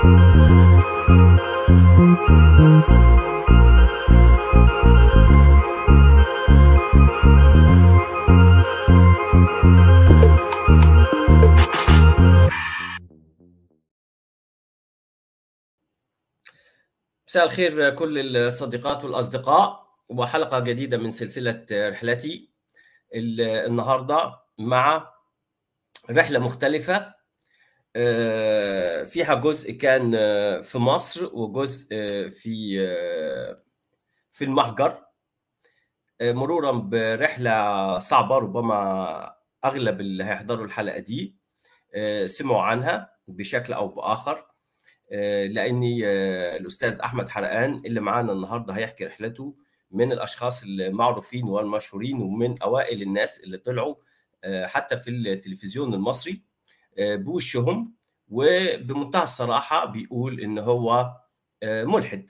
مساء الخير كل الصديقات والأصدقاء وحلقة جديدة من سلسلة رحلتي النهاردة مع رحلة مختلفة فيها جزء كان في مصر وجزء في في المهجر مرورا برحلة صعبة ربما أغلب اللي هيحضروا الحلقة دي سمعوا عنها بشكل أو بآخر لاني الاستاذ احمد حرقان اللي معانا النهارده هيحكي رحلته من الاشخاص المعروفين والمشهورين ومن اوائل الناس اللي طلعوا حتى في التلفزيون المصري بوشهم وبمنتهى الصراحه بيقول ان هو ملحد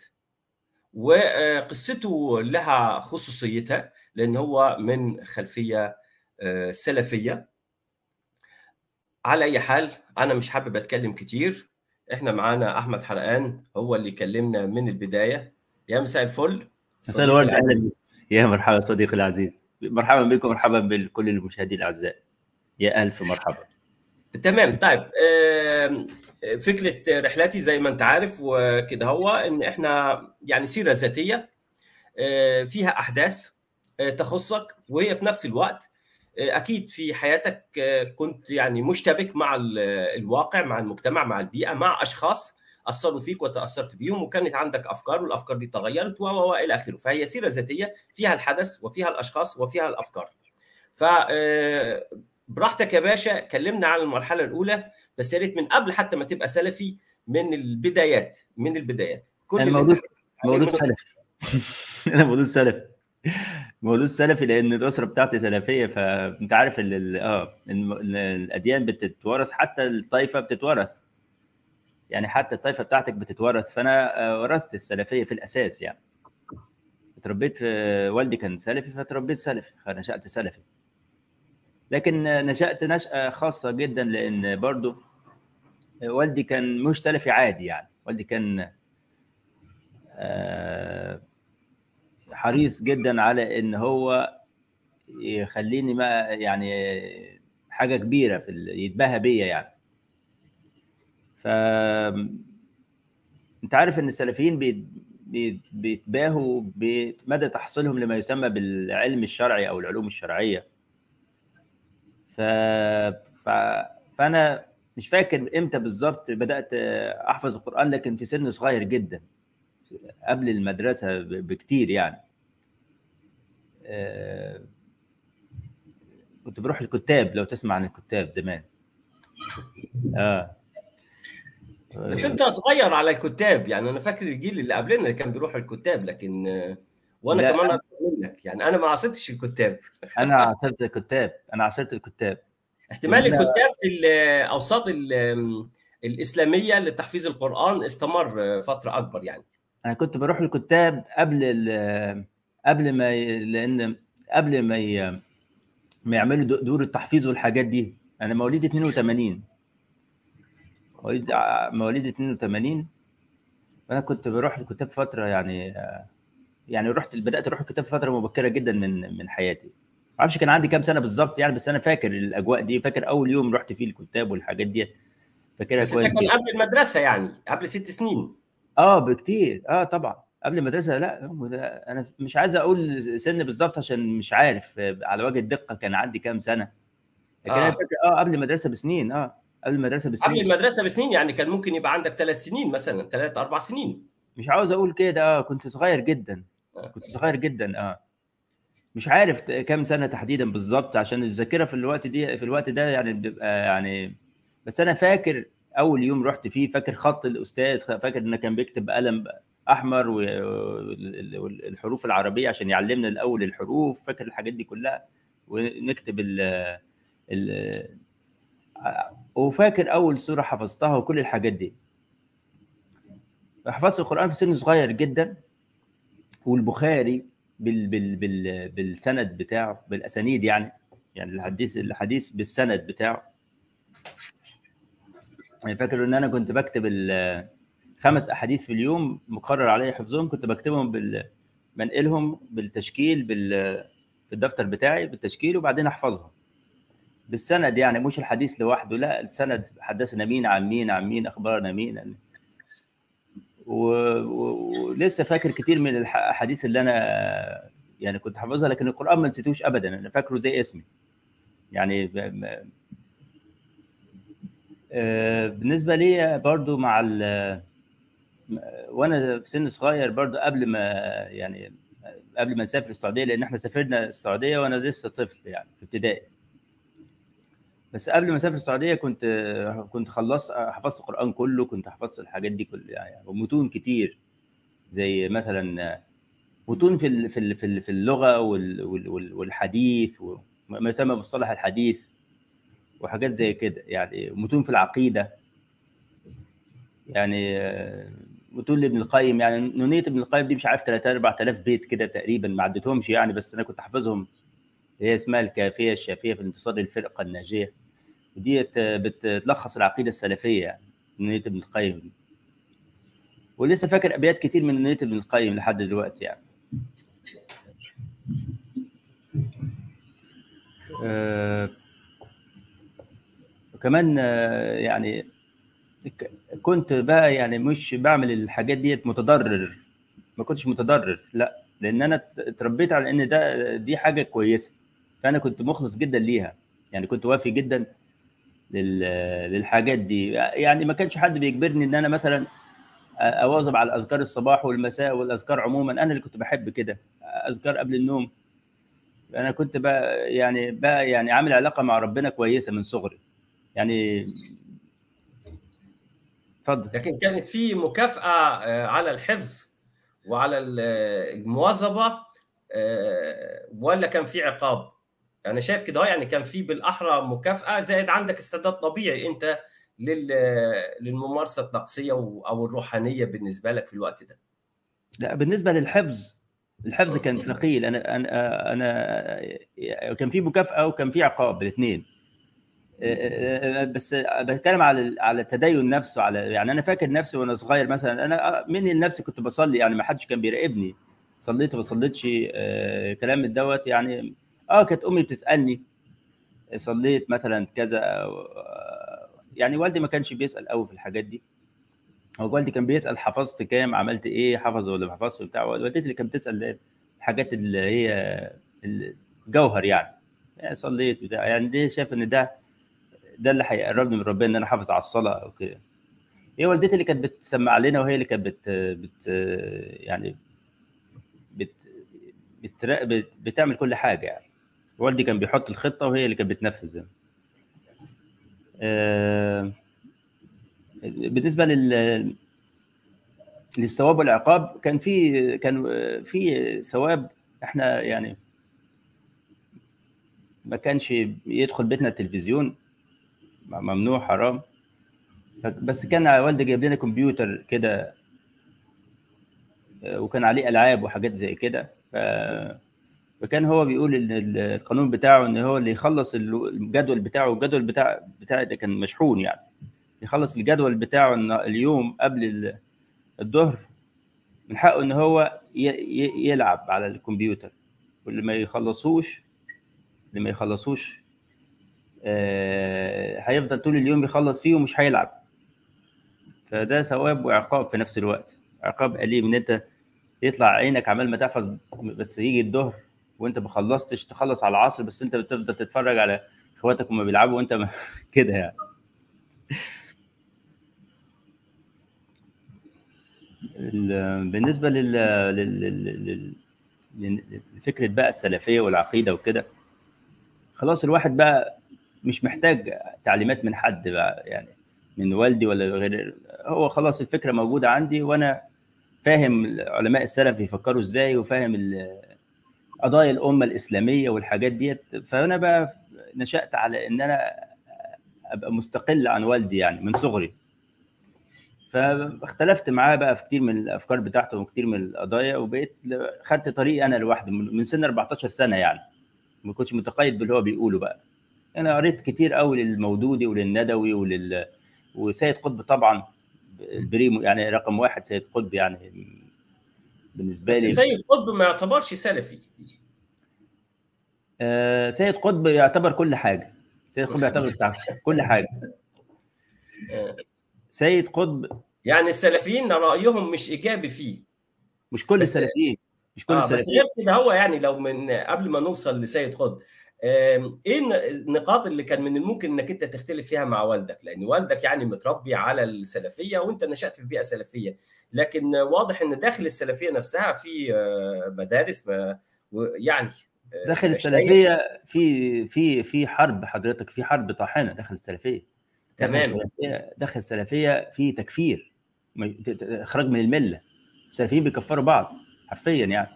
وقصته لها خصوصيتها لان هو من خلفيه سلفيه على اي حال انا مش حابب اتكلم كتير احنا معانا احمد حرقان هو اللي كلمنا من البدايه يا مساء الفل مساء الورد اهلا يا مرحبا صديقي العزيز مرحبا بكم مرحبا بكل المشاهدين الاعزاء يا الف مرحبا تمام طيب فكره رحلتي زي ما انت عارف وكده هو ان احنا يعني سيره ذاتيه فيها احداث تخصك وهي في نفس الوقت اكيد في حياتك كنت يعني مشتبك مع الواقع مع المجتمع مع البيئه مع اشخاص اثروا فيك وتاثرت بيهم وكانت عندك افكار والافكار دي تغيرت و الى اخره فهي سيره ذاتيه فيها الحدث وفيها الاشخاص وفيها الافكار ف براحتك يا باشا كلمنا عن المرحله الاولى بس يا ريت من قبل حتى ما تبقى سلفي من البدايات من البدايات كل انا مولود مولود سلفي انا مولود سلفي مولود سلفي لان الاسره بتاعتي سلفيه فانت عارف ال اه الاديان بتتورث حتى الطائفه بتتورث يعني حتى الطائفه بتاعتك بتتورث فانا ورثت السلفيه في الاساس يعني اتربيت والدي كان سلفي فتربيت سلفي فنشات سلفي لكن نشات نشاه خاصه جدا لان برضو والدي كان مش سلفي عادي يعني والدي كان آه حريص جدا على ان هو يخليني ما يعني حاجه كبيره في يتباهى بيا يعني ف انت عارف ان السلفيين بي... بيتباهوا بمدى تحصيلهم لما يسمى بالعلم الشرعي او العلوم الشرعيه ف... ف... فانا مش فاكر امتى بالظبط بدات احفظ القران لكن في سن صغير جدا قبل المدرسه بكتير يعني كنت بروح الكتاب لو تسمع عن الكتاب زمان اه بس انت صغير على الكتاب يعني انا فاكر الجيل اللي قبلنا اللي كان بيروح الكتاب لكن وانا لا. كمان منك يعني انا ما عاصرتش الكتاب انا عاصرت الكتاب انا عاصرت الكتاب احتمال الكتاب في الاوساط الاسلاميه لتحفيظ القران استمر فتره اكبر يعني انا كنت بروح الكتاب قبل قبل ما ي... لان قبل ما ي... ما يعملوا دور التحفيظ والحاجات دي انا مواليد 82 مواليد مواليد 82 وانا كنت بروح الكتاب فتره يعني يعني رحت بدات اروح الكتاب فتره مبكره جدا من من حياتي ما اعرفش كان عندي كام سنه بالظبط يعني بس انا فاكر الاجواء دي فاكر اول يوم رحت فيه الكتاب والحاجات دي فاكرها بس كويس انت كان قبل المدرسه يعني قبل ست سنين اه بكتير اه طبعا قبل المدرسه لا انا مش عايز اقول سن بالظبط عشان مش عارف على وجه الدقه كان عندي كام سنه لكن آه. انا فاكر اه قبل المدرسه بسنين اه قبل المدرسه بسنين قبل المدرسه بسنين يعني كان ممكن يبقى عندك ثلاث سنين مثلا ثلاث اربع سنين مش عاوز اقول كده اه كنت صغير جدا كنت صغير جدا اه مش عارف كام سنه تحديدا بالظبط عشان الذاكره في الوقت دي في الوقت ده يعني بتبقى يعني بس انا فاكر اول يوم رحت فيه فاكر خط الاستاذ فاكر انه كان بيكتب بقلم احمر والحروف العربيه عشان يعلمنا الاول الحروف فاكر الحاجات دي كلها ونكتب ال ال وفاكر اول سوره حفظتها وكل الحاجات دي حفظت القران في سن صغير جدا والبخاري بال بال بال بالسند بتاعه بالاسانيد يعني يعني الحديث الحديث بالسند بتاعه يعني فاكر ان انا كنت بكتب خمس احاديث في اليوم مقرر علي حفظهم كنت بكتبهم بال بنقلهم بالتشكيل بال في الدفتر بتاعي بالتشكيل وبعدين احفظهم بالسند يعني مش الحديث لوحده لا السند حدثنا مين عن مين عن مين اخبارنا مين ولسه فاكر كتير من الاحاديث اللي انا يعني كنت حافظها لكن القران ما نسيتوش ابدا انا فاكره زي اسمي يعني بالنسبه لي برضو مع وانا في سن صغير برضو قبل ما يعني قبل ما نسافر السعوديه لان احنا سافرنا السعوديه وانا لسه طفل يعني في ابتدائي بس قبل ما اسافر السعوديه كنت كنت خلصت حفظت القران كله كنت حفظت الحاجات دي كلها يعني ومتون كتير زي مثلا متون في في في اللغه والحديث وما يسمى مصطلح الحديث وحاجات زي كده يعني متون في العقيده يعني متون لابن القيم يعني نونيه ابن القيم دي مش عارف 3 4000 بيت كده تقريبا ما عدتهمش يعني بس انا كنت حافظهم هي اسمها الكافيه الشافيه في انتصار للفرقه الناجيه وديت بتلخص العقيده السلفيه يعني نونيه ابن القيم ولسه فاكر ابيات كتير من نونيه ابن القيم لحد دلوقتي يعني آه وكمان آه يعني كنت بقى يعني مش بعمل الحاجات ديت متضرر ما كنتش متضرر لا لان انا اتربيت على ان ده دي حاجه كويسه فانا كنت مخلص جدا ليها يعني كنت وافي جدا للحاجات دي يعني ما كانش حد بيجبرني ان انا مثلا اواظب على اذكار الصباح والمساء والاذكار عموما انا اللي كنت بحب كده اذكار قبل النوم انا كنت بقى يعني بقى يعني عامل علاقه مع ربنا كويسه من صغري يعني اتفضل لكن كانت في مكافاه على الحفظ وعلى المواظبه ولا كان في عقاب؟ انا شايف كده يعني كان في بالاحرى مكافاه زائد عندك استعداد طبيعي انت للممارسه الطقسيه او الروحانيه بالنسبه لك في الوقت ده. لا بالنسبه للحفظ الحفظ كان ثقيل انا انا انا كان في مكافاه وكان في عقاب الاثنين بس بتكلم على على التدين نفسه على يعني انا فاكر نفسي وانا صغير مثلا انا مني لنفسي كنت بصلي يعني ما حدش كان بيراقبني صليت ما صليتش آه كلام من دوت يعني اه كانت امي بتسالني صليت مثلا كذا آه يعني والدي ما كانش بيسال قوي في الحاجات دي هو والدي كان بيسال حفظت كام عملت ايه حفظ ولا ما حفظش بتاع والدتي اللي كانت بتسال الحاجات اللي هي الجوهر يعني يعني صليت بتاع يعني دي شايف ان ده ده اللي هيقربني من ربنا ان انا احافظ على الصلاه او كده هي والدتي اللي كانت بتسمع لنا وهي اللي كانت بت, بت يعني بت, بت, بت بتعمل كل حاجه يعني والدي كان بيحط الخطه وهي اللي كانت بتنفذ آه بالنسبه لل للثواب والعقاب كان في كان في ثواب احنا يعني ما كانش يدخل بيتنا التلفزيون ممنوع حرام بس كان والدي جايب لنا كمبيوتر كده وكان عليه العاب وحاجات زي كده ف... فكان هو بيقول ان القانون بتاعه ان هو اللي يخلص الجدول بتاعه الجدول بتاع بتاع ده كان مشحون يعني يخلص الجدول بتاعه اليوم قبل الظهر من حقه ان هو يلعب على الكمبيوتر واللي ما يخلصوش اللي ما يخلصوش آه هيفضل طول اليوم يخلص فيه ومش هيلعب فده ثواب وعقاب في نفس الوقت عقاب أليم ان انت يطلع عينك عمال ما تحفظ بس يجي الظهر وانت ما خلصتش تخلص على العصر بس انت بتفضل تتفرج على اخواتك وما بيلعبوا وانت ما... كده يعني بالنسبه لل... لل... لل... لفكره بقى السلفيه والعقيده وكده خلاص الواحد بقى مش محتاج تعليمات من حد بقى يعني من والدي ولا غير هو خلاص الفكره موجوده عندي وانا فاهم علماء السلف بيفكروا ازاي وفاهم قضايا الامه الاسلاميه والحاجات ديت فانا بقى نشات على ان انا ابقى مستقل عن والدي يعني من صغري فاختلفت معاه بقى في كتير من الافكار بتاعته وكتير من القضايا وبقيت خدت طريقي انا لوحدي من سن 14 سنه يعني ما كنتش متقيد باللي هو بيقوله بقى انا قريت كتير قوي للمودودي وللندوي ولل وسيد قطب طبعا البريمو يعني رقم واحد سيد قطب يعني بالنسبه بس لي سيد قطب ما يعتبرش سلفي آه، سيد قطب يعتبر كل حاجه سيد قطب يعتبر بتاع كل حاجه آه. سيد قطب يعني السلفيين رايهم مش ايجابي فيه مش كل بس- السلفيين مش كل اه بس السلفيين غير كده هو يعني لو من قبل ما نوصل لسيد قطب آم، ايه الن- النقاط اللي كان من الممكن انك انت تختلف فيها مع والدك لان والدك يعني متربي على السلفيه وانت نشات في بيئه سلفيه لكن واضح ان داخل السلفيه نفسها في آه، مدارس ما- و- يعني آه، داخل نشأية. السلفيه في في في حرب حضرتك في حرب طاحنه داخل السلفيه داخل تمام السلفيه داخل السلفيه في تكفير م- ت- ت- اخراج من المله السلفيين بيكفروا بعض حرفيا يعني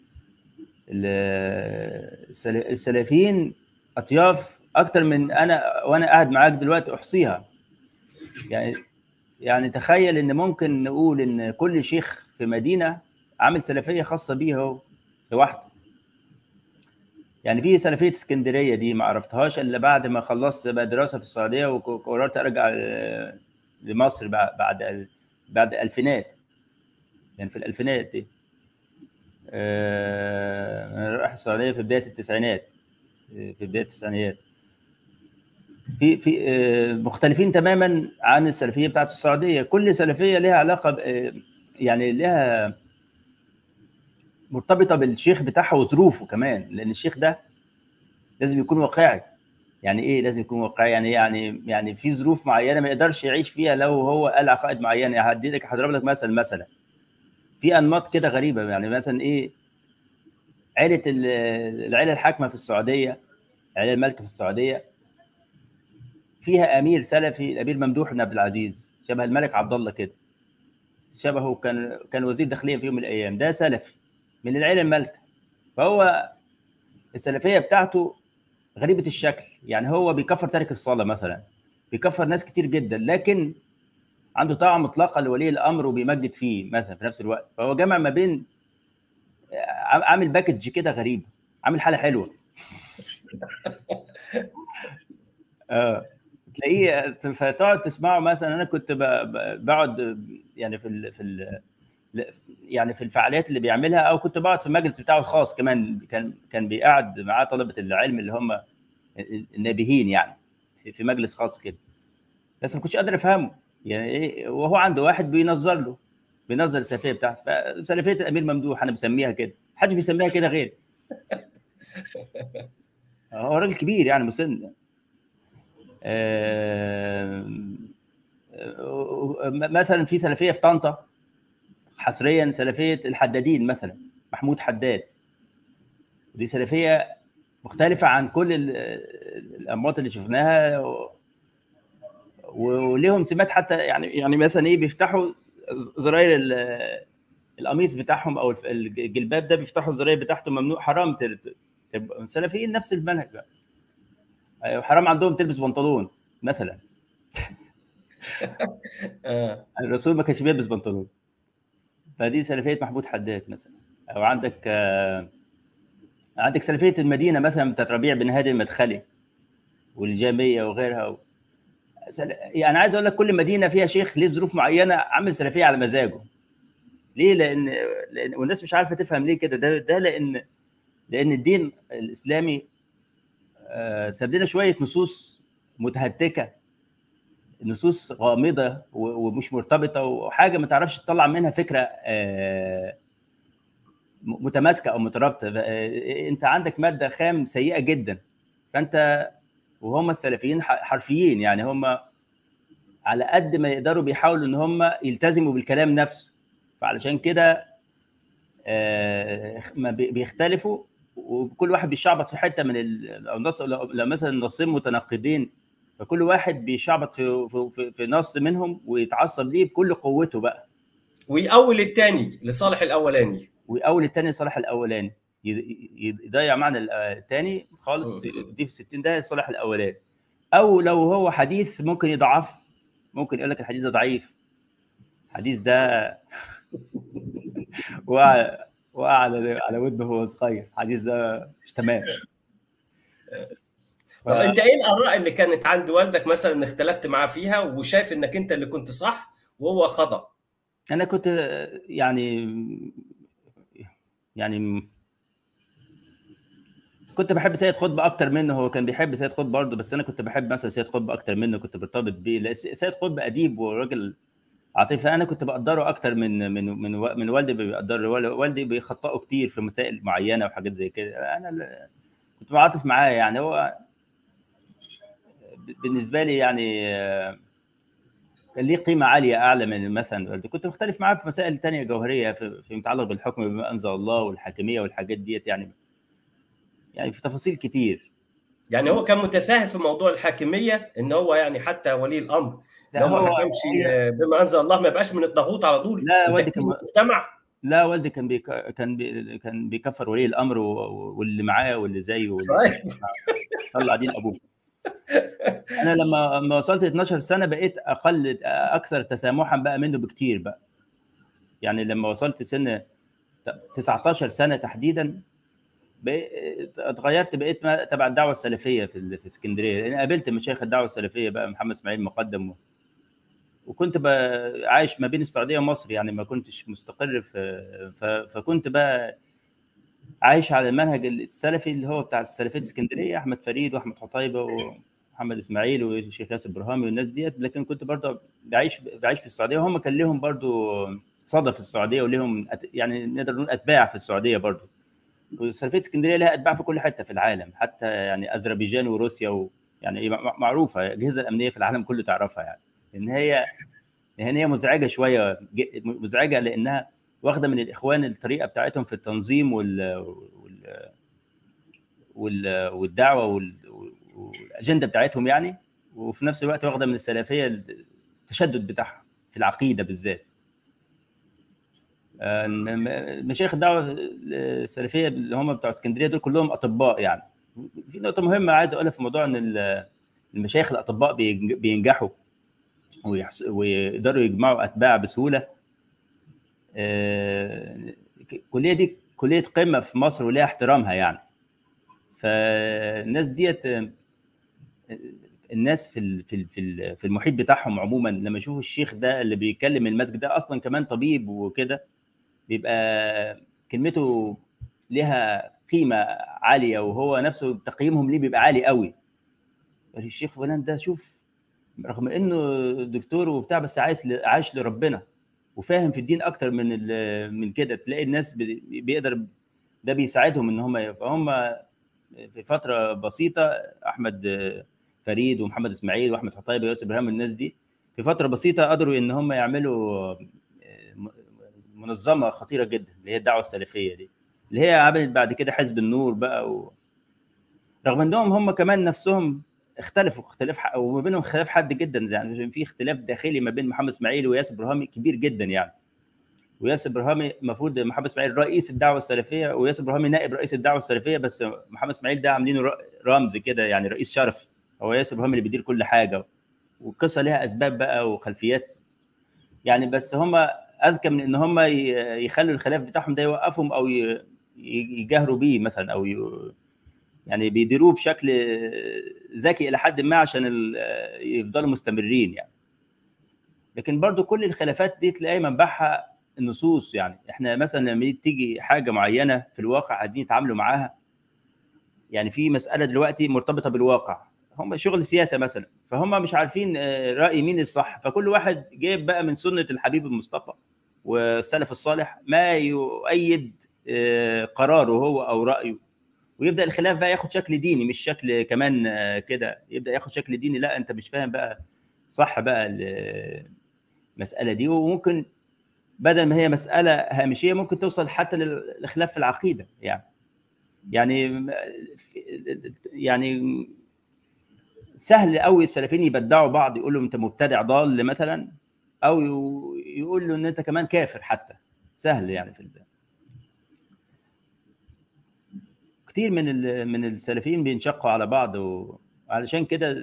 ال- السل- السلفيين اطياف اكتر من انا وانا قاعد معاك دلوقتي احصيها يعني يعني تخيل ان ممكن نقول ان كل شيخ في مدينه عامل سلفيه خاصه بيه هو لوحده يعني في سلفيه اسكندريه دي ما عرفتهاش الا بعد ما خلصت بقى دراسه في السعوديه وقررت ارجع ل- لمصر بعد بعد بعد الالفينات يعني في الالفينات دي آه، انا رايح السعوديه في بدايه التسعينات في بدايه التسعينيات في في آه، مختلفين تماما عن السلفيه بتاعت السعوديه كل سلفيه لها علاقه ب- آه، يعني لها مرتبطه بالشيخ بتاعها وظروفه كمان لان الشيخ ده لازم يكون واقعي يعني ايه لازم يكون واقعي يعني يعني يعني في ظروف معينه ما يقدرش يعيش فيها لو هو قال عقائد معينه يعني هدي لك هضرب لك مثل مثلا في انماط كده غريبه يعني مثلا ايه عيله ال- العيله الحاكمه في السعوديه العيله المالكه في السعوديه فيها امير سلفي الامير ممدوح بن عبد العزيز شبه الملك عبد الله كده شبهه كان كان وزير داخليه في يوم من الايام ده سلفي من العيله المالكه فهو السلفيه بتاعته غريبه الشكل يعني هو بيكفر تارك الصلاه مثلا بيكفر ناس كتير جدا لكن عنده طاعه مطلقه لولي الامر وبيمجد فيه مثلا في نفس الوقت فهو جمع ما بين عام- عامل باكج كده غريب عامل حاله حلوه اه تلاقيه فتقعد تسمعه مثلا انا كنت ب- ب- بقعد يعني في ال في ال يعني في الفعاليات اللي بيعملها او كنت بقعد في المجلس بتاعه الخاص كمان كان كان بيقعد معاه طلبه العلم اللي هم النابهين يعني في- في مجلس خاص كده بس ما كنتش قادر افهمه يعني ايه وهو عنده واحد بينظر له بينظر السلفيه بتاعته فسلفيه الامير ممدوح انا بسميها كده محدش بيسميها كده غيري هو راجل كبير يعني مسن آم، آه، مثلا في سلفيه في طنطا حصريا سلفيه الحدادين مثلا محمود حداد دي سلفيه مختلفه عن كل ال- الانماط اللي شفناها و- ولهم سمات حتى يعني يعني مثلا ايه بيفتحوا زراير ال- القميص بتاعهم او الف- الجلباب ده بيفتحوا الزراير بتاعته ممنوع حرام تل- تبقى السلفيين نفس المنهج بقى أيوة، حرام عندهم تلبس بنطلون مثلا آه. الرسول ما كانش بيلبس بنطلون فدي سلفيه محمود حداد مثلا او عندك آه، عندك سلفيه المدينه مثلا بتاعت ربيع بن هادي المدخلي والجاميه وغيرها و... سل... يعني عايز اقول لك كل مدينه فيها شيخ ليه ظروف معينه عامل سلفيه على مزاجه ليه لان, لأن... والناس مش عارفه تفهم ليه كده ده ده لان لان الدين الاسلامي آه، ساب لنا شويه نصوص متهتكه نصوص غامضه و- ومش مرتبطه وحاجه ما تعرفش تطلع منها فكره آه، م- متماسكه او مترابطه آه، انت عندك ماده خام سيئه جدا فانت وهم السلفيين ح- حرفيين يعني هم على قد ما يقدروا بيحاولوا ان هم يلتزموا بالكلام نفسه فعلشان كده آه، ما بي- بيختلفوا وكل واحد بيشعبط في حته من ال- لو نص لو لو مثلا نصين متناقضين فكل واحد بيشعبط في في- في, في نص منهم ويتعصب ليه بكل قوته بقى ويقول الثاني لصالح الاولاني ويقول الثاني صالح الاولاني ي- ي- يضيع معنى ال- الثاني خالص مم. دي في 60 ده صالح الاولاني او لو هو حديث ممكن يضعف ممكن يقول لك الحديث ده ضعيف الحديث ده وقع وقع على على ودنه وهو صغير الحديث ده مش تمام ف... طب انت ايه الاراء اللي كانت عند والدك مثلا اختلفت معاه فيها وشايف انك انت اللي كنت صح وهو خطا انا كنت يعني يعني كنت بحب سيد قطب اكتر منه هو كان بيحب سيد قطب برضه بس انا كنت بحب مثلا سيد قطب اكتر منه كنت برتبط بيه سيد قطب اديب وراجل عاطفي انا كنت بقدره اكتر من من من من والدي بيقدر والدي بيخطئه كتير في مسائل معينه وحاجات زي كده انا كنت بعاطف معاه يعني هو بالنسبه لي يعني كان ليه قيمه عاليه اعلى من مثلا والدي كنت مختلف معاه في مسائل تانية جوهريه في, في متعلق بالحكم بما انزل الله والحاكميه والحاجات ديت يعني يعني في تفاصيل كتير يعني هو كان متساهل في موضوع الحاكميه ان هو يعني حتى ولي الامر لو ما حكمش بما انزل الله ما يبقاش من الطاغوت على طول لا والدي كان المجتمع لا والدي كان بيك... كان بي... كان بيكفر ولي الامر و... واللي معاه واللي زيه واللي طلع دين ابوه انا لما لما وصلت 12 سنه بقيت اقل اكثر تسامحا بقى منه بكتير بقى يعني لما وصلت سن 19 سنه تحديدا اتغيرت بقيت تبع الدعوه السلفيه في في اسكندريه لان قابلت مشايخ الدعوه السلفيه بقى محمد اسماعيل مقدم وكنت بقى عايش ما بين السعوديه ومصر يعني ما كنتش مستقر في فكنت بقى عايش على المنهج السلفي اللي هو بتاع السلفيه اسكندريه احمد فريد واحمد حطيبه ومحمد اسماعيل والشيخ ياسر برهامي والناس ديت لكن كنت برضه بعيش بعيش في السعوديه وهم كان لهم برضه صدى في السعوديه ولهم يعني نقدر نقول اتباع في السعوديه برضه وسلفيه اسكندريه لها اتباع في كل حته في العالم حتى يعني اذربيجان وروسيا و يعني معروفه الاجهزه الامنيه في العالم كله تعرفها يعني ان هي ان هي مزعجه شويه مزعجه لانها واخده من الاخوان الطريقه بتاعتهم في التنظيم وال, وال... وال... والدعوه وال... والاجنده بتاعتهم يعني وفي نفس الوقت واخده من السلفيه التشدد بتاعها في العقيده بالذات مشايخ الدعوه السلفيه اللي هم بتوع اسكندريه دول كلهم اطباء يعني في نقطه مهمه عايز اقولها في موضوع ان المشايخ الاطباء بينجحوا ويقدروا يجمعوا اتباع بسهوله الكليه دي كليه قمه في مصر وليها احترامها يعني فالناس ديت الناس في في في المحيط بتاعهم عموما لما يشوفوا الشيخ ده اللي بيكلم المسجد ده اصلا كمان طبيب وكده بيبقى كلمته لها قيمه عاليه وهو نفسه تقييمهم ليه بيبقى عالي قوي الشيخ فلان ده شوف رغم انه دكتور وبتاع بس عايش عايش لربنا وفاهم في الدين اكتر من من كده تلاقي الناس بيقدر ده بيساعدهم ان هم فهم في فتره بسيطه احمد فريد ومحمد اسماعيل واحمد حطيبه ويوسف ابراهيم الناس دي في فتره بسيطه قدروا ان هم يعملوا منظمه خطيره جدا اللي هي الدعوه السلفيه دي اللي هي عملت بعد كده حزب النور بقى و... رغم انهم هم كمان نفسهم اختلفوا اختلاف ح... وما بينهم خلاف حاد جدا يعني في اختلاف داخلي ما بين محمد اسماعيل وياسر برهامي كبير جدا يعني وياسر برهامي المفروض محمد اسماعيل رئيس الدعوه السلفيه وياسر برهامي نائب رئيس الدعوه السلفيه بس محمد اسماعيل ده عاملينه رمز كده يعني رئيس شرفي هو ياسر برهامي اللي بيدير كل حاجه والقصه ليها اسباب بقى وخلفيات يعني بس هم اذكى من ان هم يخلوا الخلاف بتاعهم ده يوقفهم او يجاهروا بيه مثلا او ي... يعني بيديروه بشكل ذكي الى حد ما عشان يفضلوا مستمرين يعني لكن برضو كل الخلافات دي تلاقي منبعها النصوص يعني احنا مثلا لما تيجي حاجه معينه في الواقع عايزين يتعاملوا معاها يعني في مساله دلوقتي مرتبطه بالواقع هم شغل سياسه مثلا فهم مش عارفين راي مين الصح فكل واحد جايب بقى من سنه الحبيب المصطفى والسلف الصالح ما يؤيد قراره هو او رايه ويبدا الخلاف بقى ياخد شكل ديني مش شكل كمان كده يبدا ياخد شكل ديني لا انت مش فاهم بقى صح بقى المساله دي وممكن بدل ما هي مساله هامشيه ممكن توصل حتى للخلاف في العقيده يعني يعني يعني سهل قوي السلفيين يبدعوا بعض يقول له انت مبتدع ضال مثلا او يقول له ان انت كمان كافر حتى سهل يعني في البداية. كتير من من السلفيين بينشقوا على بعض وعلشان كده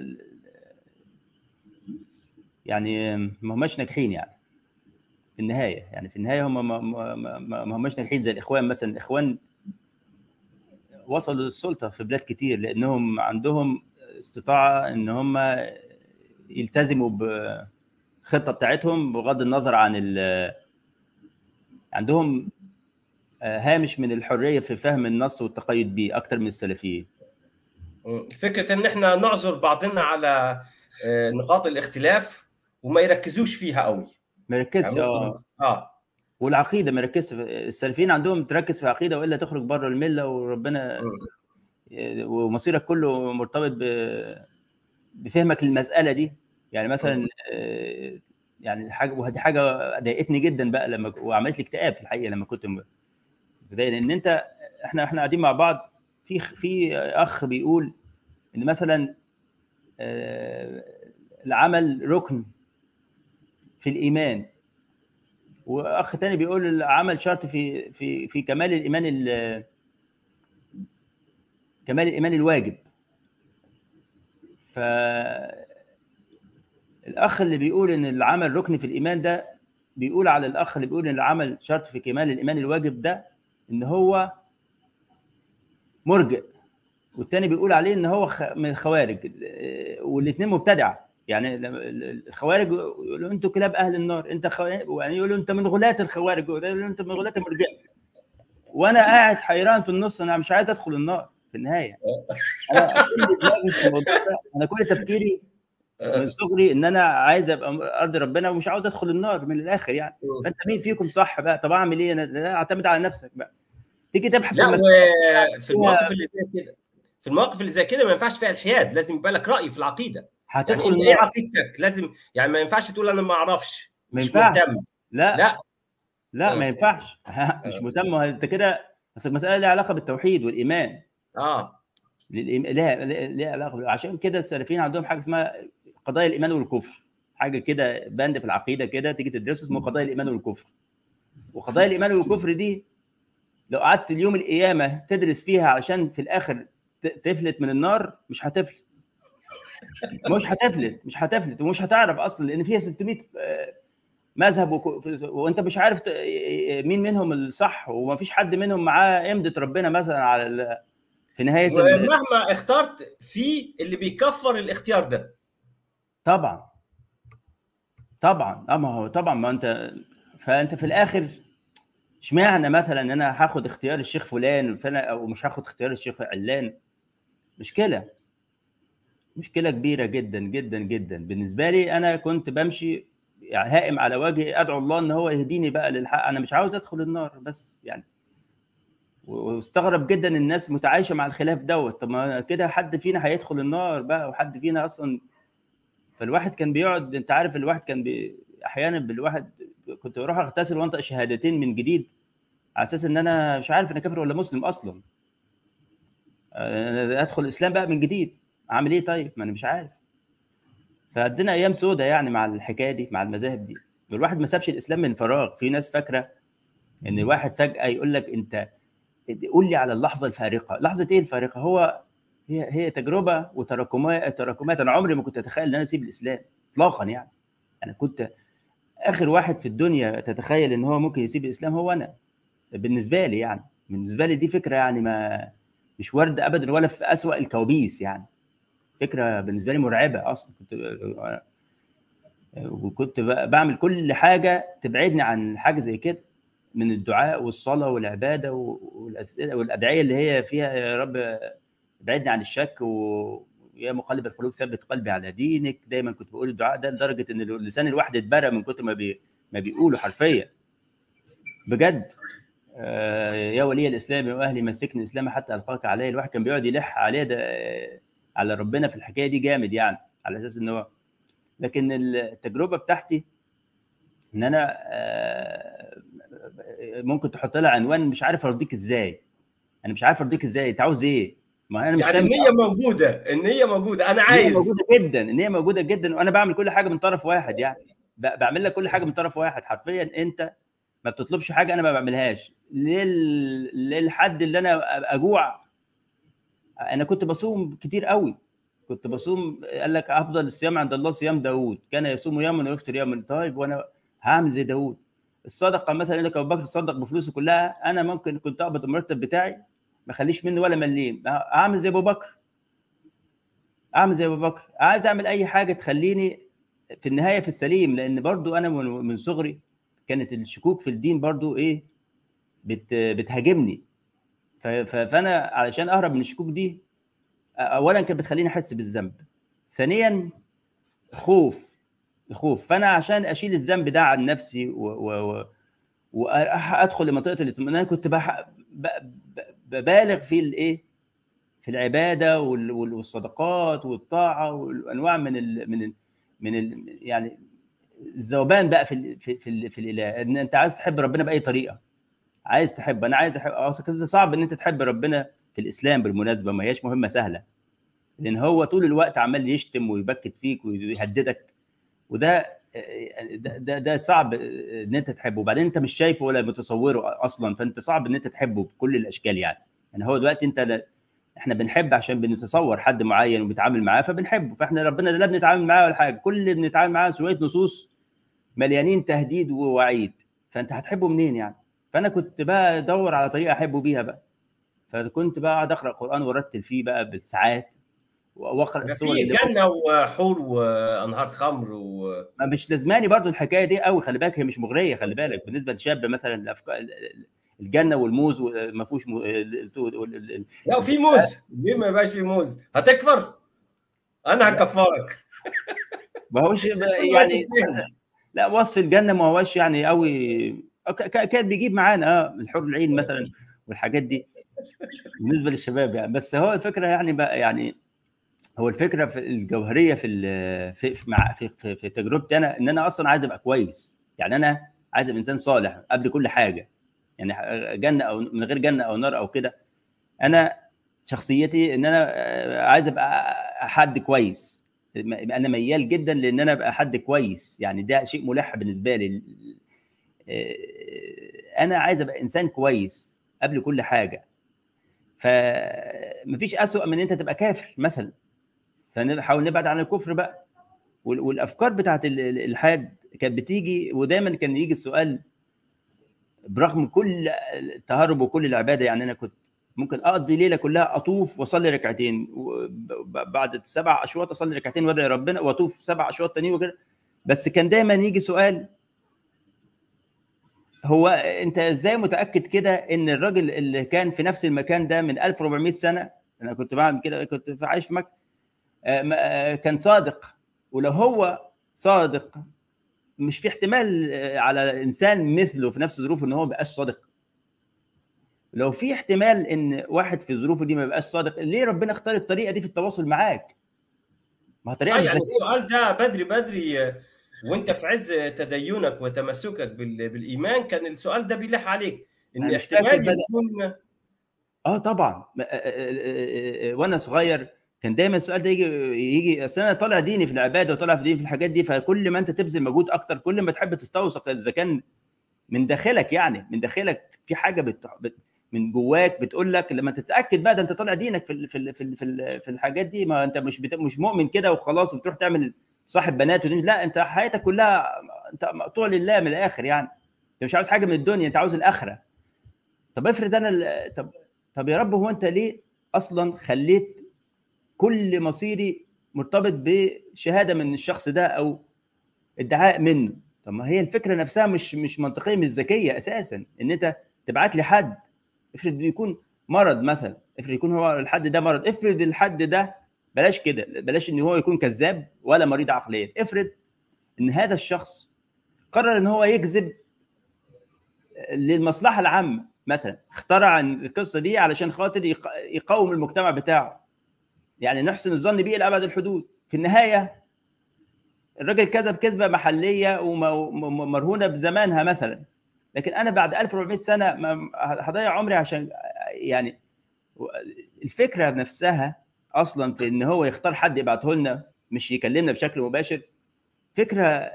يعني ما هماش ناجحين يعني في النهايه يعني في النهايه هم ما, ما, ما هماش ناجحين زي الاخوان مثلا الاخوان وصلوا للسلطه في بلاد كتير لانهم عندهم استطاعه ان هم يلتزموا الخطه بتاعتهم بغض النظر عن ال عندهم آه، هامش من الحريه في فهم النص والتقيد بيه اكتر من السلفيين فكره ان احنا نعذر بعضنا على آه، نقاط الاختلاف وما يركزوش فيها قوي ما يركزش يعني اه ممكن اه والعقيده ما يركزش في- السلفيين عندهم تركز في العقيده والا تخرج بره المله وربنا مم. ومصيرك كله مرتبط ب- بفهمك للمساله دي يعني مثلا آه، يعني حاجه ودي حاجه ضايقتني جدا بقى لما وعملت لي اكتئاب في الحقيقه لما كنت م- في البدايه لان انت احنا احنا قاعدين مع بعض في في اخ بيقول ان مثلا آه، العمل ركن في الايمان واخ تاني بيقول العمل شرط في في في كمال الايمان ال- كمال الايمان الواجب ف الاخ اللي بيقول ان العمل ركن في الايمان ده بيقول على الاخ اللي بيقول ان العمل شرط في كمال الايمان الواجب ده ان هو مرجئ والتاني بيقول عليه ان هو خ- من الخوارج والاثنين مبتدعه يعني لما ال- الخوارج يقولوا انتوا كلاب اهل النار انت خو... يعني يقولوا انت من غلاة الخوارج يقولوا انت من غلاة المرجئه وانا قاعد حيران في النص انا مش عايز ادخل النار في النهايه انا كل دماغي في الموضوع ده انا كل تفكيري من صغري ان انا عايز ابقى ارضي ربنا ومش عاوز ادخل النار من الاخر يعني فانت مين فيكم صح بقى طب اعمل ايه انا لا، اعتمد على نفسك بقى تيجي تبحث لا عن وفي المواقف اللي زي كده في المواقف اللي زي كده ما ينفعش فيها الحياد لازم يبقى لك راي في العقيده يعني هتدخل انت ايه النار عقيدتك لازم يعني ما ينفعش تقول انا ما اعرفش ما مش ينفعش. مهتم لا لا لا آه. ما ينفعش مش مهتم انت كده بس المساله ليها علاقه بالتوحيد والايمان اه للإيم... ليها ليها علاقه بال- عشان كده السلفيين عندهم حاجه اسمها قضايا الايمان والكفر حاجه كده بند في العقيده كده تيجي تدرسه اسمه قضايا الايمان والكفر وقضايا الايمان والكفر دي لو قعدت اليوم القيامه تدرس فيها علشان في الاخر ت- تفلت من النار مش هتفلت مش هتفلت مش هتفلت ومش هتعرف اصلا لان فيها 600 آه، مذهب وك- وانت مش عارف ت- مين منهم الصح ومفيش حد منهم معاه امدة ربنا مثلا على ال- في نهايه ال- ومهما اخترت في اللي بيكفر الاختيار ده طبعا طبعا اه ما هو طبعا ما انت فانت في الاخر اشمعنى مثلا ان انا هاخد اختيار الشيخ فلان فانا او مش هاخد اختيار الشيخ علان مشكله مشكله كبيره جدا جدا جدا بالنسبه لي انا كنت بمشي يعني هائم على وجهي ادعو الله ان هو يهديني بقى للحق انا مش عاوز ادخل النار بس يعني واستغرب جدا الناس متعايشه مع الخلاف دوت طب ما كده حد فينا هيدخل النار بقى وحد فينا اصلا فالواحد كان بيقعد انت عارف الواحد كان بي... احيانا بالواحد كنت بروح اغتسل وانطق شهادتين من جديد على اساس ان انا مش عارف انا كافر ولا مسلم اصلا أنا ادخل الاسلام بقى من جديد اعمل ايه طيب ما انا مش عارف فعندنا ايام سودة يعني مع الحكايه دي مع المذاهب دي الواحد ما سابش الاسلام من فراغ في ناس فاكره ان الواحد فجاه يقول لك انت قول لي على اللحظه الفارقه لحظه ايه الفارقه هو هي هي تجربه وتراكمات تراكمات انا عمري ما كنت اتخيل ان انا اسيب الاسلام اطلاقا يعني انا كنت اخر واحد في الدنيا تتخيل ان هو ممكن يسيب الاسلام هو انا بالنسبه لي يعني بالنسبه لي دي فكره يعني ما مش وارده ابدا ولا في اسوأ الكوابيس يعني فكره بالنسبه لي مرعبه اصلا كنت وكنت بعمل كل حاجه تبعدني عن حاجه زي كده من الدعاء والصلاه والعباده والاسئله والادعيه اللي هي فيها يا رب ابعدني عن الشك ويا مقلب القلوب ثبت قلبي على دينك دايما كنت بقول الدعاء ده لدرجه ان لسان الواحد اتبرى من كتر ما بي ما بيقولوا حرفيا بجد آه يا ولي الاسلام واهلي مسكني الاسلام حتى القاك عليه الواحد كان بيقعد يلح عليه ده آه على ربنا في الحكايه دي جامد يعني على اساس ان هو لكن التجربه بتاعتي ان انا آه ممكن تحط لها عنوان مش عارف ارضيك ازاي انا مش عارف ارضيك ازاي انت عاوز ايه ما انا مش يعني النيه موجوده النيه موجوده انا عايز النيه موجوده جدا النيه موجوده جدا وانا بعمل كل حاجه من طرف واحد يعني بعمل لك كل حاجه من طرف واحد حرفيا انت ما بتطلبش حاجه انا ما بعملهاش لل... للحد اللي انا اجوع انا كنت بصوم كتير قوي كنت بصوم قال لك افضل الصيام عند الله صيام داوود كان يصوم يوما ويفطر يوما طيب وانا هعمل زي داوود الصدقه مثلا يقول لك ابو بكر تصدق بفلوسه كلها انا ممكن كنت اقبض المرتب بتاعي ما اخليش منه ولا مليم اعمل زي ابو بكر اعمل زي ابو بكر عايز اعمل اي حاجه تخليني في النهايه في السليم لان برضو انا من صغري كانت الشكوك في الدين برضو ايه بت بتهاجمني فانا علشان اهرب من الشكوك دي اولا كانت بتخليني احس بالذنب ثانيا خوف الخوف فانا عشان اشيل الذنب ده عن نفسي و, و, وادخل لمنطقه الاطمئنان كنت بح... ببالغ في الايه في العباده والصدقات والطاعه وانواع من ال من ال من ال يعني الذوبان بقى في ال في في, ال في الاله ان انت عايز تحب ربنا باي طريقه عايز تحب انا عايز احب اصل صعب ان انت تحب ربنا في الاسلام بالمناسبه ما هياش مهمه سهله لان هو طول الوقت عمال يشتم ويبكت فيك ويهددك وده ده, ده ده صعب ان انت تحبه وبعدين انت مش شايفه ولا متصوره اصلا فانت صعب ان انت تحبه بكل الاشكال يعني يعني هو دلوقتي انت ل... احنا بنحب عشان بنتصور حد معين وبنتعامل معاه فبنحبه فاحنا ربنا لا بنتعامل معاه ولا حاجه كل اللي بنتعامل معاه شويه نصوص مليانين تهديد ووعيد فانت هتحبه منين يعني فانا كنت بقى ادور على طريقه احبه بيها بقى فكنت بقى اقعد اقرا قران وارتل فيه بقى بالساعات واقرا الصور في جنه وحور وانهار خمر و ما مش لازماني برضو الحكايه دي قوي خلي بالك هي مش مغريه خلي بالك بالنسبه لشاب مثلا الافكار الجنه والموز ما فيهوش مو... لا في موز ليه ما يبقاش في موز هتكفر انا هكفرك ما هوش يعني لا وصف الجنه ما هوش يعني قوي كان بيجيب معانا اه الحور العين مثلا والحاجات دي بالنسبه للشباب يعني بس هو الفكره يعني بقى يعني هو الفكره في الجوهريه في في في, مع في, في, في تجربتي انا ان انا اصلا عايز ابقى كويس يعني انا عايز ابقى انسان صالح قبل كل حاجه يعني جنه او من غير جنه او نار او كده انا شخصيتي ان انا عايز ابقى حد كويس انا ميال جدا لان انا ابقى حد كويس يعني ده شيء ملح بالنسبه لي انا عايز ابقى انسان كويس قبل كل حاجه فمفيش اسوأ من انت تبقى كافر مثلا فنحاول نبعد عن الكفر بقى والافكار بتاعت الالحاد كانت بتيجي ودايما كان يجي السؤال برغم كل التهرب وكل العباده يعني انا كنت ممكن اقضي ليله كلها اطوف واصلي ركعتين بعد سبع اشواط اصلي ركعتين وادعي ربنا واطوف سبع اشواط تانيين وكده بس كان دايما يجي سؤال هو انت ازاي متاكد كده ان الراجل اللي كان في نفس المكان ده من 1400 سنه انا كنت بعمل كده كنت عايش في مكه كان صادق ولو هو صادق مش في احتمال على انسان مثله في نفس ظروفه ان هو ما يبقاش صادق لو في احتمال ان واحد في ظروفه دي ما يبقاش صادق ليه ربنا اختار الطريقه دي في التواصل معاك ما طريقه يعني السؤال ده بدري بدري وانت في عز تدينك وتمسكك بالايمان كان السؤال ده بيلح عليك ان احتمال يكون اه طبعا وانا صغير كان دايما السؤال ده يجي يجي اصل انا طالع ديني في العباده وطالع في ديني في الحاجات دي فكل ما انت تبذل مجهود اكتر كل ما تحب تستوثق اذا كان من داخلك يعني من داخلك في حاجه بت... بت... من جواك بتقول لك لما تتاكد بقى ده انت طالع دينك في ال... في ال... في ال... في, ال... في الحاجات دي ما انت مش بت... مش مؤمن كده وخلاص وبتروح تعمل صاحب بنات ودين لا انت حياتك كلها انت مقطوع لله من الاخر يعني انت مش عاوز حاجه من الدنيا انت عاوز الاخره طب افرض انا ال... طب طب يا رب هو انت ليه اصلا خليت كل مصيري مرتبط بشهاده من الشخص ده او ادعاء منه طب ما هي الفكره نفسها مش مش منطقيه مش ذكيه اساسا ان انت تبعت لي حد افرض يكون مرض مثلا افرض يكون هو الحد ده مرض افرض الحد ده بلاش كده بلاش ان هو يكون كذاب ولا مريض عقليا افرض ان هذا الشخص قرر ان هو يكذب للمصلحه العامه مثلا اخترع القصه دي علشان خاطر يقاوم المجتمع بتاعه يعني نحسن الظن به لابعد الحدود في النهايه الراجل كذب كذبه محليه ومرهونه بزمانها مثلا لكن انا بعد 1400 سنه هضيع عمري عشان يعني الفكره نفسها اصلا في ان هو يختار حد يبعته لنا مش يكلمنا بشكل مباشر فكره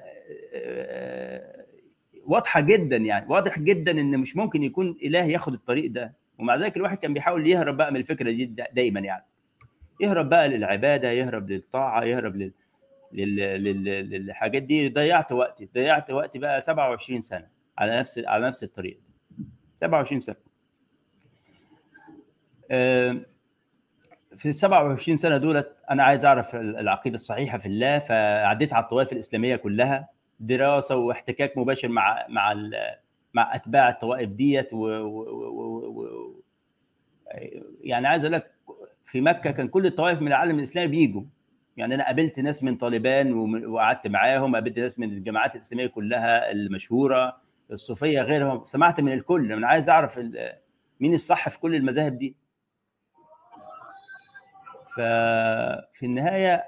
واضحه جدا يعني واضح جدا ان مش ممكن يكون اله ياخد الطريق ده ومع ذلك الواحد كان بيحاول يهرب بقى من الفكره دي دايما يعني يهرب بقى للعباده يهرب للطاعه يهرب لل... لل... لل... للحاجات دي ضيعت وقتي ضيعت وقتي بقى 27 سنه على نفس على نفس الطريق 27 سنه أه... في ال 27 سنه دولت انا عايز اعرف العقيده الصحيحه في الله فعديت على الطوائف الاسلاميه كلها دراسه واحتكاك مباشر مع مع مع اتباع الطوائف ديت و, و, و, و يعني عايز اقول لك في مكه كان كل الطوائف من العالم الاسلامي بيجوا يعني انا قابلت ناس من طالبان وقعدت معاهم قابلت ناس من الجماعات الاسلاميه كلها المشهوره الصوفيه غيرهم سمعت من الكل انا عايز اعرف مين الصح في كل المذاهب دي ففي النهايه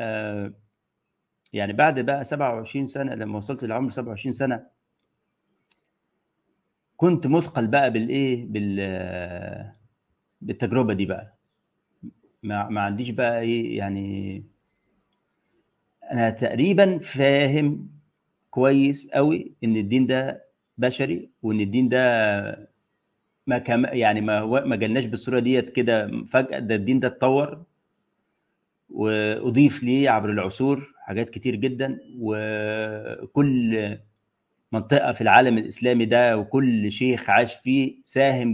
يعني بعد بقى 27 سنه لما وصلت لعمر 27 سنه كنت مثقل بقى بالايه بال بالتجربه دي بقى ما, ما عنديش بقى ايه يعني انا تقريبا فاهم كويس قوي ان الدين ده بشري وان الدين ده ما كم يعني ما ما جالناش بالصوره ديت كده فجاه ده الدين ده اتطور واضيف ليه عبر العصور حاجات كتير جدا وكل منطقه في العالم الاسلامي ده وكل شيخ عاش فيه ساهم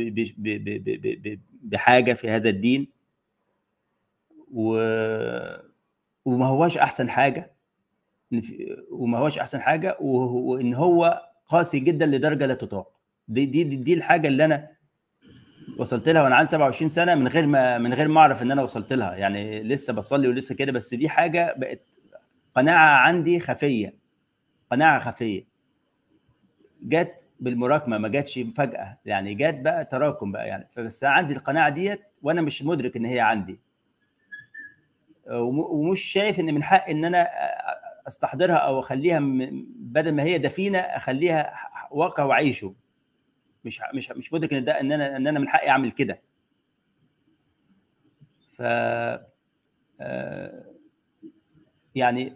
بحاجه في هذا الدين و... وما هواش احسن حاجه وما هواش احسن حاجه وان هو قاسي جدا لدرجه لا تطاق دي دي دي, دي الحاجه اللي انا وصلت لها وانا عندي 27 سنه من غير ما من غير ما اعرف ان انا وصلت لها يعني لسه بصلي ولسه كده بس دي حاجه بقت قناعه عندي خفيه قناعه خفيه جت بالمراكمه ما جاتش فجاه يعني جت بقى تراكم بقى يعني فبس عندي القناعه ديت وانا مش مدرك ان هي عندي ومش شايف ان من حق ان انا استحضرها او اخليها بدل ما هي دفينه اخليها واقع واعيشه مش مش مش مدرك ان ده ان انا ان انا من حقي اعمل كده ف يعني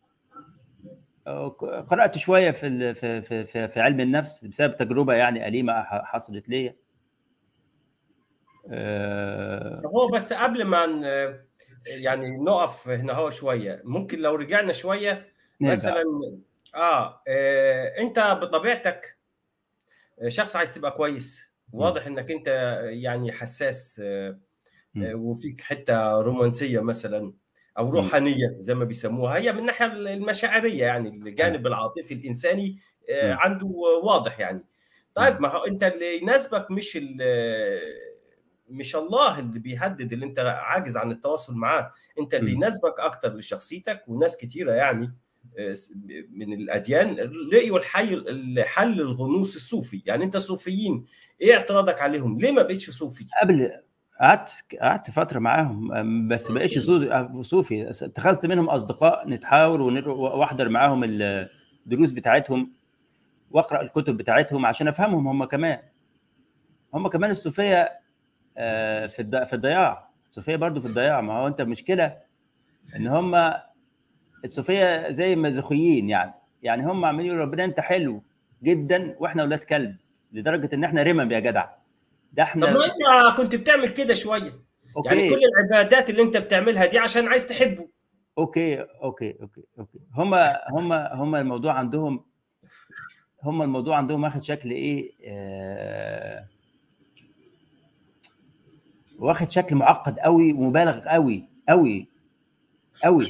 قرات شويه في في في في علم النفس بسبب تجربه يعني اليمه حصلت ليا هو بس قبل ما يعني نقف هنا هو شويه ممكن لو رجعنا شويه مثلا آه, اه انت بطبيعتك شخص عايز تبقى كويس واضح انك انت يعني حساس آه وفيك حته رومانسيه مثلا او روحانيه زي ما بيسموها هي من الناحيه المشاعريه يعني الجانب العاطفي الانساني آه عنده واضح يعني طيب ما هو انت اللي يناسبك مش مش الله اللي بيهدد اللي انت عاجز عن التواصل معاه انت اللي يناسبك اكتر لشخصيتك وناس كتيره يعني من الاديان لقيوا الحل الحل الغنوص الصوفي يعني انت الصوفيين ايه اعتراضك عليهم ليه ما بقتش صوفي قبل قعدت قعدت فتره معاهم بس ما بقتش صوفي اتخذت منهم اصدقاء نتحاور واحضر معاهم الدروس بتاعتهم واقرا الكتب بتاعتهم عشان افهمهم هم كمان هم كمان الصوفيه في في الضياع الصوفيه برضو في الضياع ما هو انت المشكله ان هم الصوفيه زي المازوخيين يعني يعني هم عمالين يقولوا ربنا انت حلو جدا واحنا اولاد كلب لدرجه ان احنا رمم يا جدع ده احنا طب ما انت كنت بتعمل كده شويه أوكي. يعني كل العبادات اللي انت بتعملها دي عشان عايز تحبه اوكي اوكي اوكي اوكي هم هم هم الموضوع عندهم هم الموضوع عندهم واخد شكل ايه آه واخد شكل معقد قوي ومبالغ قوي قوي قوي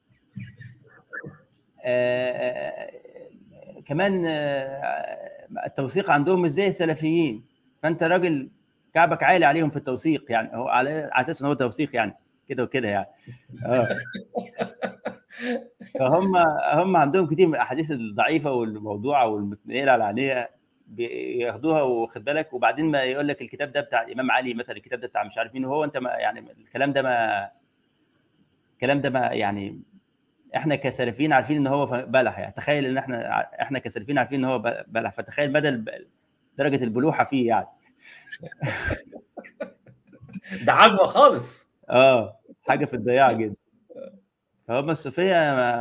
آه كمان آه التوثيق عندهم مش زي السلفيين فانت راجل كعبك عالي عليهم في التوثيق يعني هو على اساس ان هو توثيق يعني كده وكده يعني اه فهم هم عندهم كتير من الاحاديث الضعيفه والموضوعه والمتنقله على عينيها بياخدوها واخد بالك وبعدين ما يقول لك الكتاب ده بتاع الامام علي مثلا الكتاب ده بتاع مش عارف مين هو انت ما يعني الكلام ده ما الكلام ده ما يعني احنا كسلفيين عارفين ان هو بلح يعني تخيل ان احنا احنا كسلفيين عارفين ان هو بلح فتخيل مدى درجه البلوحه فيه يعني ده عجوه خالص اه حاجه في الضياع جدا فهم الصوفيه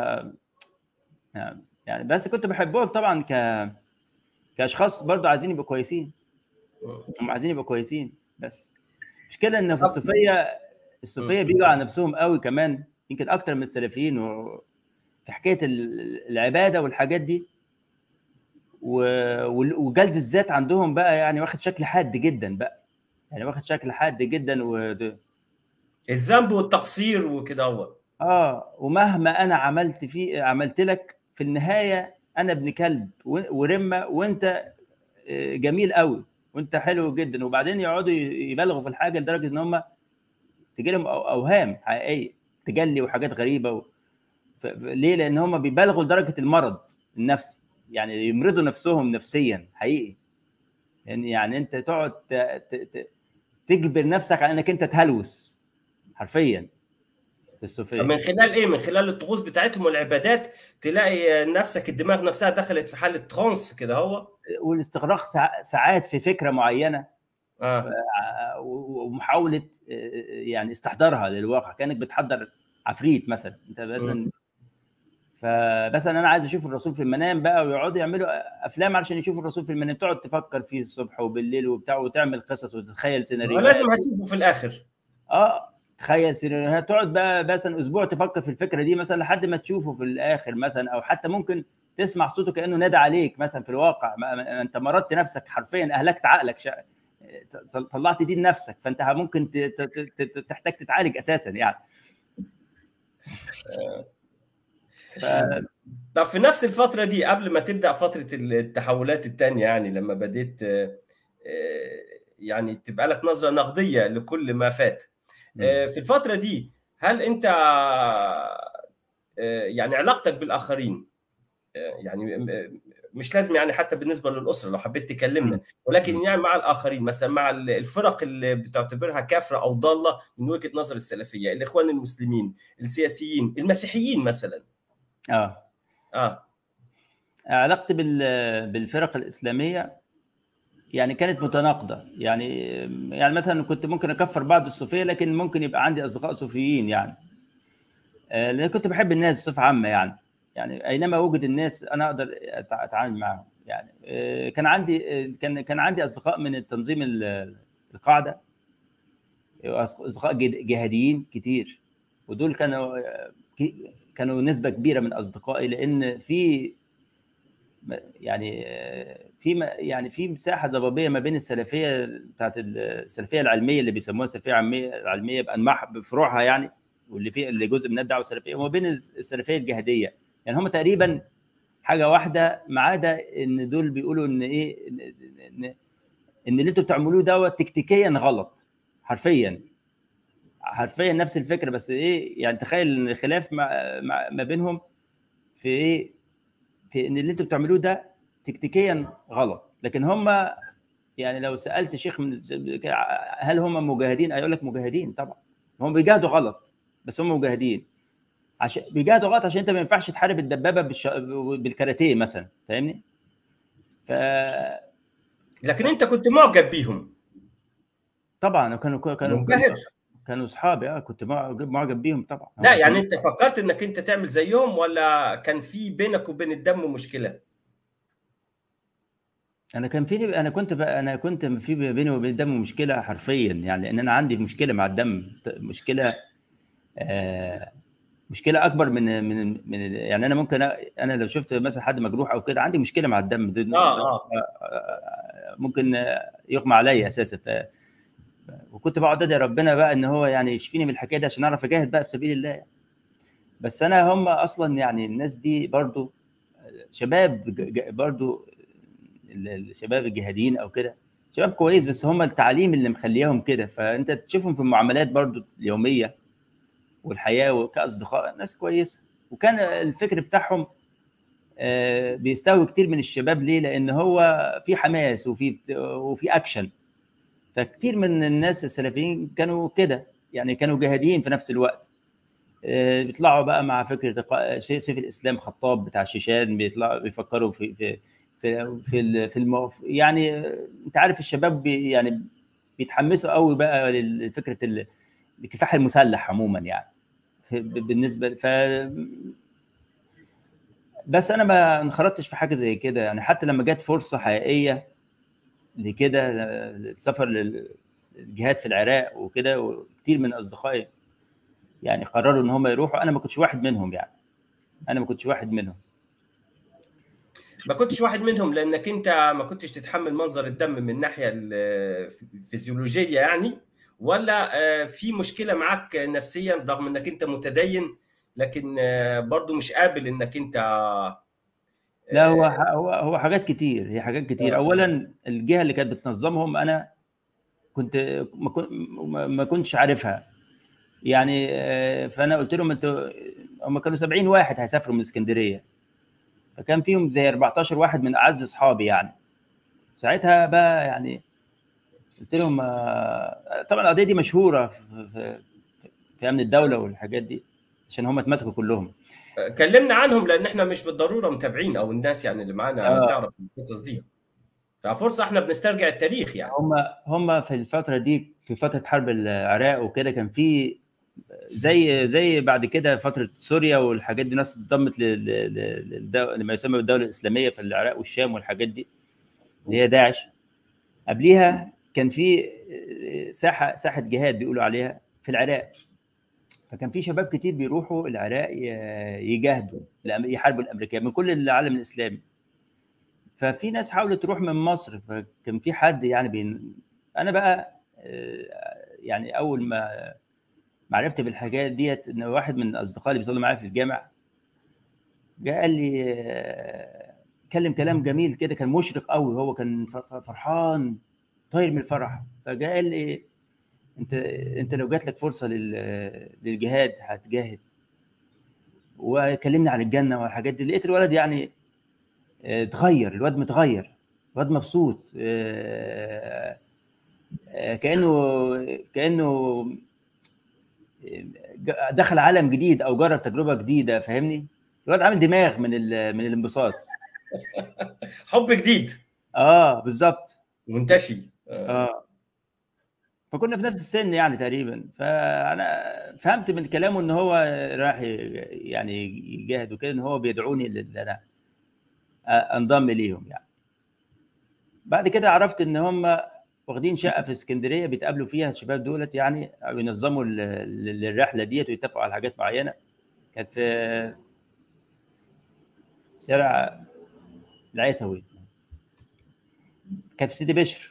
يعني بس كنت بحبهم طبعا ك كاشخاص برضه عايزين يبقوا كويسين هم عايزين يبقوا كويسين بس مشكله ان في الصوفيه الصوفيه بيجوا على نفسهم قوي كمان يمكن اكتر من السلفيين و... في حكايه العباده والحاجات دي و... وجلد الذات عندهم بقى يعني واخد شكل حاد جدا بقى يعني واخد شكل حاد جدا و... الذنب والتقصير وكده هو اه ومهما انا عملت فيه عملت لك في النهايه انا ابن كلب و- ورمه وانت آه، جميل قوي وانت حلو جدا وبعدين يقعدوا ي- يبالغوا في الحاجه لدرجه ان هم تجي لهم أو- اوهام حقيقيه تجلي وحاجات غريبه و... ف... ف- ليه؟ لان هم بيبالغوا لدرجه المرض النفسي يعني يمرضوا نفسهم نفسيا حقيقي يعني يعني انت تقعد ت... ت... ت... تجبر نفسك على انك انت تهلوس حرفيا في الصوفيه من خلال ايه من خلال الطقوس بتاعتهم والعبادات تلاقي نفسك الدماغ نفسها دخلت في حاله ترانس كده هو والاستغراق ساع- ساعات في فكره معينه اه آه، و- ومحاوله آه، يعني استحضارها للواقع كانك بتحضر عفريت مثلا انت مثلا فمثلا انا عايز اشوف الرسول في المنام بقى ويقعدوا يعملوا افلام علشان يشوفوا الرسول في المنام تقعد تفكر فيه الصبح وبالليل وبتاع وتعمل قصص وتتخيل سيناريوهات لازم هتشوفه في الاخر اه تخيل سيناريوهات تقعد بقى مثلا اسبوع تفكر في الفكره دي مثلا لحد ما تشوفه في الاخر مثلا او حتى ممكن تسمع صوته كانه نادى عليك مثلا في الواقع ما ما- انت مرضت نفسك حرفيا اهلكت عقلك شا... طلعت دين نفسك فانت ممكن ت... ت... ت... ت- تحتاج تتعالج اساسا يعني ف... طب في نفس الفترة دي قبل ما تبدأ فترة التحولات التانية يعني لما بديت آه، آه، يعني تبقى لك نظرة نقدية لكل ما فات آه، في الفترة دي هل أنت آه، يعني علاقتك بالآخرين آه، يعني م- مش لازم يعني حتى بالنسبة للأسرة لو حبيت تكلمنا مم. ولكن مم. يعني مع الآخرين مثلا مع الفرق اللي بتعتبرها كافرة أو ضالة من وجهة نظر السلفية الإخوان المسلمين السياسيين المسيحيين مثلا اه اه علاقتي بال... بالفرق الاسلاميه يعني كانت متناقضه يعني يعني مثلا كنت ممكن اكفر بعض الصوفيه لكن ممكن يبقى عندي اصدقاء صوفيين يعني آه، لان كنت بحب الناس بصفه عامه يعني يعني اينما وجد الناس انا اقدر أتع- اتعامل معهم يعني آه، كان عندي آه، كان كان عندي اصدقاء من التنظيم ال- القاعده اصدقاء جد- جهاديين كتير ودول كانوا آه، كي- كانوا نسبه كبيره من اصدقائي لان في م- يعني آه، في م- يعني في مساحه ضبابيه ما بين السلفيه بتاعت السلفيه العلميه اللي بيسموها السلفيه العلميه العلميه بانواع بفروعها يعني واللي في اللي جزء منها الدعوه السلفيه وما بين الس- السلفيه الجهاديه يعني هم تقريبا حاجه واحده ما عدا ان دول بيقولوا ان ايه ان ان, إن اللي انتوا بتعملوه دوت تكتيكيا غلط حرفيا حرفيا نفس الفكره بس ايه يعني تخيل ان الخلاف مع مع ما بينهم في ايه في ان اللي انتوا بتعملوه ده تكتيكيا غلط لكن هم يعني لو سالت شيخ من هل هم مجاهدين هيقول لك مجاهدين طبعا هم بيجاهدوا غلط بس هم مجاهدين عشان بيجاهدوا غلط عشان انت ما ينفعش تحارب الدبابه بالش... بالكاراتيه مثلا فاهمني؟ ف لكن انت كنت معجب بيهم طبعا كانوا كانوا منبهر كانوا اصحابي اه كنت معجب معجب بيهم طبعا لا يعني انت فكرت انك انت تعمل زيهم ولا كان في بينك وبين الدم مشكله انا كان في انا كنت بقى انا كنت في بيني وبين الدم مشكله حرفيا يعني لان انا عندي مشكله مع الدم مشكله آه مشكله اكبر من من من يعني انا ممكن انا لو شفت مثلا حد مجروح او كده عندي مشكله مع الدم ده اه اه ممكن يغمى عليا اساسا ف وكنت بقعد ادعي ربنا بقى ان هو يعني يشفيني من الحكايه دي عشان اعرف اجاهد بقى في سبيل الله يعني. بس انا هم اصلا يعني الناس دي برضو شباب برضو الشباب الجهاديين او كده شباب كويس بس هم التعليم اللي مخليهم كده فانت تشوفهم في المعاملات برضو اليوميه والحياه وكاصدقاء ناس كويسه وكان الفكر بتاعهم بيستوي كتير من الشباب ليه؟ لان هو في حماس وفي وفي اكشن فكتير من الناس السلفيين كانوا كده يعني كانوا جهاديين في نفس الوقت بيطلعوا بقى مع فكره سيف الاسلام خطاب بتاع الشيشان بيطلعوا بيفكروا في في في في, في الموف... يعني انت عارف الشباب بي يعني بيتحمسوا قوي بقى لفكره الكفاح المسلح عموما يعني بالنسبه ف بس انا ما انخرطتش في حاجه زي كده يعني حتى لما جت فرصه حقيقيه لكده السفر للجهاد في العراق وكده وكتير من اصدقائي يعني قرروا ان هم يروحوا انا ما كنتش واحد منهم يعني انا ما كنتش واحد منهم ما كنتش واحد منهم لانك انت ما كنتش تتحمل منظر الدم من الناحيه الفيزيولوجيه يعني ولا في مشكله معاك نفسيا رغم انك انت متدين لكن برضو مش قابل انك انت لا هو هو هو حاجات كتير هي حاجات كتير اولا الجهه اللي كانت بتنظمهم انا كنت ما كنتش عارفها يعني فانا قلت لهم انتوا هم كانوا 70 واحد هيسافروا من اسكندريه فكان فيهم زي 14 واحد من اعز اصحابي يعني ساعتها بقى يعني قلت لهم طبعا القضيه دي مشهوره في, في, في امن الدوله والحاجات دي عشان هم اتمسكوا كلهم كلمنا عنهم لان احنا مش بالضروره متابعين او الناس يعني اللي معانا آه. تعرف القصص دي ففرصه احنا بنسترجع التاريخ يعني هم هم في الفتره دي في فتره حرب العراق وكده كان في زي زي بعد كده فتره سوريا والحاجات دي ناس انضمت لما يسمى بالدوله الاسلاميه في العراق والشام والحاجات دي اللي هي داعش قبليها كان في ساحه ساحه جهاد بيقولوا عليها في العراق فكان في شباب كتير بيروحوا العراق يجاهدوا يحاربوا الامريكان من كل العالم الاسلامي ففي ناس حاولت تروح من مصر فكان في حد يعني بين انا بقى يعني اول ما معرفت بالحاجات ديت ان واحد من اصدقائي اللي بيصلي معايا في الجامع جاء قال لي كلم كلام جميل كده كان مشرق قوي هو كان فرحان طاير من الفرح فجاء قال لي انت انت لو جات لك فرصه للجهاد هتجاهد وكلمني عن الجنه والحاجات دي لقيت الولد يعني اتغير الواد متغير الواد مبسوط كانه كانه دخل عالم جديد او جرب تجربه جديده فاهمني الواد عامل دماغ من من الانبساط حب جديد اه بالظبط منتشي اه فكنا في نفس السن يعني تقريبا فانا فهمت من كلامه ان هو راح يعني يجاهد وكده ان هو بيدعوني ان انا انضم ليهم يعني بعد كده عرفت ان هم واخدين شقه في اسكندريه بيتقابلوا فيها الشباب دولت يعني بينظموا الرحله ديت ويتفقوا على حاجات معينه كانت في شارع العيسوي كانت في سيدي بشر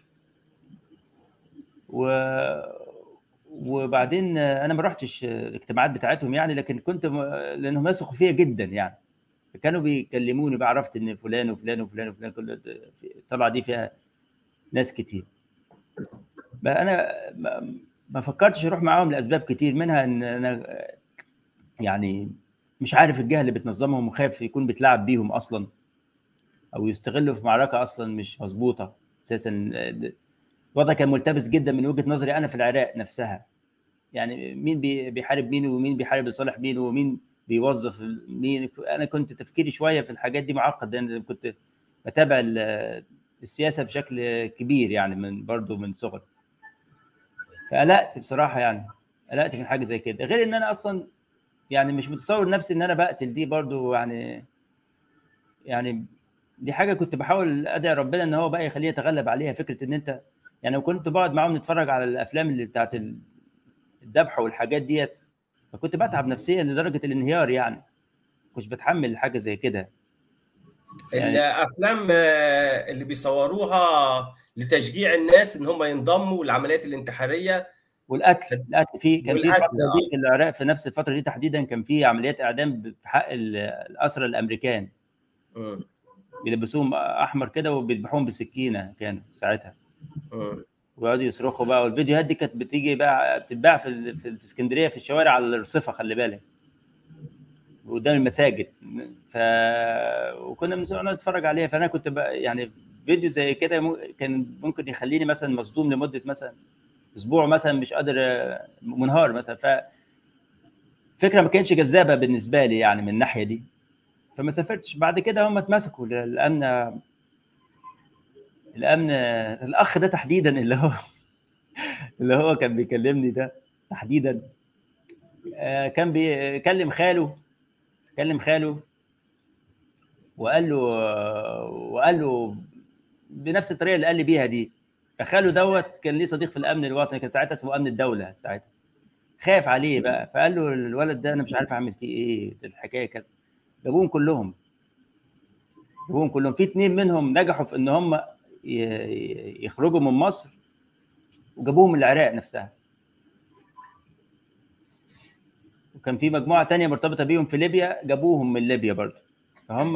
و وبعدين انا ما رحتش الاجتماعات بتاعتهم يعني لكن كنت م... لانهم يثقوا فيا جدا يعني كانوا بيكلموني بقى عرفت ان فلان وفلان وفلان وفلان كل الطلعه دي فيها ناس كتير بقى انا ما فكرتش اروح معاهم لاسباب كتير منها ان انا يعني مش عارف الجهه اللي بتنظمهم وخايف يكون بيتلعب بيهم اصلا او يستغلوا في معركه اصلا مش مظبوطه اساسا الوضع كان ملتبس جدا من وجهه نظري انا في العراق نفسها يعني مين بيحارب مين ومين بيحارب لصالح مين ومين بيوظف مين انا كنت تفكيري شويه في الحاجات دي معقد لان كنت بتابع السياسه بشكل كبير يعني من برضه من صغري فقلقت بصراحه يعني قلقت من حاجه زي كده غير ان انا اصلا يعني مش متصور نفسي ان انا بقتل دي برضه يعني يعني دي حاجه كنت بحاول ادعي ربنا ان هو بقى يخليه يتغلب عليها فكره ان انت يعني لو كنت بقعد معاهم نتفرج على الافلام اللي بتاعت الذبح والحاجات ديت فكنت بتعب نفسيا لدرجه الانهيار يعني كنتش بتحمل حاجه زي كده يعني الافلام اللي بيصوروها لتشجيع الناس ان هم ينضموا للعمليات الانتحاريه والقتل القتل في كان في فتره دي في العراق في نفس الفتره دي تحديدا كان في عمليات اعدام في حق الاسرى الامريكان م. بيلبسوهم احمر كده وبيذبحوهم بسكينه كانوا ساعتها م. ويقعدوا يصرخوا بقى والفيديوهات دي كانت بتيجي بقى بتتباع في في اسكندريه في الشوارع على الرصفه خلي بالك قدام المساجد ف وكنا بنقعد نتفرج عليها فانا كنت بقى يعني فيديو زي كده كان ممكن يخليني مثلا مصدوم لمده مثلا اسبوع مثلا مش قادر منهار مثلا ف فكره ما كانتش جذابه بالنسبه لي يعني من الناحيه دي فما سافرتش بعد كده هم اتمسكوا الامن الامن الاخ ده تحديدا اللي هو اللي هو كان بيكلمني ده تحديدا كان بيكلم خاله كلم خاله وقال له وقال له بنفس الطريقه اللي قال لي بيها دي فخاله دوت كان ليه صديق في الامن الوطني كان ساعتها اسمه امن الدوله ساعتها خاف عليه بقى فقال له الولد ده انا مش عارف اعمل فيه ايه الحكايه كذا جابوهم كلهم جابوهم كلهم في اثنين منهم نجحوا في ان هم يخرجوا من مصر وجابوهم من العراق نفسها كان في مجموعه تانية مرتبطه بيهم في ليبيا جابوهم من ليبيا برضه فهم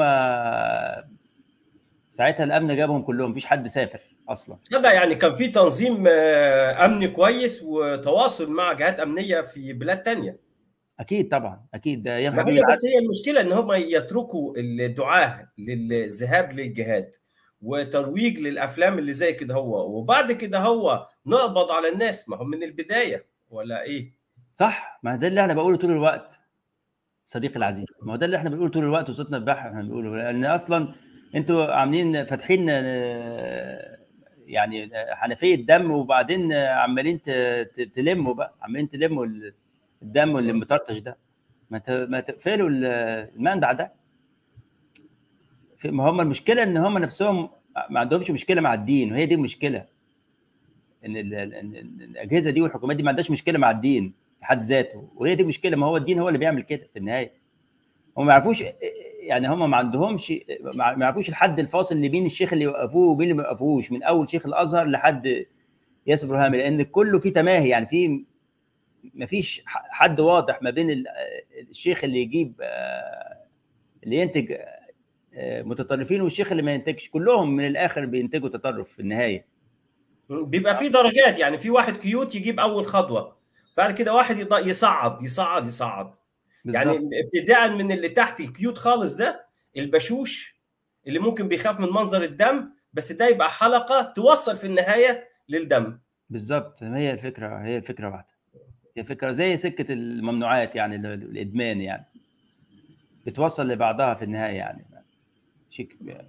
ساعتها الامن جابهم كلهم مفيش حد سافر اصلا لا يعني كان في تنظيم آه، امني كويس وتواصل مع جهات امنيه في بلاد تانية اكيد طبعا اكيد ده ايام ما حبيب هي العدل بس هي المشكله ان هم يتركوا الدعاه للذهاب للجهاد وترويج للافلام اللي زي كده هو وبعد كده هو نقبض على الناس ما هو من البدايه ولا ايه صح ما ده اللي احنا بقوله طول الوقت صديقي العزيز ما هو ده اللي احنا بنقوله طول الوقت وصوتنا البحر احنا بنقوله لان اصلا انتوا عاملين فاتحين آه، يعني آه، حنفيه دم وبعدين آه، عمالين ت- ت- تلموا بقى عمالين تلموا ال- الدم اللي مطرطش ده ما ت- ما تقفلوا ال- المنبع ده في- ما هم المشكله ان هم نفسهم ما عندهمش مشكله مع الدين وهي دي المشكله ان ال- ال- إن الاجهزه دي والحكومات دي ما عندهاش مشكله مع الدين في حد ذاته وهي دي المشكله ما هو الدين هو اللي بيعمل كده في النهايه هم ما يعرفوش يعني هم ما عندهمش ما يعرفوش الحد الفاصل اللي بين الشيخ اللي يوقفوه وبين اللي ما يوقفوش من اول شيخ الازهر لحد ياسر برهامي لان كله فيه تماهي يعني في ما فيش حد واضح ما بين ال- الشيخ اللي يجيب آه، اللي ينتج آه، متطرفين والشيخ اللي ما ينتجش كلهم من الاخر بينتجوا تطرف في النهايه بيبقى في درجات يعني في واحد كيوت يجيب اول خطوه بعد كده واحد يض- يصعد يصعد يصعد يعني بالظبط. ابتداء من اللي تحت الكيوت خالص ده البشوش اللي ممكن بيخاف من منظر الدم بس ده يبقى حلقه توصل في النهايه للدم بالظبط هي الفكره هي الفكره واحده هي فكره زي سكه الممنوعات يعني ال- الادمان يعني بتوصل لبعضها في النهايه يعني شيء كبير.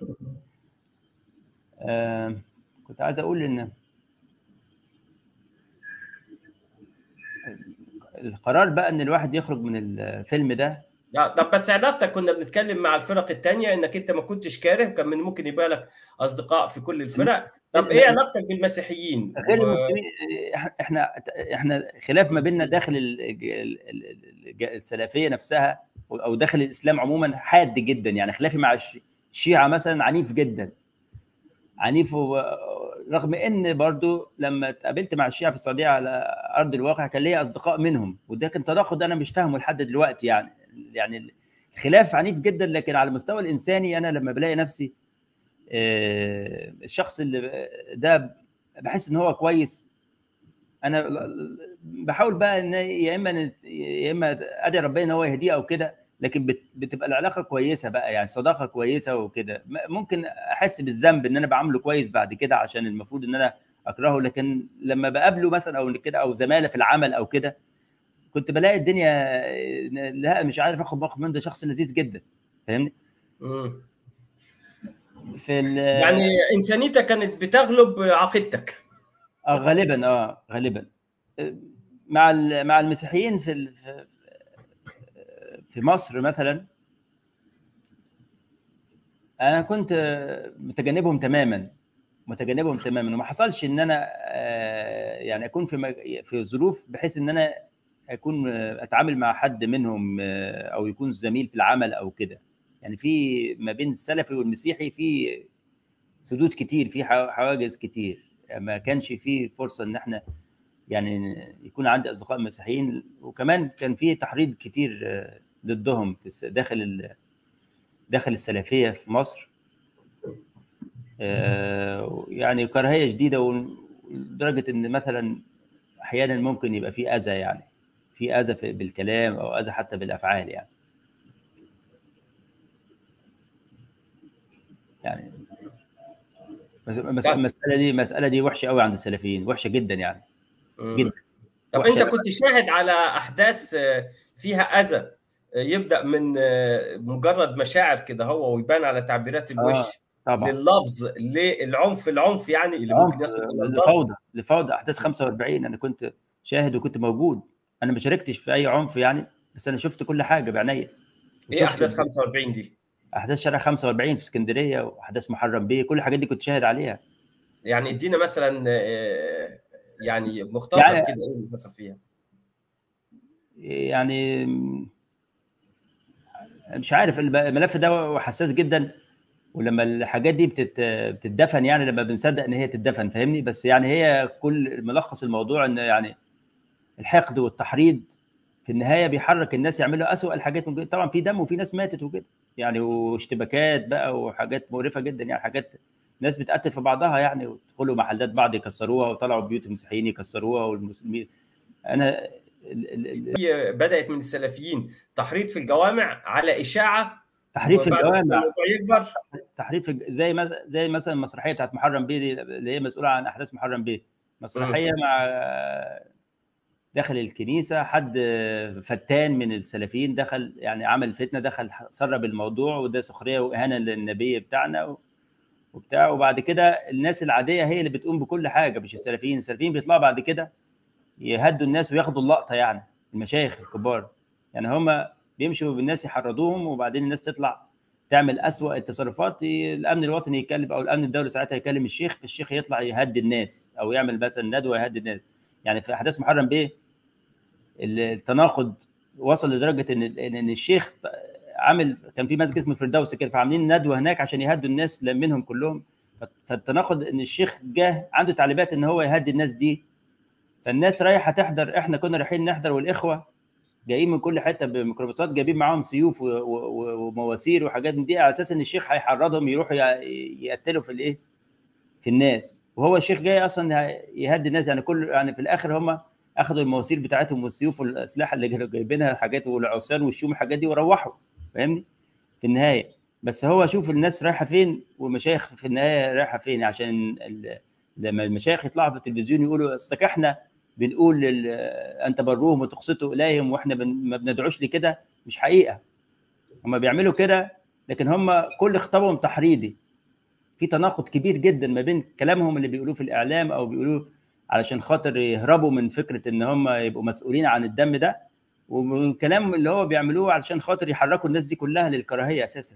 آه كنت عايز اقول ان القرار بقى ان الواحد يخرج من الفيلم ده لا طب بس علاقتك كنا بنتكلم مع الفرق التانية انك انت ما كنتش كاره كان من ممكن يبقى لك اصدقاء في كل الفرق طب ايه علاقتك بالمسيحيين غير و- المسلمين احنا احنا خلاف ما بيننا داخل ال- ال- ال- السلفيه نفسها او داخل الاسلام عموما حاد جدا يعني خلافي مع الش- الشيعه مثلا عنيف جدا عنيف و- رغم ان برضو لما اتقابلت مع الشيعه في السعوديه على ارض الواقع كان ليا اصدقاء منهم وده كان تناقض انا مش فاهمه لحد دلوقتي يعني يعني الخلاف عنيف جدا لكن على المستوى الانساني انا لما بلاقي نفسي آه، الشخص اللي ده بحس ان هو كويس انا بحاول بقى ان يا اما نت- يا اما ادعي ربنا ان هو يهديه او كده لكن بت- بتبقى العلاقه كويسه بقى يعني صداقه كويسه وكده م- ممكن احس بالذنب ان انا بعامله كويس بعد كده عشان المفروض ان انا اكرهه لكن لما بقابله مثلا او كده او زماله في العمل او كده كنت بلاقي الدنيا لا مش عارف اخد موقف منه ده شخص لذيذ جدا فاهمني مم. في ال- يعني انسانيتك كانت بتغلب عقيدتك آه غالبا اه غالبا آه، مع ال- مع المسيحيين في ال- في- في مصر مثلا انا كنت آه، متجنبهم تماما متجنبهم تماما وما حصلش ان انا آه، يعني اكون في مج- في ظروف بحيث ان انا اكون آه، اتعامل مع حد منهم آه، او يكون زميل في العمل او كده يعني في ما بين السلفي والمسيحي في سدود كتير في حوا- حواجز كتير ما كانش في فرصه ان احنا يعني يكون عندي اصدقاء مسيحيين وكمان كان في تحريض كتير آه، ضدهم في الس- داخل ال- داخل السلفيه في مصر آه، يعني كراهيه شديده ول- لدرجه ان مثلا احيانا ممكن يبقى في اذى يعني في اذى في- بالكلام او اذى حتى بالافعال يعني يعني بس- بس- طب. المساله دي المساله دي وحشه قوي عند السلفيين وحشه جدا يعني مم. جدا طب وحشة انت بقى. كنت شاهد على احداث آه، فيها اذى آه، يبدا من آه، مجرد مشاعر كده هو ويبان على تعبيرات الوش طبعا لللفظ للعنف العنف يعني اللي عنف ممكن يصل الى الضرب لفوضى لفوضى احداث 45 انا كنت شاهد وكنت موجود انا ما شاركتش في اي عنف يعني بس انا شفت كل حاجه بعينيا ايه وشفت احداث 45 دي؟ احداث شارع 45 في اسكندريه واحداث محرم بيه كل الحاجات دي كنت شاهد عليها يعني ادينا مثلا آه، يعني مختصر يعني- كده ايه اللي حصل فيها؟ يعني مش عارف الملف ده حساس جدا ولما الحاجات دي بتت... بتدفن يعني لما بنصدق ان هي تدفن فاهمني بس يعني هي كل ملخص الموضوع ان يعني الحقد والتحريض في النهايه بيحرك الناس يعملوا اسوء الحاجات ممكن. طبعا في دم وفي ناس ماتت وكده يعني واشتباكات بقى وحاجات مقرفه جدا يعني حاجات ناس بتقتل في بعضها يعني ويدخلوا محلات بعض يكسروها وطلعوا بيوت المسيحيين يكسروها والمسلمين انا هي بدات من السلفيين تحريض في الجوامع على اشاعه تحريض في وبعد الجوامع الموضوع يكبر تحريض في زي مثلا زي مثلا المسرحيه بتاعت محرم بيه دي اللي هي مسؤوله عن احداث محرم بيه مسرحيه مع داخل الكنيسه حد فتان من السلفيين دخل يعني عمل فتنه دخل سرب الموضوع وده سخريه واهانه للنبي بتاعنا وبتاع وبعد كده الناس العاديه هي اللي بتقوم بكل حاجه مش السلفيين السلفيين بيطلعوا بعد كده يهدوا الناس وياخدوا اللقطه يعني المشايخ الكبار يعني هم بيمشوا بالناس يحرضوهم وبعدين الناس تطلع تعمل أسوأ التصرفات الامن الوطني يتكلم او الامن الدولي ساعتها يكلم الشيخ الشيخ يطلع يهدي الناس او يعمل مثلا ندوه يهدي الناس يعني في احداث محرم بيه التناقض وصل لدرجه ان ان الشيخ عامل كان في مسجد اسمه الفردوس كده فعاملين ندوه هناك عشان يهدوا الناس لمنهم كلهم فالتناقض ان الشيخ جه عنده تعليمات ان هو يهدي الناس دي فالناس رايحه تحضر احنا كنا رايحين نحضر والاخوه جايين من كل حته بميكروباصات جايبين معاهم سيوف ومواسير وحاجات من دي على اساس ان الشيخ هيحرضهم يروحوا يقتلوا في الايه؟ في الناس وهو الشيخ جاي اصلا يهدي الناس يعني كل يعني في الاخر هم اخذوا المواسير بتاعتهم والسيوف والاسلحه اللي كانوا جايبينها الحاجات والعصيان والشوم الحاجات دي وروحوا فاهمني؟ في النهايه بس هو شوف الناس رايحه فين والمشايخ في النهايه رايحه فين عشان لما المشايخ يطلعوا في التلفزيون يقولوا اصلك احنا بنقول ان تبروهم وتقسطوا اليهم واحنا بن... ما بندعوش لكده مش حقيقه هم بيعملوا كده لكن هم كل خطابهم تحريضي في تناقض كبير جدا ما بين كلامهم اللي بيقولوه في الاعلام او بيقولوه علشان خاطر يهربوا من فكره ان هم يبقوا مسؤولين عن الدم ده والكلام اللي هو بيعملوه علشان خاطر يحركوا الناس دي كلها للكراهيه اساسا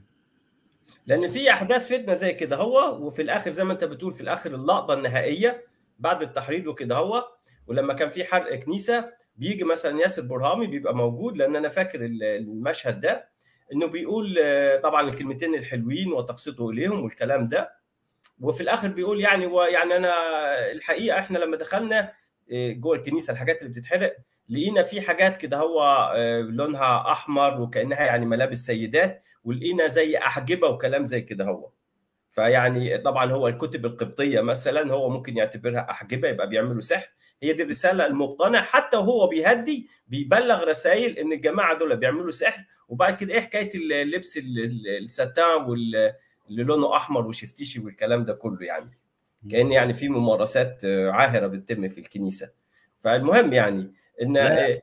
لان في احداث فتنه زي كده هو وفي الاخر زي ما انت بتقول في الاخر اللقطه النهائيه بعد التحريض وكده هو ولما كان في حرق كنيسه بيجي مثلا ياسر برهامي بيبقى موجود لان انا فاكر المشهد ده انه بيقول طبعا الكلمتين الحلوين وتقسطوا اليهم والكلام ده وفي الاخر بيقول يعني ويعني انا الحقيقه احنا لما دخلنا جوه الكنيسه الحاجات اللي بتتحرق لقينا في حاجات كده هو لونها احمر وكانها يعني ملابس سيدات ولقينا زي احجبه وكلام زي كده هو فيعني طبعا هو الكتب القبطيه مثلا هو ممكن يعتبرها احجبه يبقى بيعملوا سحر هي دي الرساله المقتنع حتى وهو بيهدي بيبلغ رسائل ان الجماعه دول بيعملوا سحر وبعد كده ايه حكايه اللبس الستان واللي لونه احمر وشفتيشي والكلام ده كله يعني كان يعني في ممارسات عاهره بتتم في الكنيسه فالمهم يعني ان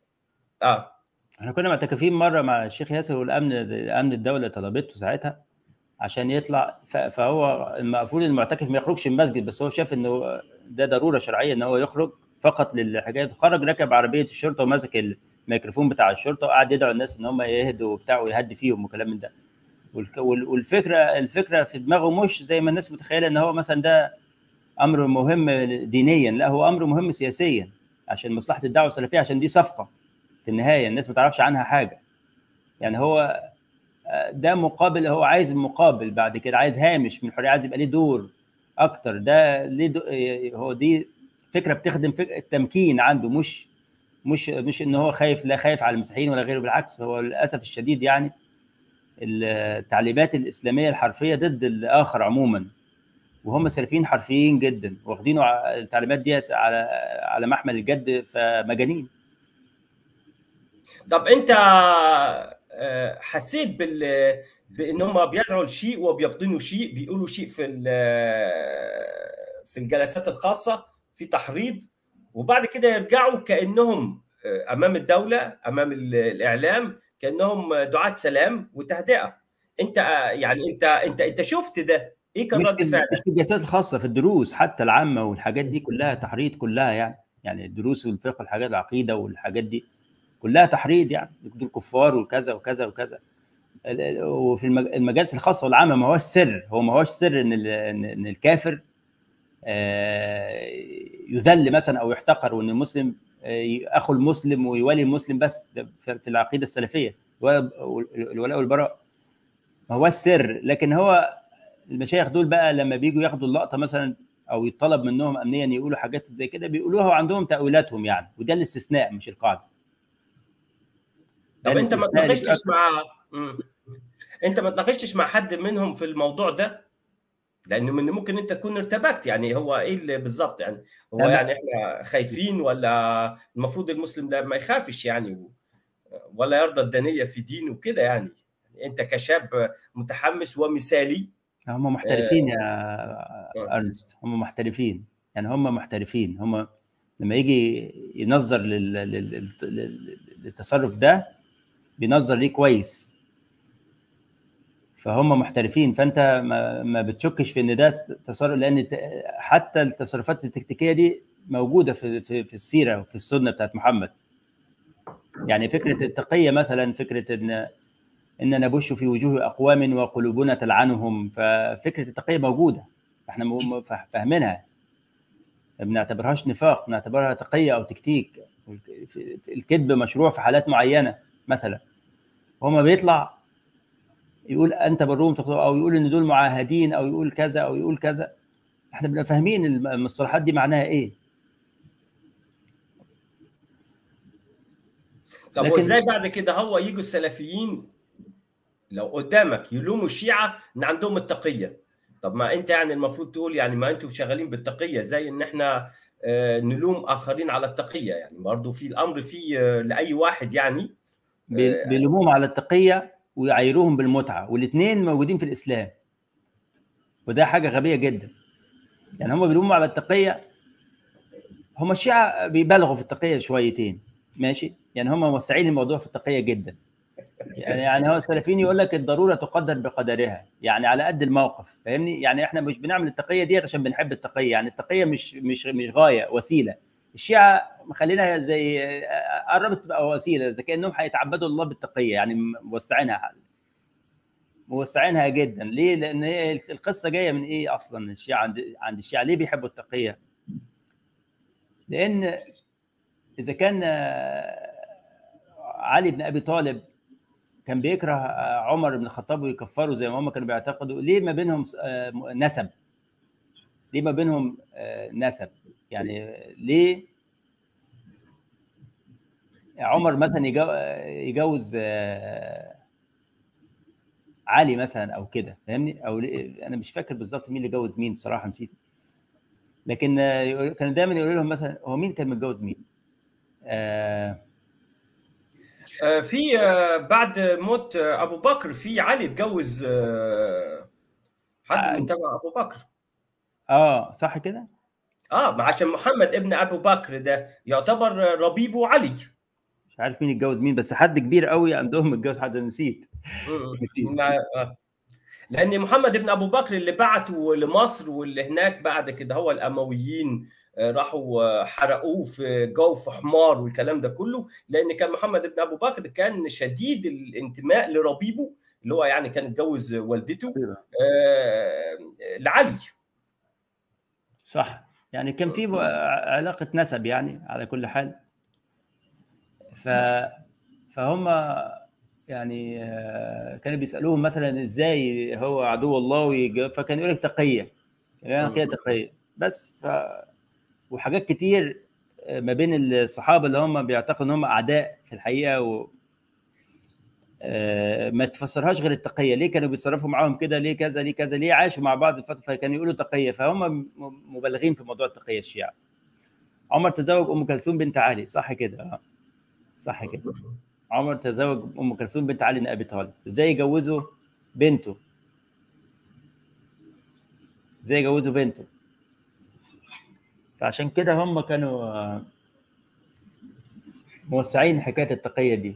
اه احنا كنا معتكفين مره مع الشيخ ياسر والامن امن الدوله طلبته ساعتها عشان يطلع فهو المفروض المعتكف ما يخرجش من المسجد بس هو شاف انه ده ضروره شرعيه ان هو يخرج فقط للحاجات خرج ركب عربيه الشرطه ومسك الميكروفون بتاع الشرطه وقعد يدعو الناس ان هم يهدوا وبتاع ويهدي فيهم وكلام من ده والفكره الفكره في دماغه مش زي ما الناس متخيله ان هو مثلا ده امر مهم دينيا لا هو امر مهم سياسيا عشان مصلحه الدعوه السلفيه عشان دي صفقه في النهايه الناس ما تعرفش عنها حاجه يعني هو ده مقابل هو عايز المقابل بعد كده عايز هامش من الحريه عايز يبقى ليه دور اكتر ده ليه دو هو دي فكره بتخدم فكرة التمكين عنده مش مش مش ان هو خايف لا خايف على المسيحيين ولا غيره بالعكس هو للاسف الشديد يعني التعليمات الاسلاميه الحرفيه ضد الاخر عموما وهم سلفيين حرفيين جدا واخدينه التعليمات ديت على على محمل الجد فمجانين طب انت حسيت بال بان هم بيدعوا لشيء وبيبطنوا شيء بيقولوا شيء في في الجلسات الخاصه في تحريض وبعد كده يرجعوا كانهم امام الدوله امام الاعلام كانهم دعاة سلام وتهدئه انت يعني انت انت انت شفت ده ايه كان رد فعلك؟ مش في الجلسات الخاصه في الدروس حتى العامه والحاجات دي كلها تحريض كلها يعني يعني الدروس والفقه الحاجات العقيده والحاجات دي كلها تحريض يعني دول كفار وكذا وكذا وكذا وفي المجالس الخاصه والعامه ما هوش سر هو ما هوش سر ان ان الكافر يذل مثلا او يحتقر وان المسلم اخو المسلم ويوالي المسلم بس في العقيده السلفيه الولاء والبراء ما هو السر لكن هو المشايخ دول بقى لما بيجوا ياخدوا اللقطه مثلا او يطلب منهم امنيا يقولوا حاجات زي كده بيقولوها وعندهم تاويلاتهم يعني وده الاستثناء مش القاعده طب انت ما تناقشتش مع مم. انت ما تناقشتش مع حد منهم في الموضوع ده لانه من ممكن انت تكون ارتبكت يعني هو ايه اللي بالظبط يعني هو لا، يعني احنا خايفين ولا المفروض المسلم ده ما يخافش يعني و- ولا يرضى الدنيه في دينه وكده يعني انت كشاب متحمس ومثالي هم محترفين يا آه. ارنست هم محترفين يعني هم محترفين هم لما يجي ينظر لل- لل- لل- للتصرف ده بينظر ليه كويس فهم محترفين فانت ما, ما بتشكش في ان ده تصرف لان ت- حتى التصرفات التكتيكيه دي موجوده في في, في السيره وفي السنه بتاعت محمد يعني فكره التقيه مثلا فكره ان ان نبش في وجوه اقوام وقلوبنا تلعنهم ففكره التقيه موجوده احنا م- م- فا- فاهمينها ما بنعتبرهاش نفاق بنعتبرها تقيه او تكتيك الكذب مشروع في حالات معينه مثلا هو ما بيطلع يقول انت بالروم تقتلوا او يقول ان دول معاهدين او يقول كذا او يقول كذا احنا بنبقى فاهمين المصطلحات دي معناها ايه طب لكن- وازاي بعد كده هو يجوا السلفيين لو قدامك يلوموا الشيعه ان عندهم التقيه طب ما انت يعني المفروض تقول يعني ما انتم شغالين بالتقيه زي ان احنا آه، نلوم اخرين على التقيه يعني برضه في الامر فيه آه، لاي واحد يعني بي- بيلوموهم على التقيه ويعايروهم بالمتعه والاثنين موجودين في الاسلام وده حاجه غبيه جدا يعني هم بيلوموا على التقيه هم الشيعه بيبالغوا في التقيه شويتين ماشي يعني هم موسعين الموضوع في التقيه جدا يعني يعني هو السلفيين يقول لك الضروره تقدر بقدرها يعني على قد الموقف فاهمني يعني احنا مش بنعمل التقيه ديت عشان بنحب التقيه يعني التقيه مش مش مش غايه وسيله الشيعه مخلينها زي قربت تبقى وسيله زي كانهم هيتعبدوا الله بالتقيه يعني موسعينها موسعينها جدا ليه؟ لان هي القصه جايه من ايه اصلا الشيعه عند عند الشيعه ليه بيحبوا التقيه؟ لان اذا كان علي بن ابي طالب كان بيكره عمر بن الخطاب ويكفره زي ما هم كانوا بيعتقدوا ليه ما بينهم نسب ليه ما بينهم نسب يعني ليه عمر مثلا يجوز علي مثلا او كده فاهمني او انا مش فاكر بالظبط مين اللي جوز مين بصراحه نسيت لكن كانوا دايما يقولوا لهم مثلا هو مين كان متجوز مين آه في بعد موت ابو بكر في علي اتجوز حد من تبع ابو بكر اه صح كده اه عشان محمد ابن ابو بكر ده يعتبر ربيبه علي مش عارف مين اتجوز مين بس حد كبير قوي عندهم متجوز حد نسيت لان محمد ابن ابو بكر اللي بعته لمصر واللي هناك بعد كده هو الامويين راحوا حرقوه في جوف حمار والكلام ده كله لان كان محمد ابن ابو بكر كان شديد الانتماء لربيبه اللي هو يعني كان اتجوز والدته آه لعلي صح يعني كان في علاقه نسب يعني على كل حال ف فهم يعني كانوا بيسالوهم مثلا ازاي هو عدو الله ويجب فكان يقول لك تقيه يعني كده تقيه بس ف وحاجات كتير ما بين الصحابه اللي هم بيعتقدوا ان هم اعداء في الحقيقه و ما تفسرهاش غير التقيه ليه كانوا بيتصرفوا معاهم كده ليه كذا ليه كذا ليه عاشوا مع بعض فتره فكانوا يقولوا تقيه فهم مبالغين في موضوع التقيه الشيعه عمر تزوج ام كلثوم بنت علي صح كده اه صح كده عمر تزوج ام كلثوم بنت علي بن ابي طالب ازاي يجوزوا بنته ازاي يجوزوا بنته فعشان كده هم كانوا موسعين حكايه التقيه دي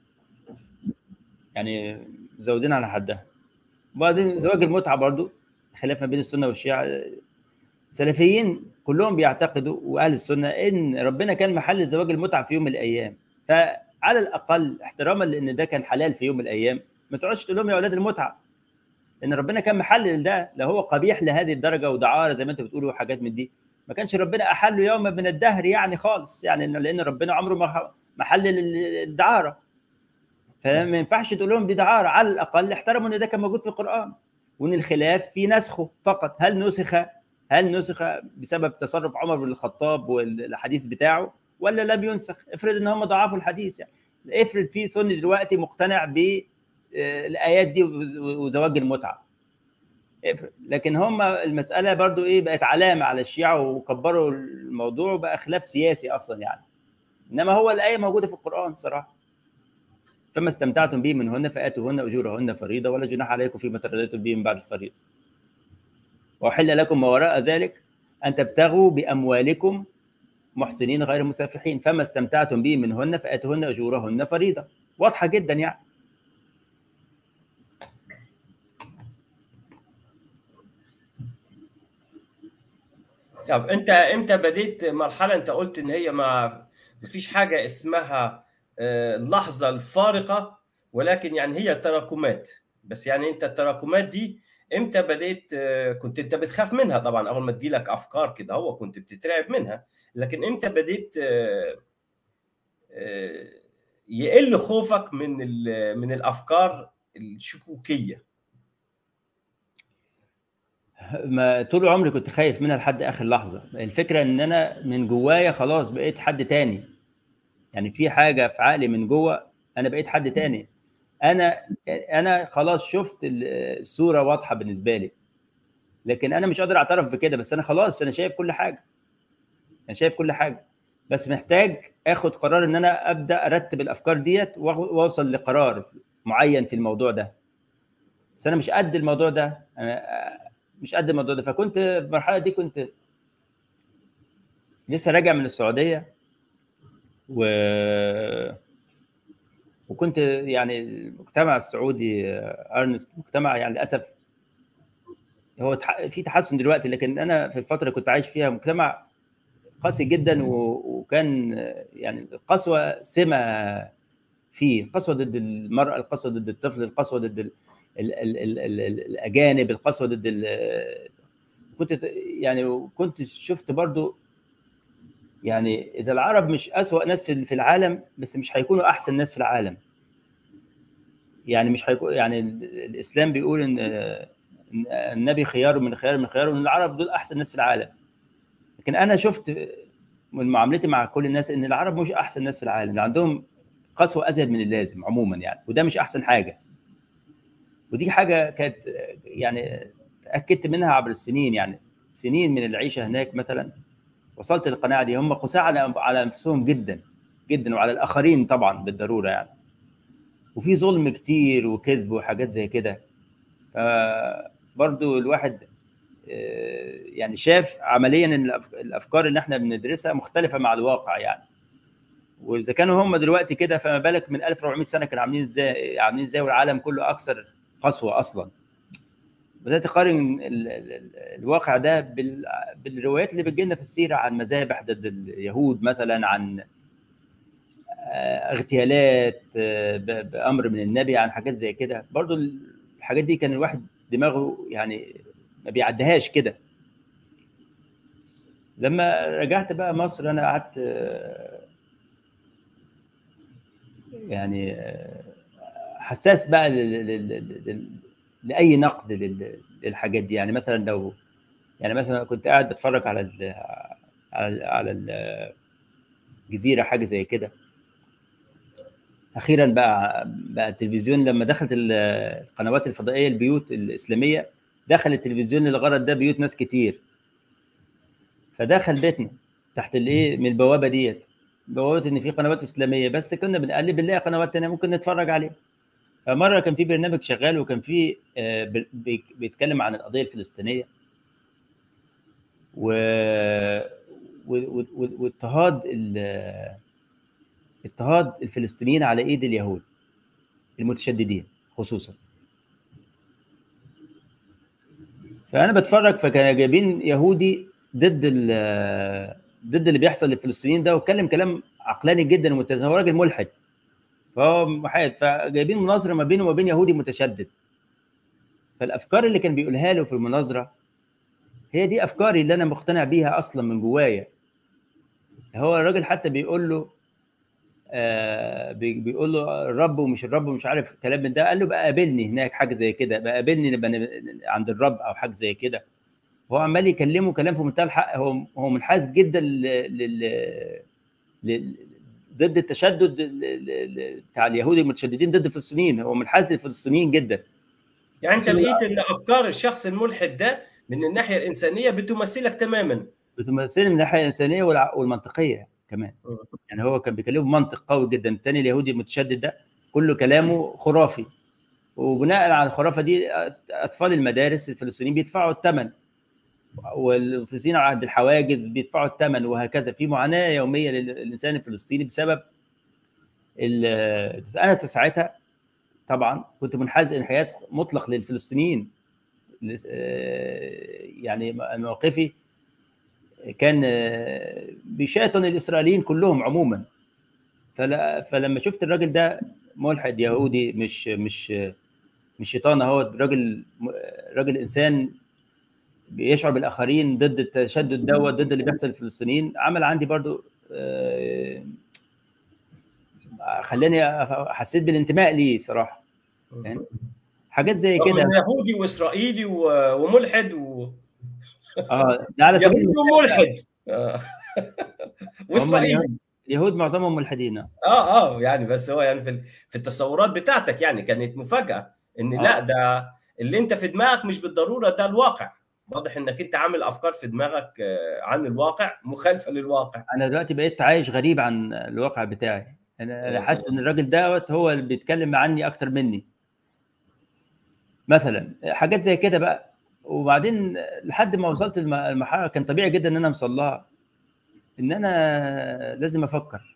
يعني مزودين على حدها وبعدين زواج المتعه برضو خلاف ما بين السنه والشيعه السلفيين كلهم بيعتقدوا واهل السنه ان ربنا كان محل زواج المتعه في يوم من الايام فعلى الاقل احتراما لان ده كان حلال في يوم من الايام ما تقعدش تقول لهم يا اولاد المتعه لان ربنا كان محلل ده لو هو قبيح لهذه الدرجه ودعاره زي ما انت بتقول وحاجات من دي ما كانش ربنا احله يوم من الدهر يعني خالص يعني لان ربنا عمره ما حلل الدعاره فما ينفعش تقول لهم دي دعاره على الاقل احترموا ان ده كان موجود في القران وان الخلاف في نسخه فقط هل نسخ هل نسخ بسبب تصرف عمر بن الخطاب والحديث بتاعه ولا لم ينسخ افرض ان هم ضعفوا الحديث يعني افرض في سني دلوقتي مقتنع بالايات دي وزواج المتعه لكن هم المساله برضو ايه بقت علامه على الشيعه وكبروا الموضوع وبقى خلاف سياسي اصلا يعني انما هو الايه موجوده في القران صراحه فما استمتعتم به منهن فاتوهن اجورهن فريضه ولا جناح عليكم فيما ترددتم به من بعد الفريضه واحل لكم ما وراء ذلك ان تبتغوا باموالكم محسنين غير مسافحين فما استمتعتم به منهن فاتوهن اجورهن فريضه واضحه جدا يعني طب انت امتى بديت مرحله انت قلت ان هي ما فيش حاجه اسمها اللحظه الفارقه ولكن يعني هي تراكمات بس يعني انت التراكمات دي امتى بديت كنت انت بتخاف منها طبعا اول ما تجيلك افكار كده هو كنت بتترعب منها لكن امتى بديت يقل خوفك من من الافكار الشكوكيه ما طول عمري كنت خايف منها لحد اخر لحظه الفكره ان انا من جوايا خلاص بقيت حد تاني يعني في حاجه في عقلي من جوه انا بقيت حد تاني انا انا خلاص شفت الصوره واضحه بالنسبه لي لكن انا مش قادر اعترف بكده بس انا خلاص انا شايف كل حاجه انا شايف كل حاجه بس محتاج اخد قرار ان انا ابدا ارتب الافكار ديت واوصل لقرار معين في الموضوع ده بس انا مش قد الموضوع ده انا مش قد الموضوع ده فكنت في المرحله دي كنت لسه راجع من السعوديه و وكنت يعني المجتمع السعودي ارنست مجتمع يعني للاسف هو في تحسن دلوقتي لكن انا في الفتره كنت عايش فيها مجتمع قاسي جدا وكان يعني القسوه سمه فيه القسوه ضد المراه القسوه ضد الطفل القسوه ضد ال ال ال ال ال ال الاجانب القسوه ضد كنت يعني كنت شفت برضو يعني اذا العرب مش اسوا ناس في العالم بس مش هيكونوا احسن ناس في العالم يعني مش هيكون يعني الاسلام بيقول ان النبي خيار من خيار من خيار وان العرب دول احسن ناس في العالم لكن انا شفت من معاملتي مع كل الناس ان العرب مش احسن ناس في العالم اللي عندهم قسوه ازيد من اللازم عموما يعني وده مش احسن حاجه ودي حاجه كانت يعني تاكدت منها عبر السنين يعني سنين من العيشه هناك مثلا وصلت للقناعه دي هم قساة على على انفسهم جدا جدا وعلى الاخرين طبعا بالضروره يعني وفي ظلم كتير وكذب وحاجات زي كده فبرضو الواحد يعني شاف عمليا ان الافكار اللي احنا بندرسها مختلفه مع الواقع يعني واذا كانوا هم دلوقتي كده فما بالك من 1400 سنه كانوا عاملين ازاي عاملين ازاي والعالم كله اكثر قسوه اصلا بدات اقارن الواقع ده بالروايات اللي بتجيلنا في السيره عن مذابح ضد اليهود مثلا عن اغتيالات بامر من النبي عن حاجات زي كده برضو الحاجات دي كان الواحد دماغه يعني ما بيعدهاش كده لما رجعت بقى مصر انا قعدت يعني حساس بقى لاي نقد للحاجات دي يعني مثلا لو يعني مثلا كنت قاعد بتفرج على ال على على الجزيره حاجه زي كده اخيرا بقى بقى التلفزيون لما دخلت القنوات الفضائيه البيوت الاسلاميه دخل التلفزيون للغرض ده بيوت ناس كتير فدخل بيتنا تحت الايه من البوابه ديت بوابه ان في قنوات اسلاميه بس كنا بنقلب بنلاقي قنوات تانية ممكن نتفرج عليها فمره كان في برنامج شغال وكان في بيتكلم عن القضيه الفلسطينيه و واضطهاد اضطهاد الفلسطينيين على ايد اليهود المتشددين خصوصا فانا بتفرج فكان جايبين يهودي ضد ضد اللي بيحصل للفلسطينيين ده واتكلم كلام عقلاني جدا ومتزن هو راجل ملحد فهو محايد فجايبين مناظره ما بينه وما بين يهودي متشدد فالافكار اللي كان بيقولها له في المناظره هي دي افكاري اللي انا مقتنع بيها اصلا من جوايا هو الراجل حتى بيقول له آه بيقول له الرب ومش الرب ومش عارف كلام من ده قال له بقى قابلني هناك حاجه زي كده بقى قابلني نبقى عند الرب او حاجه زي كده هو عمال يكلمه كلام في منتهى الحق هو هو منحاز جدا لل, لل... ضد التشدد بتاع اليهود المتشددين ضد الفلسطينيين هو منحاز للفلسطينيين جدا يعني انت لقيت ان افكار الشخص الملحد ده من الناحيه الانسانيه بتمثلك تماما بتمثل من الناحيه الانسانيه والمنطقيه كمان يعني هو كان بيكلمه بمنطق قوي جدا الثاني اليهودي المتشدد ده كله كلامه خرافي وبناء على الخرافه دي اطفال المدارس الفلسطينيين بيدفعوا الثمن والفلسطينيين عند الحواجز بيدفعوا الثمن وهكذا في معاناه يوميه للانسان الفلسطيني بسبب انا في ساعتها طبعا كنت منحاز انحياز مطلق للفلسطينيين يعني موقفي كان بيشاطن الاسرائيليين كلهم عموما فلما شفت الراجل ده ملحد يهودي مش مش مش شيطان اهو راجل راجل انسان بيشعر بالاخرين ضد التشدد دوت ضد اللي بيحصل للفلسطينيين عمل عندي برضو خلاني حسيت بالانتماء ليه صراحه يعني حاجات زي كده يهودي واسرائيلي وملحد و اه على يهودي وملحد واسرائيلي اليهود معظمهم ملحدين اه اه يعني بس هو يعني في في التصورات بتاعتك يعني كانت مفاجاه ان آه. لا ده اللي انت في دماغك مش بالضروره ده الواقع واضح انك انت عامل افكار في دماغك عن الواقع مخالفه للواقع انا دلوقتي بقيت عايش غريب عن الواقع بتاعي انا انا حاسس ان الراجل دوت هو اللي بيتكلم عني اكتر مني مثلا حاجات زي كده بقى وبعدين لحد ما وصلت المرحله كان طبيعي جدا ان انا اوصل لها ان انا لازم افكر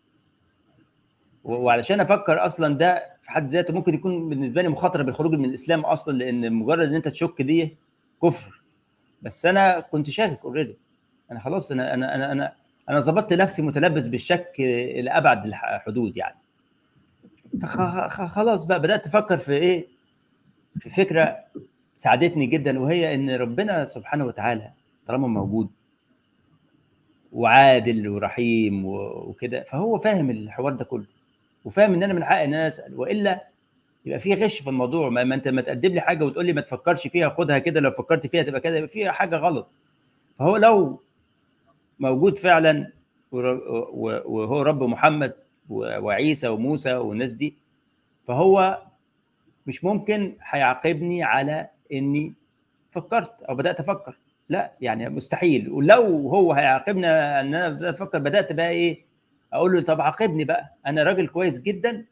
وعلشان افكر اصلا ده في حد ذاته ممكن يكون بالنسبه لي مخاطره بالخروج من الاسلام اصلا لان مجرد ان انت تشك دي كفر بس انا كنت شاكك اوريدي انا خلاص انا انا انا انا انا ظبطت نفسي متلبس بالشك الى ابعد الحدود يعني فخلاص بقى بدات افكر في ايه في فكره ساعدتني جدا وهي ان ربنا سبحانه وتعالى طالما موجود وعادل ورحيم وكده فهو فاهم الحوار ده كله وفاهم ان انا من حقي ان انا اسال والا يبقى في غش في الموضوع ما, ما انت ما تقدم لي حاجه وتقول لي ما تفكرش فيها خدها كده لو فكرت فيها تبقى كده يبقى فيها حاجه غلط فهو لو موجود فعلا وهو رب محمد وعيسى وموسى والناس دي فهو مش ممكن هيعاقبني على اني فكرت او بدات افكر لا يعني مستحيل ولو هو هيعاقبني ان انا بدات افكر بدات بقى ايه اقول له طب عاقبني بقى انا راجل كويس جدا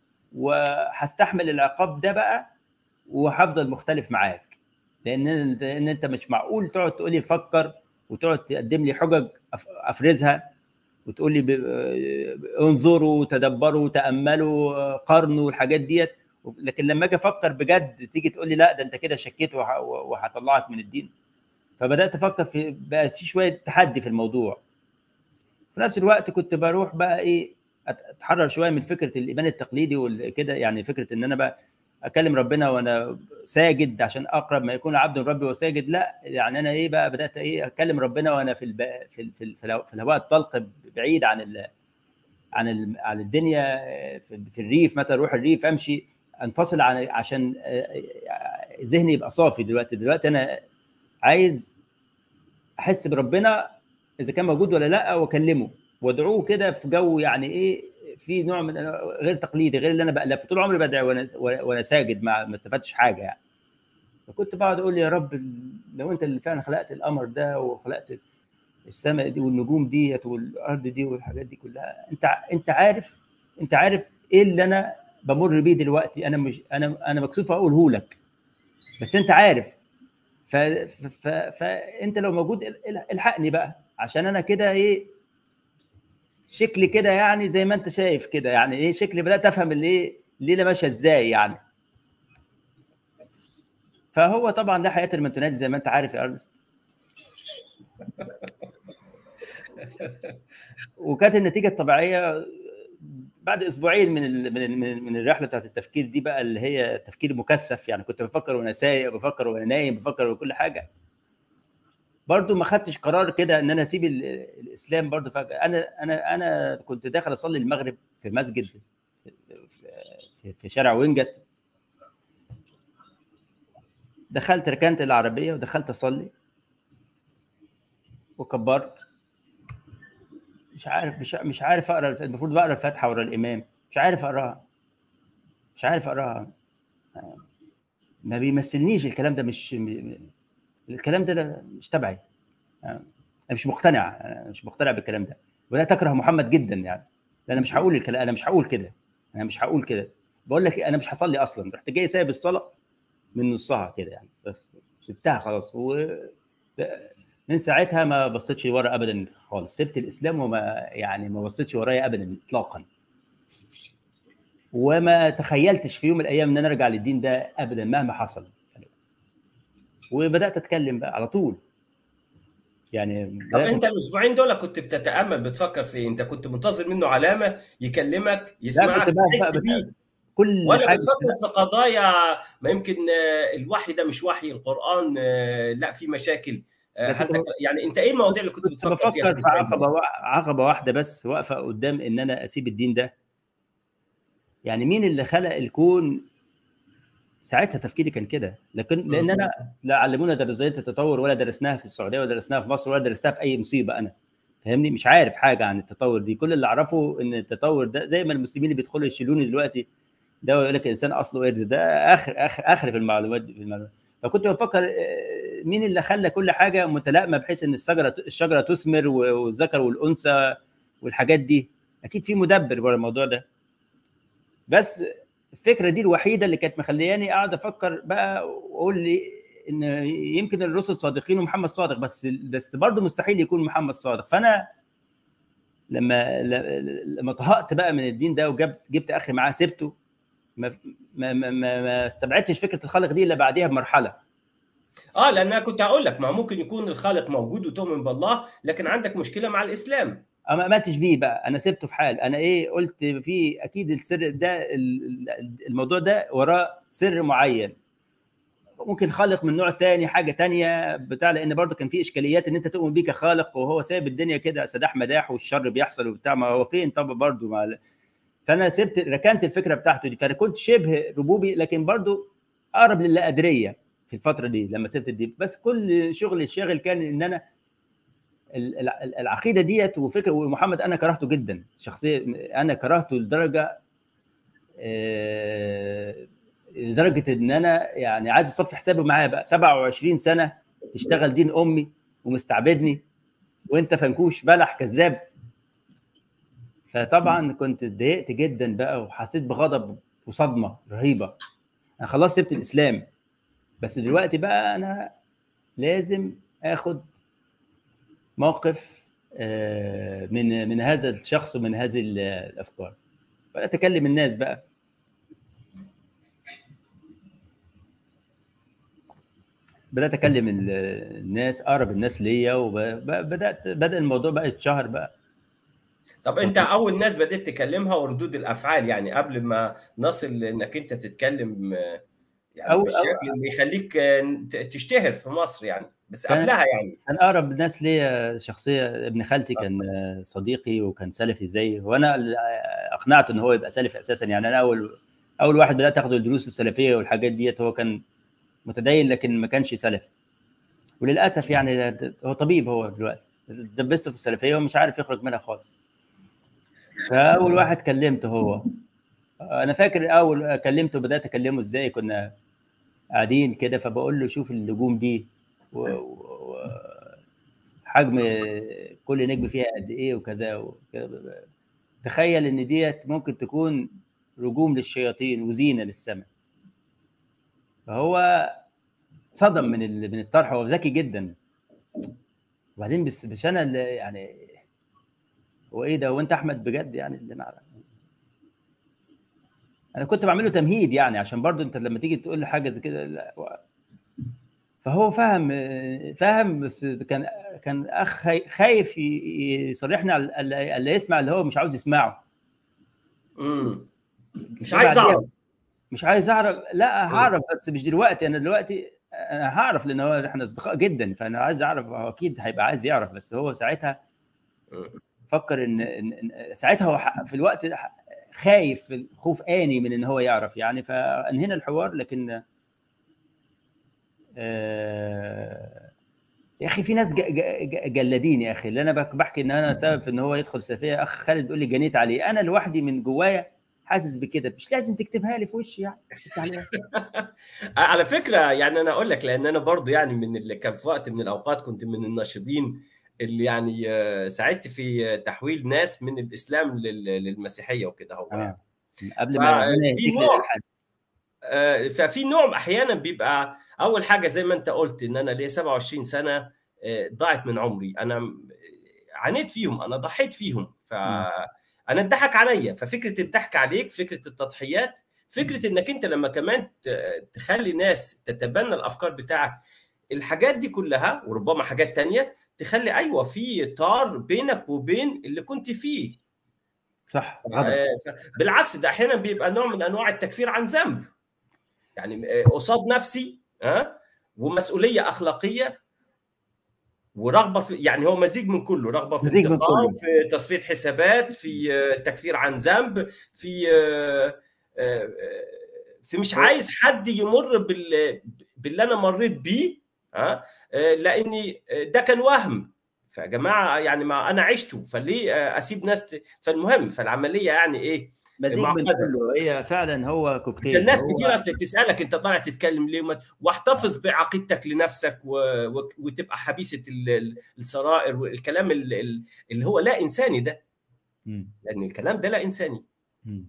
وهستحمل العقاب ده بقى وهفضل مختلف معاك لان ان انت مش معقول تقعد تقول لي فكر وتقعد تقدم لي حجج افرزها وتقول لي انظروا تدبروا تاملوا قارنوا الحاجات ديت لكن لما اجي افكر بجد تيجي تقول لي لا ده انت كده شكيت وهطلعك من الدين فبدات افكر في بقى في شويه تحدي في الموضوع في نفس الوقت كنت بروح بقى ايه اتحرر شويه من فكره الايمان التقليدي وكده يعني فكره ان انا بقى اكلم ربنا وانا ساجد عشان اقرب ما يكون عبد ربي وساجد لا يعني انا ايه بقى بدات ايه اكلم ربنا وانا في الب... في ال... في, ال... في الهواء الطلق بعيد عن ال... عن ال... عن الدنيا في, في الريف مثلا اروح الريف امشي انفصل عن عشان ذهني يبقى صافي دلوقتي دلوقتي انا عايز احس بربنا اذا كان موجود ولا لا واكلمه وادعوه كده في جو يعني ايه في نوع من غير تقليدي غير اللي انا بالفه طول عمري بدعي وانا وانا ساجد ما ما استفدتش حاجه يعني فكنت بقعد اقول يا رب لو انت اللي فعلا خلقت القمر ده وخلقت السماء دي والنجوم ديت والارض دي والحاجات دي كلها انت انت عارف انت عارف ايه اللي انا بمر بيه دلوقتي انا مش انا انا مكسوف اقوله لك بس انت عارف ف... ف... فانت لو موجود الحقني بقى عشان انا كده ايه شكلي كده يعني زي ما انت شايف كده يعني ايه شكلي بدات افهم الايه الليله ماشيه ازاي يعني فهو طبعا ده حياه المنتونات زي ما انت عارف يا ارنست وكانت النتيجه الطبيعيه بعد اسبوعين من ال من ال من, من الرحله بتاعت التفكير دي بقى اللي هي تفكير مكثف يعني كنت بفكر وانا سايق بفكر وانا نايم بفكر وكل حاجه برضو ما خدتش قرار كده ان انا اسيب الاسلام برضو فجاه انا انا انا كنت داخل اصلي المغرب في مسجد في, في شارع وينجت دخلت ركنت العربيه ودخلت اصلي وكبرت مش عارف مش مش عارف اقرا المفروض بقرا الفاتحه ورا الامام مش عارف اقراها مش عارف اقراها ما بيمثلنيش الكلام ده مش الكلام ده مش تبعي انا مش مقتنع أنا مش مقتنع بالكلام ده بدات اكره محمد جدا يعني انا مش هقول الكلام انا مش هقول كده انا مش هقول كده بقول لك انا مش هصلي اصلا رحت جاي سايب الصلاه من نصها كده يعني بس سبتها خلاص و من ساعتها ما بصيتش ورا ابدا خالص سبت الاسلام وما يعني ما بصيتش ورايا ابدا اطلاقا وما تخيلتش في يوم من الايام ان انا ارجع للدين ده ابدا مهما حصل وبدات اتكلم بقى على طول يعني طب انت الاسبوعين دول كنت بتتامل بتفكر في انت كنت منتظر منه علامه يكلمك يسمعك تحس بيه كل ولا بتفكر في قضايا ما يمكن الوحي ده مش وحي القران لا في مشاكل يعني انت ايه المواضيع اللي كنت بتفكر بفكر فيها في عقبه عقبه واحده بس واقفه قدام ان انا اسيب الدين ده يعني مين اللي خلق الكون ساعتها تفكيري كان كده لكن لان انا لا علمونا نظريه التطور ولا درسناها في السعوديه ولا درسناها في مصر ولا درستها في اي مصيبه انا فاهمني مش عارف حاجه عن التطور دي كل اللي اعرفه ان التطور ده زي ما المسلمين اللي بيدخلوا يشيلوني دلوقتي ده يقول لك الانسان اصله قرد ده اخر اخر اخر في المعلومات في المعلومات فكنت بفكر مين اللي خلى كل حاجه متلائمه بحيث ان الشجره الشجره تثمر والذكر والانثى والحاجات دي اكيد في مدبر ورا الموضوع ده بس الفكره دي الوحيده اللي كانت مخلياني قاعد افكر بقى واقول لي ان يمكن الرسل صادقين ومحمد صادق بس بس برضه مستحيل يكون محمد صادق فانا لما لما طهقت بقى من الدين ده وجبت جبت اخي معاه سبته ما ما ما, ما استبعدتش فكره الخالق دي الا بعديها بمرحله اه لان انا كنت هقول لك ما ممكن يكون الخالق موجود وتؤمن بالله لكن عندك مشكله مع الاسلام انا ما امنتش بيه بقى انا سبته في حال انا ايه قلت في اكيد السر ده الموضوع ده وراه سر معين ممكن خالق من نوع تاني حاجه تانية بتاع لان برضه كان في اشكاليات ان انت تؤمن بيه كخالق وهو سايب الدنيا كده سداح مداح والشر بيحصل وبتاع ما هو فين طب برضه مع فانا سبت ركنت الفكره بتاعته دي فانا كنت شبه ربوبي لكن برضه اقرب للا ادريه في الفتره دي لما سبت دي بس كل شغل الشاغل كان ان انا العقيده ديت وفكره ومحمد انا كرهته جدا شخصيا انا كرهته لدرجه لدرجه ان انا يعني عايز اصفي حسابه معاه بقى 27 سنه تشتغل دين امي ومستعبدني وانت فنكوش بلح كذاب فطبعا كنت اتضايقت جدا بقى وحسيت بغضب وصدمه رهيبه انا خلاص سبت الاسلام بس دلوقتي بقى انا لازم اخد موقف من من هذا الشخص ومن هذه الافكار بدات اكلم الناس بقى بدات اكلم الناس اقرب الناس ليا وبدات بدا الموضوع بقى يتشهر بقى طب انت اول ناس بدات تكلمها وردود الافعال يعني قبل ما نصل انك انت تتكلم يعني أو بالشكل اللي يخليك تشتهر في مصر يعني بس قبلها يعني كان اقرب ناس ليا شخصيه ابن خالتي كان صديقي وكان سلفي زيي وانا اقنعته ان هو يبقى سلفي اساسا يعني انا اول اول واحد بدات اخد الدروس السلفيه والحاجات ديت هو كان متدين لكن ما كانش سلفي وللاسف يعني هو طبيب هو دلوقتي دبسته في السلفيه ومش عارف يخرج منها خالص فاول واحد كلمته هو انا فاكر اول كلمته بدات اكلمه ازاي كنا قاعدين كده فبقول له شوف النجوم دي و... و... حجم كل نجم فيها قد ايه وكذا وكذا تخيل ان ديت ممكن تكون رجوم للشياطين وزينه للسماء فهو صدم من ال... من الطرح هو ذكي جدا وبعدين بس مش انا اللي يعني هو ايه ده وانت احمد بجد يعني اللي انا انا كنت بعمله تمهيد يعني عشان برضو انت لما تيجي تقول له حاجه زي كده لا فهو فاهم فاهم بس كان كان اخ خايف يصرحني على اللي يسمع اللي هو مش عاوز يسمعه امم مش عايز اعرف مش عايز اعرف لا هعرف بس مش دلوقتي انا دلوقتي انا هعرف لان هو احنا اصدقاء جدا فانا عايز اعرف هو اكيد هيبقى عايز يعرف بس هو ساعتها فكر ان, إن ساعتها هو في الوقت خايف خوف اني من ان هو يعرف يعني فانهينا الحوار لكن يا اخي في ناس ج- ج- ج- جلادين يا اخي اللي انا بك- بحكي ان انا سبب في ان هو يدخل سلفيه اخ خالد بيقول لي جنيت عليه انا لوحدي من جوايا حاسس بكده مش لازم تكتبها لي في وشي يعني شفت عليها؟ على فكره يعني انا اقول لك لان انا برضو يعني من اللي كان في وقت من الاوقات كنت من الناشطين اللي يعني آه، ساعدت في تحويل ناس من الاسلام لل- للمسيحيه وكده هو يعني. آه. قبل ما ربنا ففي يهديك نوع- للإلحاد. آه، ففي نوع احيانا بيبقى اول حاجه زي ما انت قلت ان انا ليا 27 سنه آه، ضاعت من عمري انا م- عانيت فيهم انا ضحيت فيهم فانا اتضحك عليا ففكره الضحك عليك فكره التضحيات فكره انك انت لما كمان ت- تخلي ناس تتبنى الافكار بتاعك الحاجات دي كلها وربما حاجات تانية تخلي ايوه في طار بينك وبين اللي كنت فيه صح غلط آه، ف- بالعكس ده احيانا بيبقى نوع من انواع التكفير عن ذنب يعني آه، قصاد نفسي ها ومسؤوليه اخلاقيه ورغبه في يعني هو مزيج من كله رغبه في مزيج من انتقام كله. في تصفيه حسابات في آه، تكفير عن ذنب في آه، آه، في مش عايز حد يمر بال باللي انا مريت بيه ها آه، لاني آه، ده كان وهم فيا جماعه يعني ما انا عشته فليه آه، اسيب ناس ت... فالمهم فالعمليه يعني ايه مزيج من معقدة. كله هي فعلا هو كوكتيل الناس هو- كتير اصل بتسالك انت طالع تتكلم ليه وما- واحتفظ بعقيدتك لنفسك و... و... وتبقى حبيسه ال- ال- السرائر والكلام ال- ال- اللي هو لا انساني ده مم. لان الكلام ده لا انساني مم.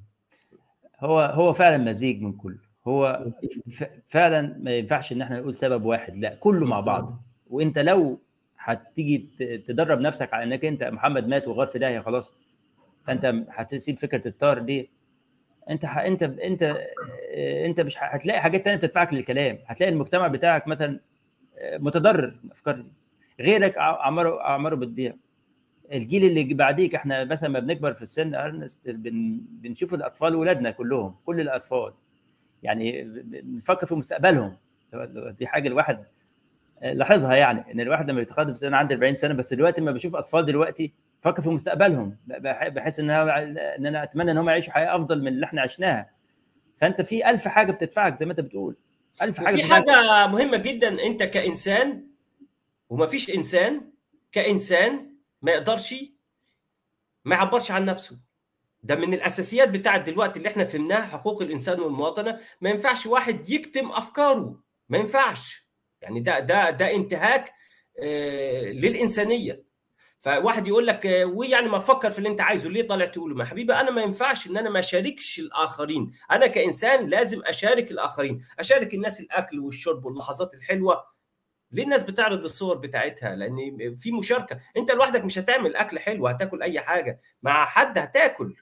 هو هو فعلا مزيج من كله هو ف- فعلا ما ينفعش ان احنا نقول سبب واحد لا كله مع بعض وانت لو هتيجي ت- تدرب نفسك على انك انت محمد مات وغار في داهيه خلاص فانت هتسيب فكره الطار دي انت ح... انت انت اه، انت مش ه- هتلاقي حاجات تانية بتدفعك للكلام هتلاقي المجتمع بتاعك مثلا اه، متضرر من الافكار دي غيرك ع- اعماره اعماره بتضيع الجيل اللي بعديك احنا مثلا ما بنكبر في السن ارنست بن... بنشوف الاطفال ولادنا كلهم كل الاطفال يعني ب- بنفكر في مستقبلهم دي حاجه الواحد لاحظها يعني ان الواحد لما يتقدم في سنه عنده 40 سنه بس دلوقتي لما بشوف اطفال دلوقتي بفكر في مستقبلهم بح- بحس ان أنا- ان انا اتمنى ان هم يعيشوا حياه افضل من اللي احنا عشناها فانت في ألف حاجه بتدفعك زي ما انت بتقول ألف حاجه في بتدفعك. حاجه مهمه جدا انت كانسان ومفيش انسان كانسان ما يقدرش ما يعبرش عن نفسه ده من الاساسيات بتاعت دلوقتي اللي احنا فهمناها حقوق الانسان والمواطنه ما ينفعش واحد يكتم افكاره ما ينفعش يعني ده ده ده انتهاك آه، للانسانيه فواحد يقول لك آه، ويعني ما فكر في اللي انت عايزه ليه طالع تقوله ما حبيبي انا ما ينفعش ان انا ما اشاركش الاخرين انا كانسان لازم اشارك الاخرين اشارك الناس الاكل والشرب واللحظات الحلوه ليه الناس بتعرض الصور بتاعتها لان في مشاركه انت لوحدك مش هتعمل اكل حلو هتاكل اي حاجه مع حد هتاكل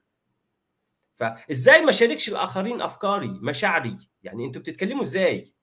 فازاي ما شاركش الاخرين افكاري مشاعري يعني انتوا بتتكلموا ازاي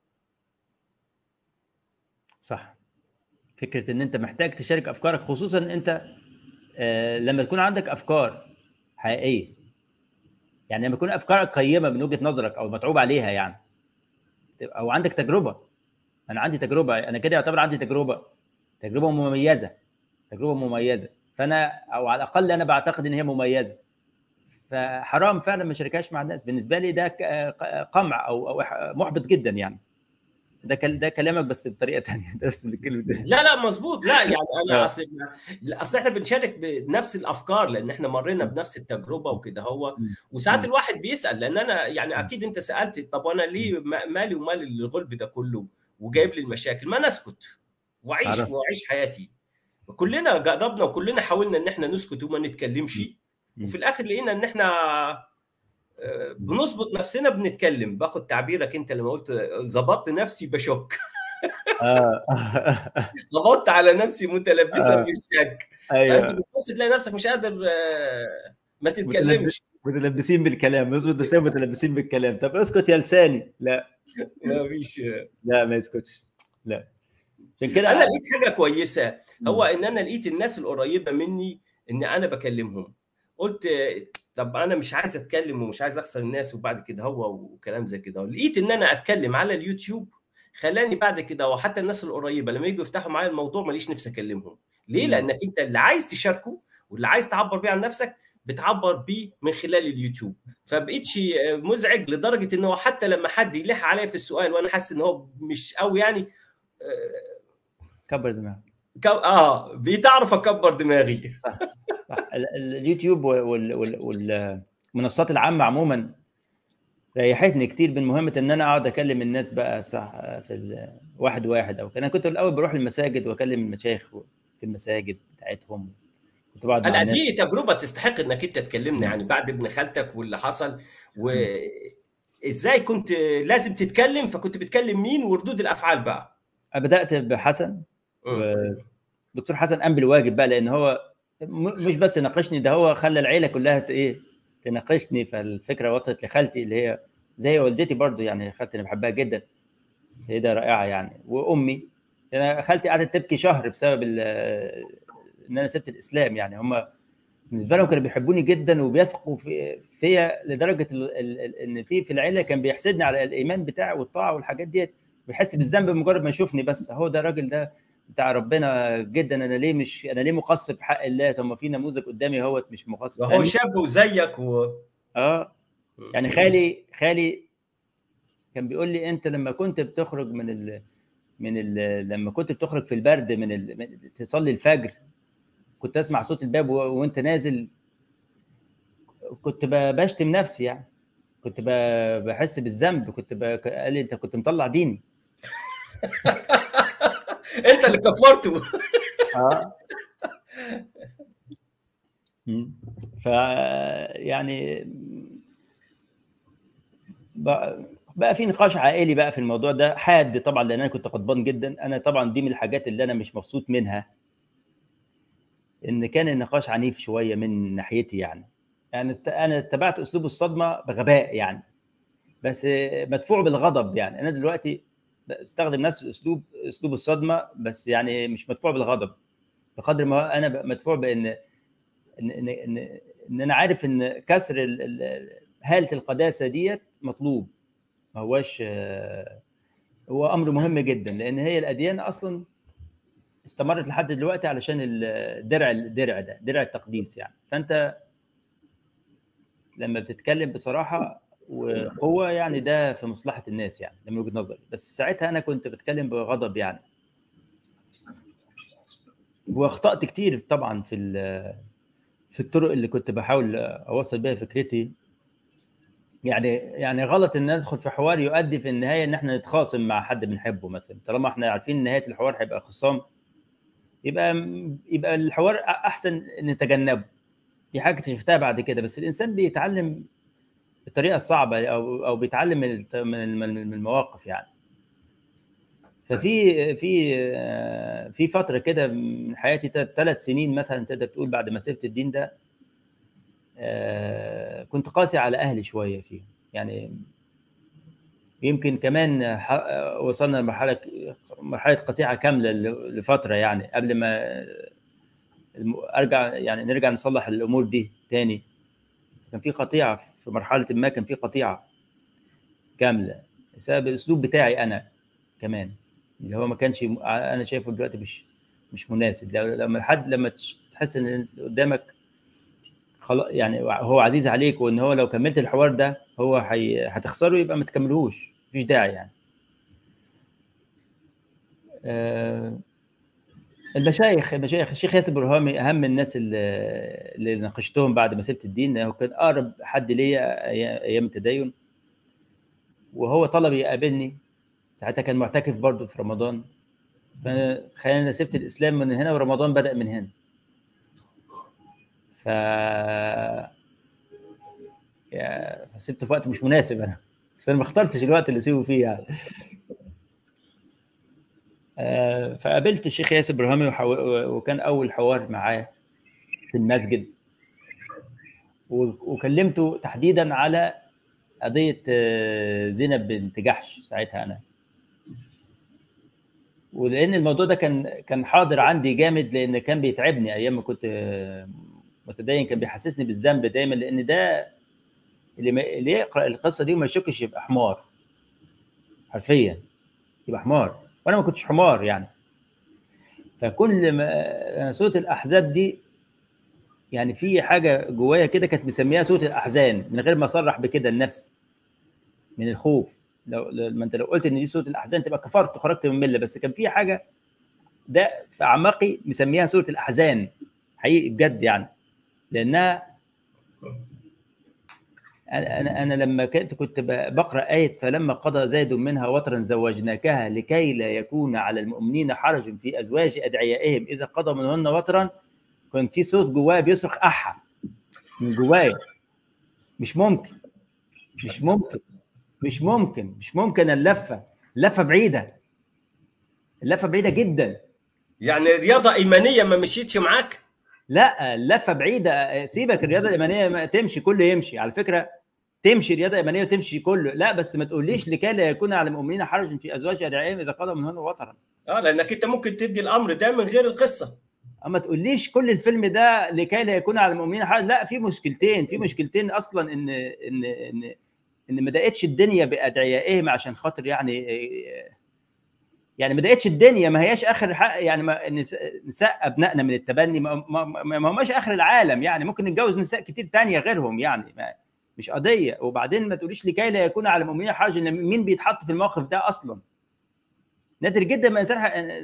صح فكره ان انت محتاج تشارك افكارك خصوصا انت آه، لما تكون عندك افكار حقيقيه يعني لما يكون افكارك قيمه من وجهه نظرك او متعوب عليها يعني او عندك تجربه انا عندي تجربه انا كده يعتبر عندي تجربه تجربه مميزه تجربه مميزه فانا او على الاقل انا بعتقد ان هي مميزه فحرام فعلا ما شاركهاش مع الناس بالنسبه لي ده ك- قمع او او محبط جدا يعني ده كل- ده كلامك بس بطريقه ثانيه ده بس الكلمه ده لا لا مظبوط لا يعني انا آه. اصل اصل احنا بنشارك بنفس الافكار لان احنا مرينا بنفس التجربه وكده هو وساعات مم. الواحد بيسال لان انا يعني اكيد انت سالت طب وانا ليه ما- مالي ومال الغلب ده كله وجايب لي المشاكل ما نسكت واعيش عرفت. واعيش حياتي كلنا جربنا وكلنا حاولنا ان احنا نسكت وما نتكلمش مم. وفي الاخر لقينا ان احنا آه، بنظبط نفسنا بنتكلم باخد تعبيرك انت لما قلت ظبطت نفسي بشك آه. ظبطت على نفسي متلبسا آه. بالشك فانت ايوه بتبص تلاقي نفسك مش قادر آه، ما تتكلمش متلبسين بالكلام نظبط نفسنا متلبسين بالكلام طب اسكت يا لساني لا ما فيش لا ما يسكتش لا عشان كده انا لقيت حاجه كويسه هو ان انا لقيت الناس القريبه مني ان انا بكلمهم قلت آه، طب انا مش عايز اتكلم ومش عايز اخسر الناس وبعد كده هو وكلام زي كده لقيت ان انا اتكلم على اليوتيوب خلاني بعد كده وحتى الناس القريبه لما يجوا يفتحوا معايا الموضوع ماليش نفسي اكلمهم ليه مم. لانك انت اللي عايز تشاركه واللي عايز تعبر بيه عن نفسك بتعبر بيه من خلال اليوتيوب فبقيتش آه، مزعج لدرجه ان هو حتى لما حد يلح عليا في السؤال وانا حاسس ان هو مش قوي يعني آه، كبر دماغك ك... اه بتعرف اكبر دماغي صح اليوتيوب والمنصات العامه عموما ريحتني كتير من مهمه ان انا اقعد اكلم الناس بقى صح في واحد واحد او كده انا كنت الاول بروح المساجد واكلم المشايخ في المساجد بتاعتهم كنت بقعد انا دي تجربه تستحق انك انت تكلمنا يعني بعد ابن خالتك واللي حصل وازاي كنت لازم تتكلم فكنت بتكلم مين وردود الافعال بقى بدات بحسن دكتور حسن قام بالواجب بقى لان هو مش بس ناقشني ده هو خلى العيله كلها ايه تناقشني فالفكره وصلت لخالتي اللي هي زي والدتي برضو يعني خالتي انا بحبها جدا سيده رائعه يعني وامي انا خالتي قعدت تبكي شهر بسبب ان انا سبت الاسلام يعني هم بالنسبه لهم كانوا بيحبوني جدا وبيثقوا في فيا لدرجه ان في في العيله كان بيحسدني على الايمان بتاعي والطاعه والحاجات ديت بيحس بالذنب بمجرد ما يشوفني بس هو ده الراجل ده بتاع ربنا جدا انا ليه مش انا ليه مقصر في حق الله طب ما في نموذج قدامي هو مش مقصر هو شاب وزيك و اه يعني خالي خالي كان بيقول لي انت لما كنت بتخرج من ال من ال لما كنت بتخرج في البرد من ال... تصلي الفجر كنت اسمع صوت الباب و... وانت نازل كنت بشتم نفسي يعني كنت ب... بحس بالذنب كنت ب... قال لي انت كنت مطلع ديني انت اللي كفرته اه ف يعني بقى في نقاش عائلي بقى في الموضوع ده حاد طبعا لان انا كنت غضبان جدا انا طبعا دي من الحاجات اللي انا مش مبسوط منها ان كان النقاش عنيف شويه من ناحيتي يعني يعني انا اتبعت اسلوب الصدمه بغباء يعني بس مدفوع بالغضب يعني انا دلوقتي استخدم نفس الاسلوب اسلوب الصدمه بس يعني مش مدفوع بالغضب بقدر ما انا مدفوع بان ان ان ان, إن انا عارف ان كسر هاله القداسه ديت مطلوب ما هوش هو امر مهم جدا لان هي الاديان اصلا استمرت لحد دلوقتي علشان الدرع الدرع ده درع التقديس يعني فانت لما بتتكلم بصراحه وقوه يعني ده في مصلحه الناس يعني من وجهه نظري بس ساعتها انا كنت بتكلم بغضب يعني واخطات كتير طبعا في في الطرق اللي كنت بحاول اوصل بيها فكرتي يعني يعني غلط ان ندخل في حوار يؤدي في النهايه ان احنا نتخاصم مع حد بنحبه مثلا طالما احنا عارفين نهايه الحوار هيبقى خصام يبقى يبقى الحوار احسن نتجنبه دي حاجه اكتشفتها بعد كده بس الانسان بيتعلم بالطريقه الصعبه او او بيتعلم من من المواقف يعني ففي في في فتره كده من حياتي ثلاث سنين مثلا تقدر تقول بعد ما سبت الدين ده كنت قاسي على اهلي شويه فيه يعني يمكن كمان وصلنا لمرحله مرحله قطيعه كامله لفتره يعني قبل ما ارجع يعني نرجع نصلح الامور دي تاني كان في قطيعه في مرحله ما كان في قطيعه كامله بسبب الاسلوب بتاعي انا كمان اللي هو ما كانش انا شايفه دلوقتي مش مش مناسب لما حد لما تحس ان اللي قدامك خلاص يعني هو عزيز عليك وان هو لو كملت الحوار ده هو حي... هتخسره يبقى ما تكملهوش مفيش داعي يعني آه المشايخ المشايخ الشيخ ياسر برهامي اهم الناس اللي, اللي ناقشتهم بعد ما سبت الدين هو كان اقرب حد ليا ايام التدين وهو طلب يقابلني ساعتها كان معتكف برضه في رمضان فخلينا سبت الاسلام من هنا ورمضان بدا من هنا ف يا سبته في وقت مش مناسب انا بس انا ما اخترتش الوقت اللي اسيبه فيه يعني فقابلت الشيخ ياسر برهامي وكان اول حوار معاه في المسجد وكلمته تحديدا على قضيه زينب بنت جحش ساعتها انا ولان الموضوع ده كان كان حاضر عندي جامد لان كان بيتعبني ايام ما كنت متدين كان بيحسسني بالذنب دايما لان ده اللي, ما اللي يقرا القصه دي وما يشكش يبقى حمار حرفيا يبقى حمار وانا ما كنتش حمار يعني فكل ما سوره الاحزاب دي يعني في حاجه جوايا كده كانت مسميها سوره الاحزان من غير ما اصرح بكده لنفسي من الخوف لو ما انت لو قلت ان دي سوره الاحزان تبقى كفرت وخرجت من المله بس كان في حاجه ده في اعماقي مسميها سوره الاحزان حقيقي بجد يعني لانها انا انا لما كنت كنت بقرا ايه فلما قضى زيد منها وطرا زوجناكها لكي لا يكون على المؤمنين حرج في ازواج ادعيائهم اذا قضى منهن وطرا كان في صوت جوايا بيصرخ احا من جوايا مش ممكن مش ممكن مش ممكن مش ممكن اللفه اللفه بعيده اللفه بعيده جدا يعني رياضه ايمانيه ما مشيتش معاك لا اللفه بعيده سيبك الرياضه الايمانيه ما تمشي كله يمشي على فكره تمشي رياضه ايمانيه وتمشي كله لا بس ما تقوليش لكي لا يكون على المؤمنين حرج في ازواج ادعيائهم اذا قضى منهن وطرا اه لانك انت ممكن تدي الامر ده من غير القصه اما تقوليش كل الفيلم ده لكي لا يكون على المؤمنين حرج لا في مشكلتين في مشكلتين اصلا ان ان ان ان ما دقتش الدنيا بادعيائهم عشان خاطر يعني يعني ما دقتش الدنيا ما هياش اخر حق يعني ما نساء ابنائنا من التبني ما, ما, ما هماش اخر العالم يعني ممكن نتجوز نساء كتير تانية غيرهم يعني ما مش قضيه وبعدين ما تقوليش لكي لا يكون على المؤمنين حرج ان مين بيتحط في الموقف ده اصلا نادر جدا ما انسان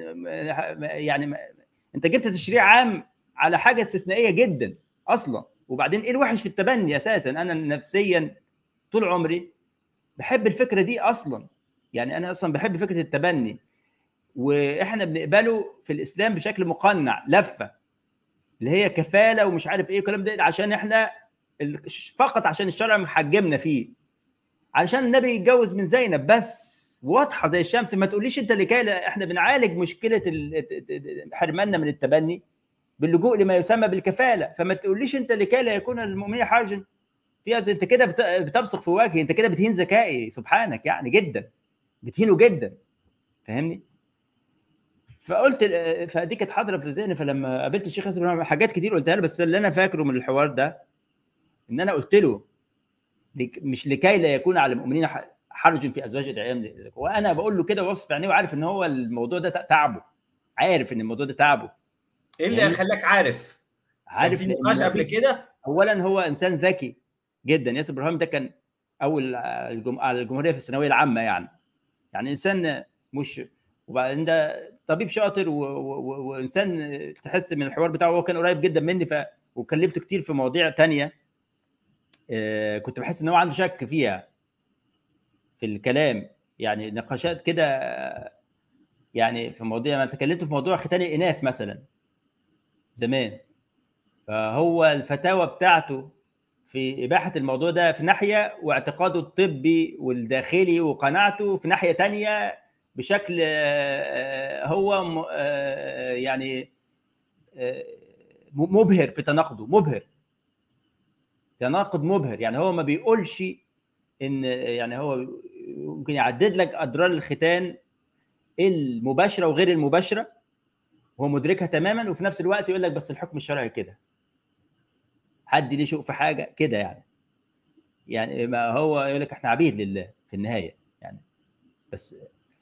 يعني ما انت جبت تشريع عام على حاجه استثنائيه جدا اصلا وبعدين ايه الوحش في التبني اساسا انا نفسيا طول عمري بحب الفكره دي اصلا يعني انا اصلا بحب فكره التبني واحنا بنقبله في الاسلام بشكل مقنع لفه اللي هي كفاله ومش عارف ايه الكلام ده عشان احنا فقط عشان الشرع محجمنا فيه علشان النبي يتجوز من زينب بس واضحه زي الشمس ما تقوليش انت لكي احنا بنعالج مشكله حرماننا من التبني باللجوء لما يسمى بالكفاله فما تقوليش انت لكي لا يكون المؤمنين حرج في انت كده بتبصق في وجهي انت كده بتهين ذكائي سبحانك يعني جدا بتهينه جدا فاهمني فقلت فدي كانت حاضره في ذهني فلما قابلت الشيخ ياسر حاجات كتير قلتها له بس اللي انا فاكره من الحوار ده ان انا قلت له مش لكي لا يكون على المؤمنين حرج في ازواج ادعيائهم وانا بقول له كده وصف عينيه وعارف ان هو الموضوع ده تعبه عارف ان الموضوع ده تعبه ايه اللي يعني خلاك عارف؟ عارف في نقاش قبل كده؟ اولا هو انسان ذكي جدا ياسر ابراهيم ده كان اول على الجمهوريه في الثانويه العامه يعني يعني انسان مش وبعدين ده طبيب شاطر وانسان تحس من الحوار بتاعه هو كان قريب جدا مني ف وكلمته كتير في مواضيع تانية آه كنت بحس ان هو عنده شك فيها في الكلام يعني نقاشات كده يعني في مواضيع مثلا كلمته في موضوع ختان الاناث مثلا زمان فهو الفتاوى بتاعته في اباحه الموضوع ده في ناحيه واعتقاده الطبي والداخلي وقناعته في ناحيه تانية بشكل هو يعني مبهر في تناقضه مبهر تناقض مبهر يعني هو ما بيقولش ان يعني هو ممكن يعدد لك اضرار الختان المباشره وغير المباشره هو مدركها تماما وفي نفس الوقت يقول لك بس الحكم الشرعي كده حد ليه شوق في حاجه كده يعني يعني ما هو يقول لك احنا عبيد لله في النهايه يعني بس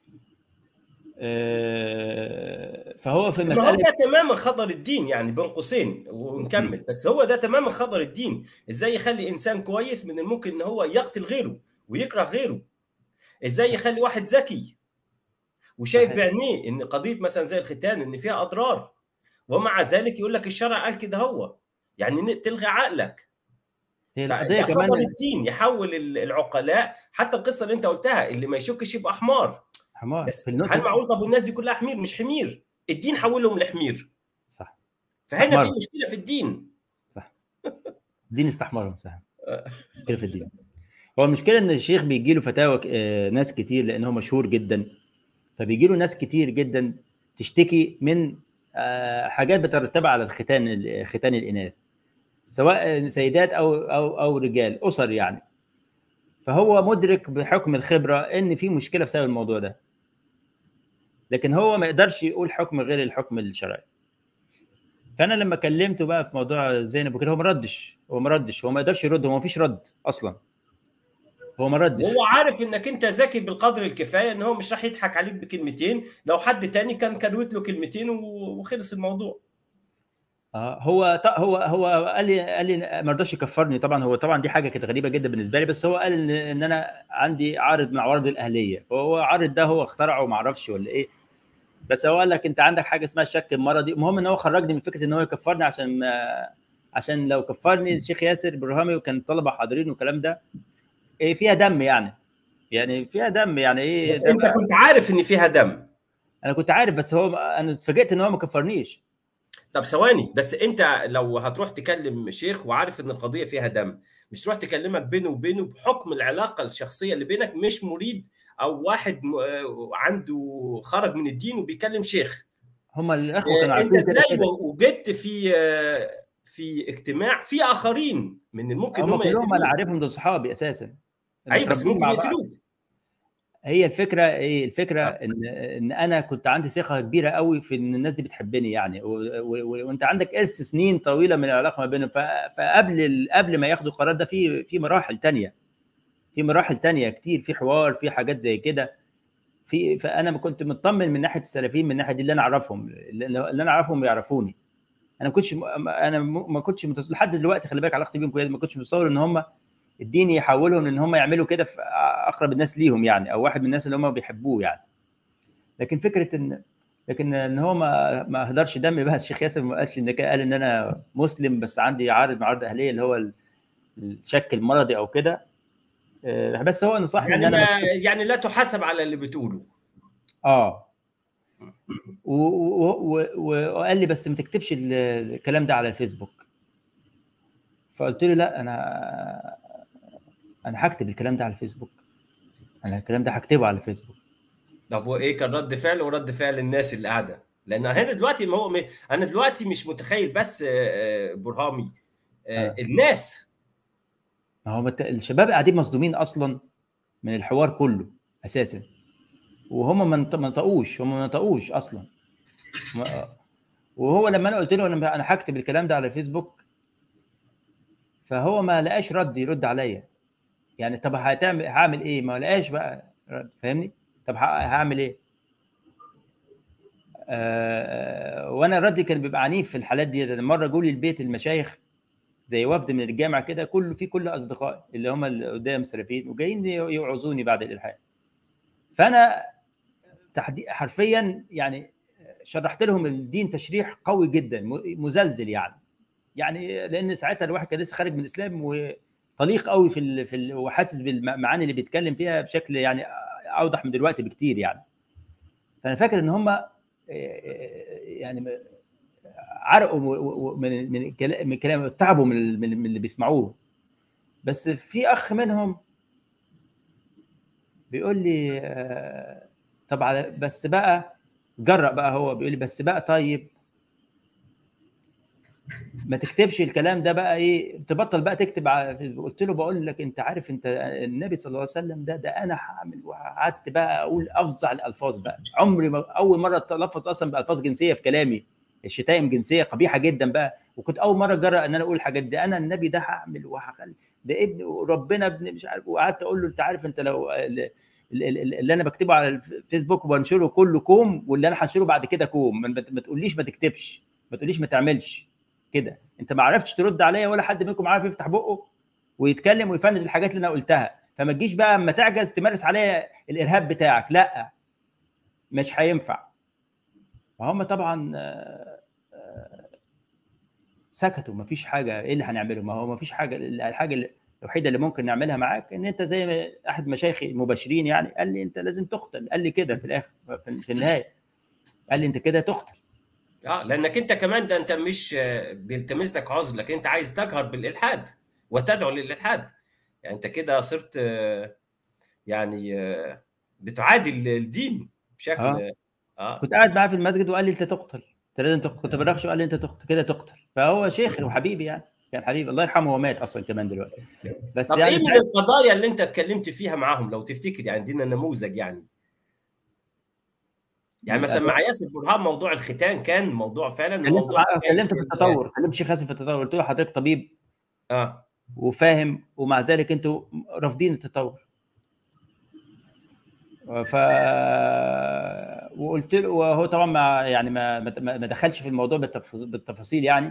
فهو في مسألة هو ده تماما خطر الدين يعني بين قوسين ونكمل بس هو ده تماما خطر الدين ازاي يخلي انسان كويس من الممكن ان هو يقتل غيره ويكره غيره ازاي يخلي واحد ذكي وشايف بعينيه ان قضيه مثلا زي الختان ان فيها اضرار ومع ذلك يقول لك الشرع قال كده هو يعني تلغي عقلك هي القضيه كمان خطر الدين يحول العقلاء حتى القصه اللي انت قلتها اللي ما يشكش يبقى حمار حمار بس هل معقول طب والناس دي كلها حمير مش حمير الدين حولهم لحمير صح فهنا في مشكله في الدين صح الدين استحمرهم صح مشكله في الدين هو المشكله ان الشيخ بيجي له فتاوى ناس كتير لان هو مشهور جدا فبيجي له ناس كتير جدا تشتكي من حاجات بترتب على الختان ختان الاناث سواء سيدات او او او رجال اسر يعني فهو مدرك بحكم الخبره ان في مشكله بسبب الموضوع ده لكن هو ما يقدرش يقول حكم غير الحكم الشرعي فانا لما كلمته بقى في موضوع زينب وكده هو ما ردش هو ما ردش هو ما يقدرش يرد هو ما فيش رد اصلا هو ما ردش هو عارف انك انت ذكي بالقدر الكفايه ان هو مش راح يضحك عليك بكلمتين لو حد تاني كان كروت له كلمتين وخلص الموضوع اه هو هو هو قال لي قال لي ما رضاش يكفرني طبعا هو طبعا دي حاجه كانت غريبه جدا بالنسبه لي بس هو قال ان, إن انا عندي عارض من عوارض الاهليه وهو عارض ده هو اخترعه ما اعرفش ولا ايه بس هو قال لك انت عندك حاجه اسمها الشك المرضي المهم ان هو خرجني من فكره ان هو يكفرني عشان ما عشان لو كفرني الشيخ ياسر برهامي وكان الطلبه حاضرين والكلام ده إيه فيها دم يعني يعني فيها دم يعني ايه بس دم انت كنت عارف ان فيها دم انا كنت عارف بس هو انا اتفاجئت ان هو ما كفرنيش طب ثواني بس انت لو هتروح تكلم شيخ وعارف ان القضيه فيها دم مش تروح تكلمك بينه وبينه بحكم العلاقه الشخصيه اللي بينك مش مريد او واحد م- آه، عنده خرج من الدين وبيكلم شيخ هم الاخوه آه، كانوا انت عارفين كده ازاي كده وجدت في آه، في اجتماع في اخرين من الممكن ان هم هم كلهم انا يقتلوك عارفهم دول صحابي اساسا اي بس متربيين ممكن مع بعض. يقتلوك هي الفكره ايه الفكره آه. ان ان انا كنت عندي ثقه كبيره قوي في ان الناس دي بتحبني يعني و... و... و... وانت عندك ارث سنين طويله من العلاقه ما بينهم ف... فقبل ال... قبل ما ياخدوا القرار ده في في مراحل تانية في مراحل تانية كتير في حوار في حاجات زي كده في فانا كنت مطمن من ناحيه السلفيين من الناحيه دي اللي انا اعرفهم اللي اللي انا اعرفهم يعرفوني انا ما كنتش انا ما كنتش متص... لحد دلوقتي خلي بالك علاقتي بيهم كويس ما كنتش متصور ان هم الدين يحولهم ان هم يعملوا كده في اقرب الناس ليهم يعني او واحد من الناس اللي هم بيحبوه يعني لكن فكره ان لكن ان هو ما ما هدرش دمي بقى الشيخ ياسر ما قالش ان كان- قال ان انا مسلم بس عندي عارض معارض اهليه اللي هو ال- الشك المرضي او كده آه، بس هو نصحني ان يعني انا ما يعني لا تحاسب على اللي بتقوله اه و- و- و- و- وقال لي بس ما تكتبش ال- الكلام ده على الفيسبوك فقلت له لا انا انا هكتب الكلام ده على الفيسبوك انا الكلام ده هكتبه على الفيسبوك طب وايه كان رد فعل ورد فعل الناس اللي قاعده لان هنا دلوقتي ما هو م- انا دلوقتي مش متخيل بس آه، آه، برهامي آه، آه. الناس ما هو مت- الشباب قاعدين مصدومين اصلا من الحوار كله اساسا وهم ما نط- ما نطقوش هم ما نطقوش اصلا ما- وهو لما انا قلت له انا انا هكتب الكلام ده على الفيسبوك فهو ما لقاش رد يرد عليا يعني طب هتعمل هعمل ايه ما لقاش بقى رد فاهمني طب ه- هعمل ايه آه وانا ردي كان بيبقى عنيف في الحالات دي مره جولي البيت المشايخ زي وفد من الجامعه كده كله في كل اصدقائي اللي هم اللي قدام سلفيين وجايين يوعظوني بعد الالحاد فانا تحدي حرفيا يعني شرحت لهم الدين تشريح قوي جدا م- مزلزل يعني يعني لان ساعتها الواحد كان لسه خارج من الاسلام وطليق قوي في ال... في ال... وحاسس بالمعاني اللي بيتكلم فيها بشكل يعني اوضح من دلوقتي بكتير يعني فانا فاكر ان هم يعني عرقوا م- و- من من الكلام- من الكلام تعبوا من ال- من من اللي بيسمعوه بس في اخ منهم بيقول لي آه، طب على بس بقى جرأ بقى هو بيقول لي بس بقى طيب ما تكتبش الكلام ده بقى ايه تبطل بقى تكتب على قلت له بقول لك انت عارف انت النبي صلى الله عليه وسلم ده ده انا هعمل وقعدت بقى اقول افظع الالفاظ بقى عمري ما اول مره اتلفظ اصلا بالفاظ جنسيه في كلامي الشتائم جنسيه قبيحه جدا بقى وكنت اول مره اجرأ ان انا اقول الحاجات دي انا النبي ده هعمل وهخلي ده ابن وربنا ابن مش عارف وقعدت اقول له انت عارف انت لو ال- ال- ال- اللي انا بكتبه على الفيسبوك وبنشره كله كوم واللي انا هنشره بعد كده كوم ما ما تقوليش ما تكتبش ما تقوليش ما تعملش كده انت ما عرفتش ترد عليا ولا حد منكم عارف يفتح بقه ويتكلم ويفند الحاجات اللي انا قلتها فما تجيش بقى اما تعجز تمارس عليا الارهاب بتاعك لا مش هينفع فهم طبعا آه، آه، سكتوا ما فيش حاجه ايه اللي هنعمله ما هو ما فيش حاجه الحاجه الوحيده اللي ممكن نعملها معاك ان انت زي ما احد مشايخي المباشرين يعني قال لي انت لازم تقتل قال لي كده في الاخر في في النهايه قال لي انت كده تقتل اه لانك انت كمان ده انت مش آه، بيلتمس لك عذر لكن انت عايز تجهر بالالحاد وتدعو للالحاد يعني انت كده صرت آه، يعني آه، بتعادي الدين بشكل آه. اه كنت قاعد معاه في المسجد وقال لي انت تقتل انت لازم تقتل كنت بناقشه وقال لي انت تقتل كده تقتل فهو شيخ وحبيبي يعني كان حبيبي الله يرحمه هو مات اصلا كمان دلوقتي بس طب يعني ايه من ساعات- القضايا اللي انت اتكلمت فيها معاهم لو تفتكر يعني ادينا نموذج يعني يعني مثلا مع ياسر برهان موضوع الختان كان موضوع فعلا كلمت وموضوع معاه- الختان كلمته في كان- التطور كلمت شيخ حسن في التطور قلت له حضرتك طبيب اه وفاهم ومع ذلك انتوا رافضين التطور ف وقلت له وهو طبعا ما يعني ما ما ما دخلش في الموضوع بالتفاص- بالتفاصيل يعني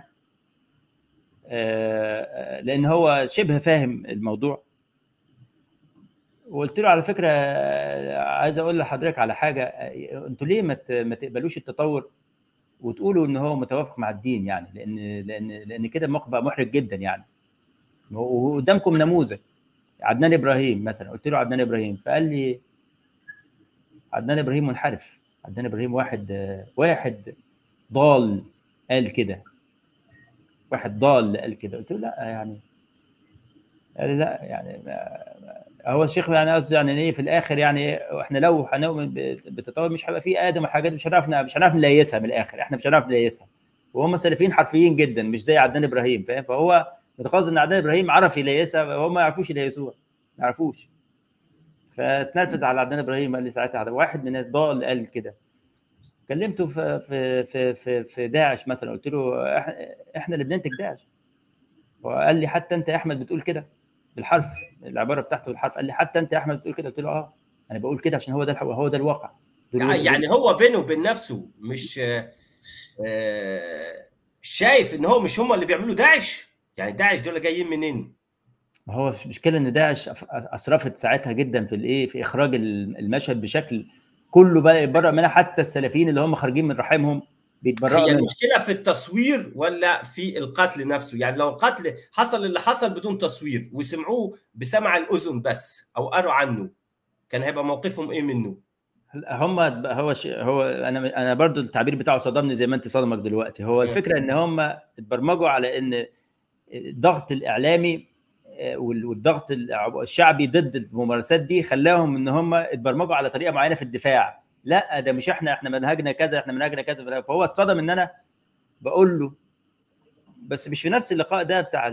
آه، لان هو شبه فاهم الموضوع وقلت له على فكره عايز اقول لحضرتك على حاجه انتوا ليه ما ما تقبلوش التطور وتقولوا ان هو متوافق مع الدين يعني لان لان لان كده الموقف بقى محرج جدا يعني وقدامكم نموذج عدنان ابراهيم مثلا قلت له عدنان ابراهيم فقال لي عدنان ابراهيم منحرف عدنان ابراهيم واحد واحد ضال قال كده واحد ضال قال كده قلت له لا يعني قال لي لا يعني هو الشيخ يعني قصدي يعني ايه في الاخر يعني احنا لو هنؤمن بالتطور مش هيبقى فيه ادم وحاجات مش هنعرف مش هنعرف نليسها من الاخر احنا مش هنعرف نليسها وهم سلفيين حرفيين جدا مش زي عدنان ابراهيم فاهم فهو متقاصد ان عدنان ابراهيم عرف يليسها وهم ما يعرفوش يليسوها ما يعرفوش فتنرفز على عدنان ابراهيم قال لي ساعتها واحد من الضال قال كده كلمته في في في في, في داعش مثلا قلت له احنا اللي بننتج داعش وقال لي حتى انت يا احمد بتقول كده بالحرف العباره بتاعته بالحرف قال لي حتى انت يا احمد بتقول كده قلت له اه انا بقول كده عشان هو ده هو ده الواقع يعني هو بينه وبين نفسه مش شايف ان هو مش هم اللي بيعملوا داعش يعني داعش دول جايين منين ما هو المشكله ان داعش اسرفت ساعتها جدا في الايه في اخراج المشهد بشكل كله بقى يتبرأ منها حتى السلفيين اللي هم خارجين من رحمهم بيتبرأوا هي المشكله في التصوير ولا في القتل نفسه يعني لو القتل حصل اللي حصل بدون تصوير وسمعوه بسمع الاذن بس او قروا عنه كان هيبقى موقفهم ايه منه هم هو ش... هو انا انا برضو التعبير بتاعه صدمني زي ما انت صدمك دلوقتي هو الفكره ان هم اتبرمجوا على ان الضغط الاعلامي والضغط الشعبي ضد الممارسات دي خلاهم ان هم اتبرمجوا على طريقه معينه في الدفاع لا ده مش احنا احنا منهجنا كذا احنا منهجنا كذا فهو اتصدم ان انا بقول له بس مش في نفس اللقاء ده بتاع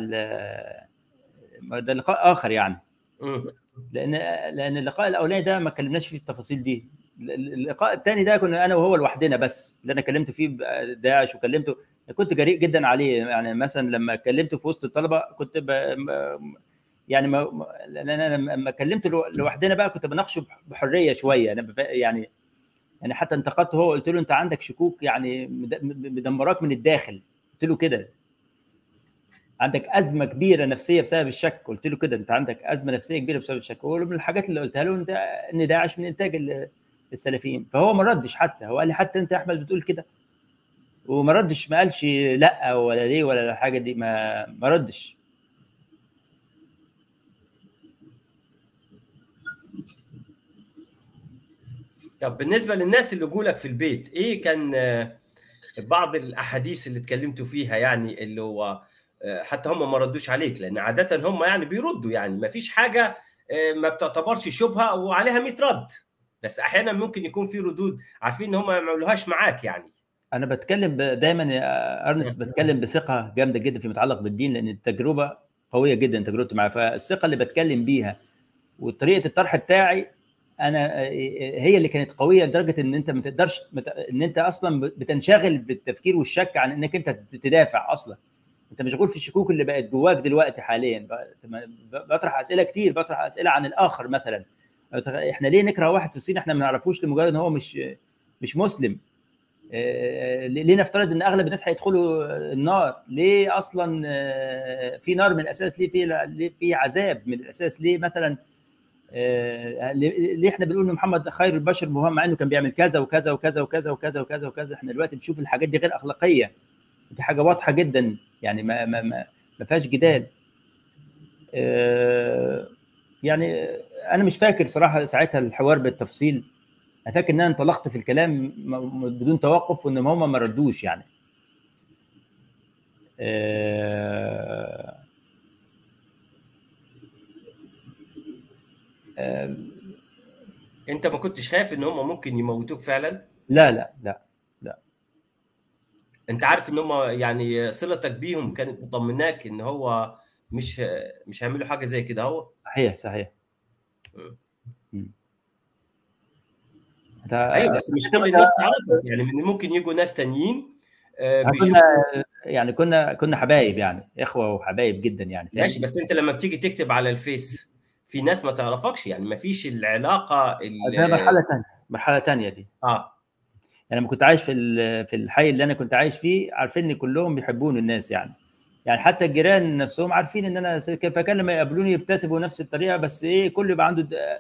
ده لقاء اخر يعني لان لان اللقاء الاولاني ده ما اتكلمناش فيه التفاصيل دي اللقاء الثاني ده كنا انا وهو لوحدنا بس اللي انا كلمته فيه داعش وكلمته كنت جريء جدا عليه يعني مثلا لما كلمته في وسط الطلبه كنت ب... يعني ما انا لما كلمته لوحدنا بقى كنت بناقشه بحريه شويه انا يعني يعني حتى انتقدته هو قلت له انت عندك شكوك يعني مدمراك من الداخل قلت له كده عندك ازمه كبيره نفسيه بسبب الشك قلت له كده انت عندك ازمه نفسيه كبيره بسبب الشك هو من الحاجات اللي قلتها له انت ان داعش من انتاج السلفيين فهو ما ردش حتى هو قال لي حتى انت يا احمد بتقول كده وما ردش ما قالش لا ولا ليه ولا الحاجه دي ما ما ردش طب بالنسبه للناس اللي جولك في البيت ايه كان بعض الاحاديث اللي اتكلمتوا فيها يعني اللي هو حتى هم ما ردوش عليك لان عاده هم يعني بيردوا يعني ما فيش حاجه ما بتعتبرش شبهه وعليها 100 رد بس احيانا ممكن يكون في ردود عارفين ان هم ما يعملوهاش معاك يعني انا بتكلم دايما يا ارنست بتكلم بثقه جامده جدا في متعلق بالدين لان التجربه قويه جدا تجربتي معاه فالثقه اللي بتكلم بيها وطريقه الطرح بتاعي انا هي اللي كانت قويه لدرجه ان انت ما تقدرش ان انت اصلا بتنشغل بالتفكير والشك عن انك انت تدافع اصلا انت مشغول في الشكوك اللي بقت جواك دلوقتي حاليا بطرح اسئله كتير بطرح اسئله عن الاخر مثلا احنا ليه نكره واحد في الصين احنا ما نعرفوش لمجرد ان هو مش مش مسلم ليه نفترض ان اغلب الناس هيدخلوا النار ليه اصلا في نار من الاساس ليه في ليه في عذاب من الاساس ليه مثلا ليه احنا بنقول ان محمد خير البشر مع انه كان بيعمل كذا وكذا وكذا وكذا وكذا وكذا وكذا احنا دلوقتي بنشوف الحاجات دي غير اخلاقيه دي حاجه واضحه جدا يعني ما ما ما, ما فيهاش جدال يعني انا مش فاكر صراحه ساعتها الحوار بالتفصيل انا فاكر ان انا انطلقت في الكلام بدون توقف وان هم ما ردوش يعني أه أه انت ما كنتش خايف ان هم ممكن يموتوك فعلا لا لا لا لا انت عارف ان هم يعني صلتك بيهم كانت مطمناك ان هو مش مش هيعملوا حاجه زي كده هو صحيح صحيح ايوه بس مش كل الناس تعرفك يعني من ممكن يجوا ناس تانيين كنا يعني كنا كنا حبايب يعني اخوه وحبايب جدا يعني ماشي بس انت لما بتيجي تكتب على الفيس في ناس ما تعرفكش يعني ما فيش العلاقه ده مرحله ثانيه مرحله ثانيه دي اه يعني لما كنت عايش في في الحي اللي انا كنت عايش فيه عارفين ان كلهم بيحبوني الناس يعني يعني حتى الجيران نفسهم عارفين ان انا فكان لما يقابلوني يبتسموا نفس الطريقه بس ايه كله يبقى عنده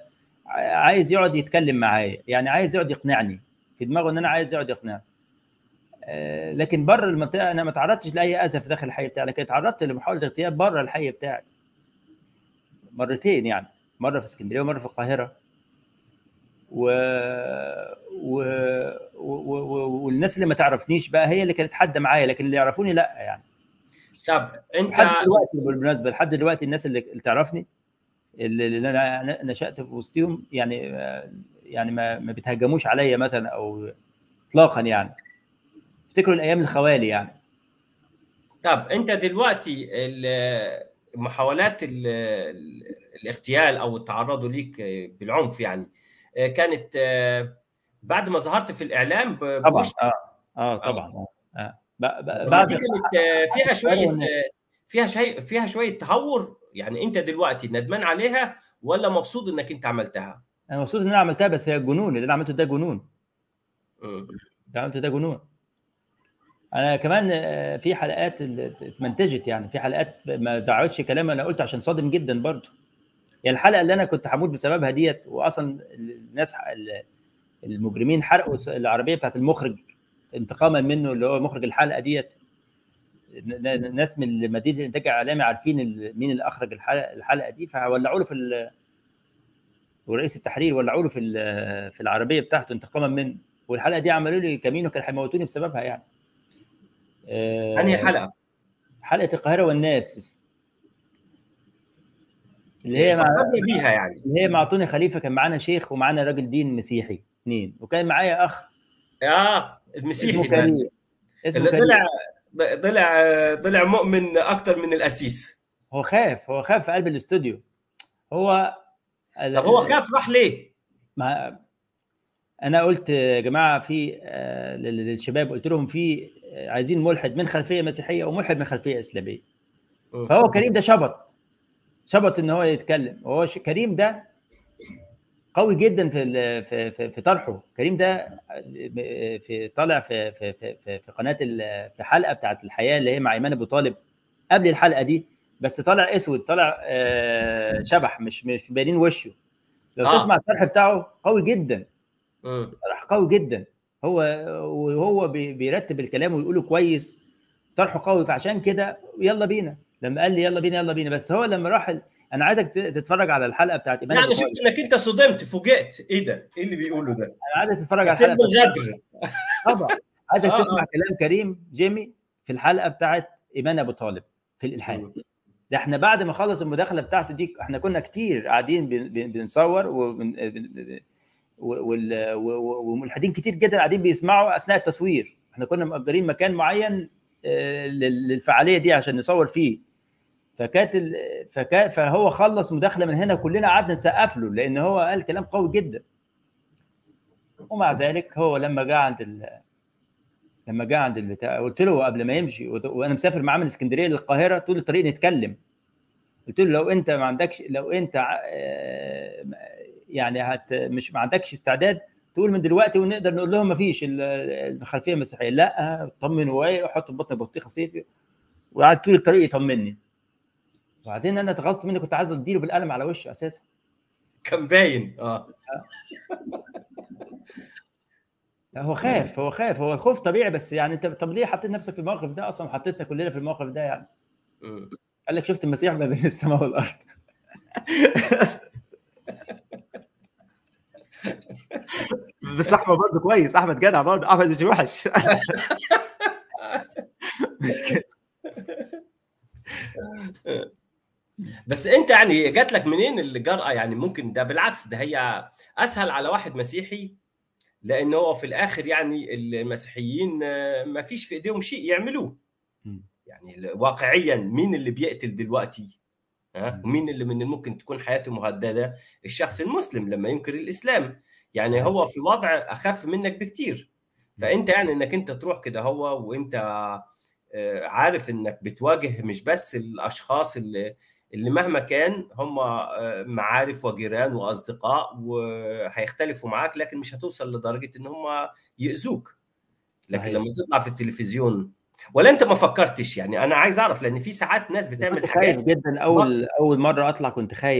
عايز يقعد يتكلم معايا يعني عايز يقعد يقنعني في دماغه ان انا عايز يقعد يقنعني آه، لكن بره المنطقه انا ما تعرضتش لاي اذى في داخل الحي بتاعي لكن تعرضت لمحاوله اغتيال بره الحي بتاعي مرتين يعني مره في اسكندريه ومره في القاهره و... و... و... و... والناس اللي ما تعرفنيش بقى هي اللي كانت حاده معايا لكن اللي يعرفوني لا يعني طب انت لحد دلوقتي بالمناسبه لحد دلوقتي الناس اللي, اللي تعرفني اللي اللي انا نشات في وسطهم يعني يعني ما, ما بيتهجموش عليا مثلا او اطلاقا يعني افتكروا الايام الخوالي يعني طب انت دلوقتي ال- محاولات ال- ال- الاغتيال او التعرض ليك بالعنف يعني كانت بعد ما ظهرت في الاعلام ب- طبعا بوش اه اه طبعا اه, آه. ب- ب- طب ما بعد دي كانت فيها شويه فيها شيء فيها شويه تهور يعني انت دلوقتي ندمان عليها ولا مبسوط انك انت عملتها؟ انا مبسوط ان انا عملتها بس هي جنون اللي انا عملته ده جنون مم. اللي عملته ده جنون انا كمان آه، في حلقات اللي اتمنتجت يعني في حلقات ما زعلتش كلام انا قلت عشان صادم جدا برضه يعني الحلقه اللي انا كنت هموت بسببها ديت واصلا الناس ال- المجرمين حرقوا العربيه بتاعت المخرج انتقاما منه اللي هو مخرج الحلقه ديت ن- ن- ناس من مدينه الانتاج الاعلامي عارفين ال- مين اللي اخرج الحلقه الحلقه دي فولعوا له في ال- ورئيس التحرير ولعوا له في ال- في العربيه بتاعته انتقاما منه والحلقه دي عملوا لي كمين وكانوا هيموتوني بسببها يعني آه، انهي حلقه؟ حلقه القاهره والناس اللي هي مع فكرني بيها يعني اللي هي مع طوني خليفه كان معانا شيخ ومعانا راجل دين مسيحي اثنين وكان معايا اخ اه المسيحي اسمه ده كريم اسمه اللي كريم طلع طلع طلع مؤمن اكتر من الاسيس هو خاف هو خاف في قلب الاستوديو هو طب هو خاف راح ليه؟ ما انا قلت يا جماعه في آه، لل- للشباب قلت لهم في آه، عايزين ملحد من خلفيه مسيحيه وملحد من خلفيه اسلاميه مم. فهو كريم ده شبط شبط ان هو يتكلم وهو ش- كريم ده قوي جدا في ال- في في, في طرحه كريم ده في طالع في في في, في, في قناه ال- في حلقه بتاعت الحياه اللي هي مع ايمان ابو طالب قبل الحلقه دي بس طالع اسود طالع آه، شبح مش مش باينين وشه لو آه. تسمع الطرح بتاعه قوي جدا مم. طرح قوي جدا هو وهو بي- بيرتب الكلام ويقوله كويس طرحه قوي فعشان كده يلا بينا لما قال لي يلا بينا يلا بينا بس هو لما راح ال... انا عايزك ت- تتفرج على الحلقه بتاعت ايمان لا انا أبو طالب. شفت انك انت صدمت فوجئت ايه ده؟ ايه اللي بيقوله ده؟ انا عايزك تتفرج على سلم الحلقه الغدر طبعا عايزك آه، تسمع آه. كلام كريم جيمي في الحلقه بتاعت ايمان ابو طالب في الالحاد مم. ده احنا بعد ما خلص المداخله بتاعته دي احنا كنا كتير قاعدين بن- بن- بنصور وبن- بن- وال- و- و- وملحدين كتير جدا قاعدين بيسمعوا اثناء التصوير احنا كنا مأجرين مكان معين آه، لل- للفعاليه دي عشان نصور فيه فكانت ال... فكا... فهو خلص مداخله من هنا كلنا قعدنا نسقف له لان هو قال كلام قوي جدا ومع ذلك هو لما جه عند ال... لما جه عند البتاع قلت له قبل ما يمشي وت- وانا مسافر معاه من اسكندريه للقاهره طول الطريق نتكلم قلت له لو انت ما عندكش لو انت ع- آه، يعني هت مش ما عندكش استعداد تقول من دلوقتي ونقدر نقول لهم ما فيش ال- الخلفيه المسيحيه لا اطمن ورايا وحط في بطن بطيخه صيفي وقعد طول الطريق يطمني وبعدين انا اتغصت مني كنت عايز اديله بالقلم على وشه اساسا كان باين اه لا هو خاف هو خاف هو الخوف طبيعي بس يعني انت طب ليه حطيت نفسك في الموقف ده اصلا حطيتنا كلنا في الموقف ده يعني مم. قال لك شفت المسيح ما بين السماء والارض بس احمد برضه كويس احمد جدع برضه احمد مش وحش بس انت يعني جات لك منين الجرأة يعني ممكن ده بالعكس ده هي اسهل على واحد مسيحي لان هو في الاخر يعني المسيحيين آه، ما فيش في ايديهم شيء يعملوه مم. يعني واقعيا مين اللي بيقتل دلوقتي ها مم. ومين اللي من الممكن تكون حياته مهدده الشخص المسلم لما ينكر الاسلام يعني هو في وضع اخف منك بكتير فانت يعني انك انت تروح كده هو وانت آه، عارف انك بتواجه مش بس الاشخاص اللي اللي مهما كان هم آه، معارف وجيران واصدقاء وهيختلفوا معاك لكن مش هتوصل لدرجه ان هم ياذوك لكن صحيح. لما تطلع في التلفزيون ولا انت ما فكرتش يعني انا عايز اعرف لان في ساعات ناس بتعمل كنت حاجات خايف جدا اول اول مره اطلع كنت خايف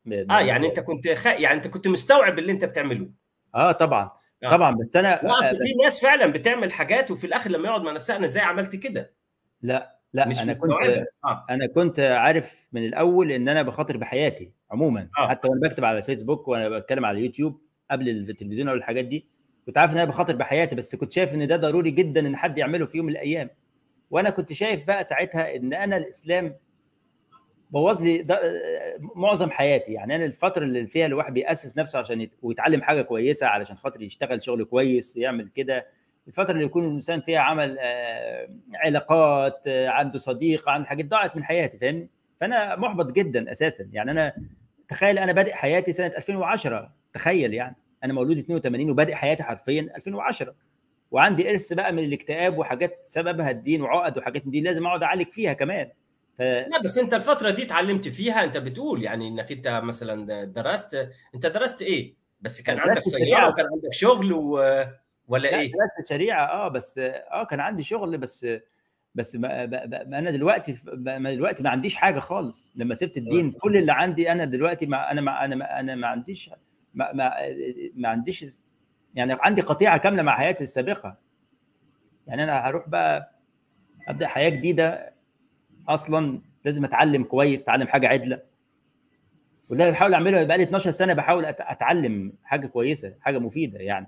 ب- اه يعني انت كنت خ... يعني انت كنت مستوعب اللي انت بتعمله اه طبعا آه. طبعا بس انا لا اصل في ناس فعلا بتعمل حاجات وفي الاخر لما يقعد مع نفسها انا ازاي عملت كده لا لا مش انا مستوعبه كنت اه انا كنت عارف من الاول ان انا بخاطر بحياتي عموما آه. حتى وانا بكتب على الفيسبوك وانا بتكلم على اليوتيوب قبل التلفزيون او الحاجات دي كنت عارف ان انا بخاطر بحياتي بس كنت شايف ان ده ضروري جدا ان حد يعمله في يوم من الايام وانا كنت شايف بقى ساعتها ان انا الاسلام بوظ لي ده- معظم حياتي يعني انا الفتره اللي فيها الواحد بيأسس نفسه عشان يت... ويتعلم حاجه كويسه علشان خاطر يشتغل شغل كويس يعمل كده الفتره اللي يكون الانسان فيها عمل آه، علاقات آه، عنده صديق عنده حاجات ضاعت من حياتي فاهمني فانا محبط جدا اساسا يعني انا تخيل انا بادئ حياتي سنه 2010 تخيل يعني انا مولود 82 وبادئ حياتي حرفيا 2010 وعندي ارث بقى من الاكتئاب وحاجات سببها الدين وعقد وحاجات من دي لازم اقعد اعالج فيها كمان ف... لا بس انت الفتره دي اتعلمت فيها انت بتقول يعني انك انت مثلا درست انت درست ايه بس كان درست عندك سياره شريعة. وكان عندك شغل و... ولا لا ايه درست شريعه اه بس اه كان عندي شغل بس بس ما, ما, ما انا دلوقتي ما دلوقتي ما عنديش حاجه خالص لما سبت الدين كل اللي عندي انا دلوقتي ما انا ما انا ما انا ما عنديش ما, ما, ما عنديش يعني عندي قطيعه كامله مع حياتي السابقه يعني انا هروح بقى ابدا حياه جديده اصلا لازم اتعلم كويس اتعلم حاجه عدله وده اللي بحاول اعمله بقى لي 12 سنه بحاول أت- اتعلم حاجه كويسه حاجه مفيده يعني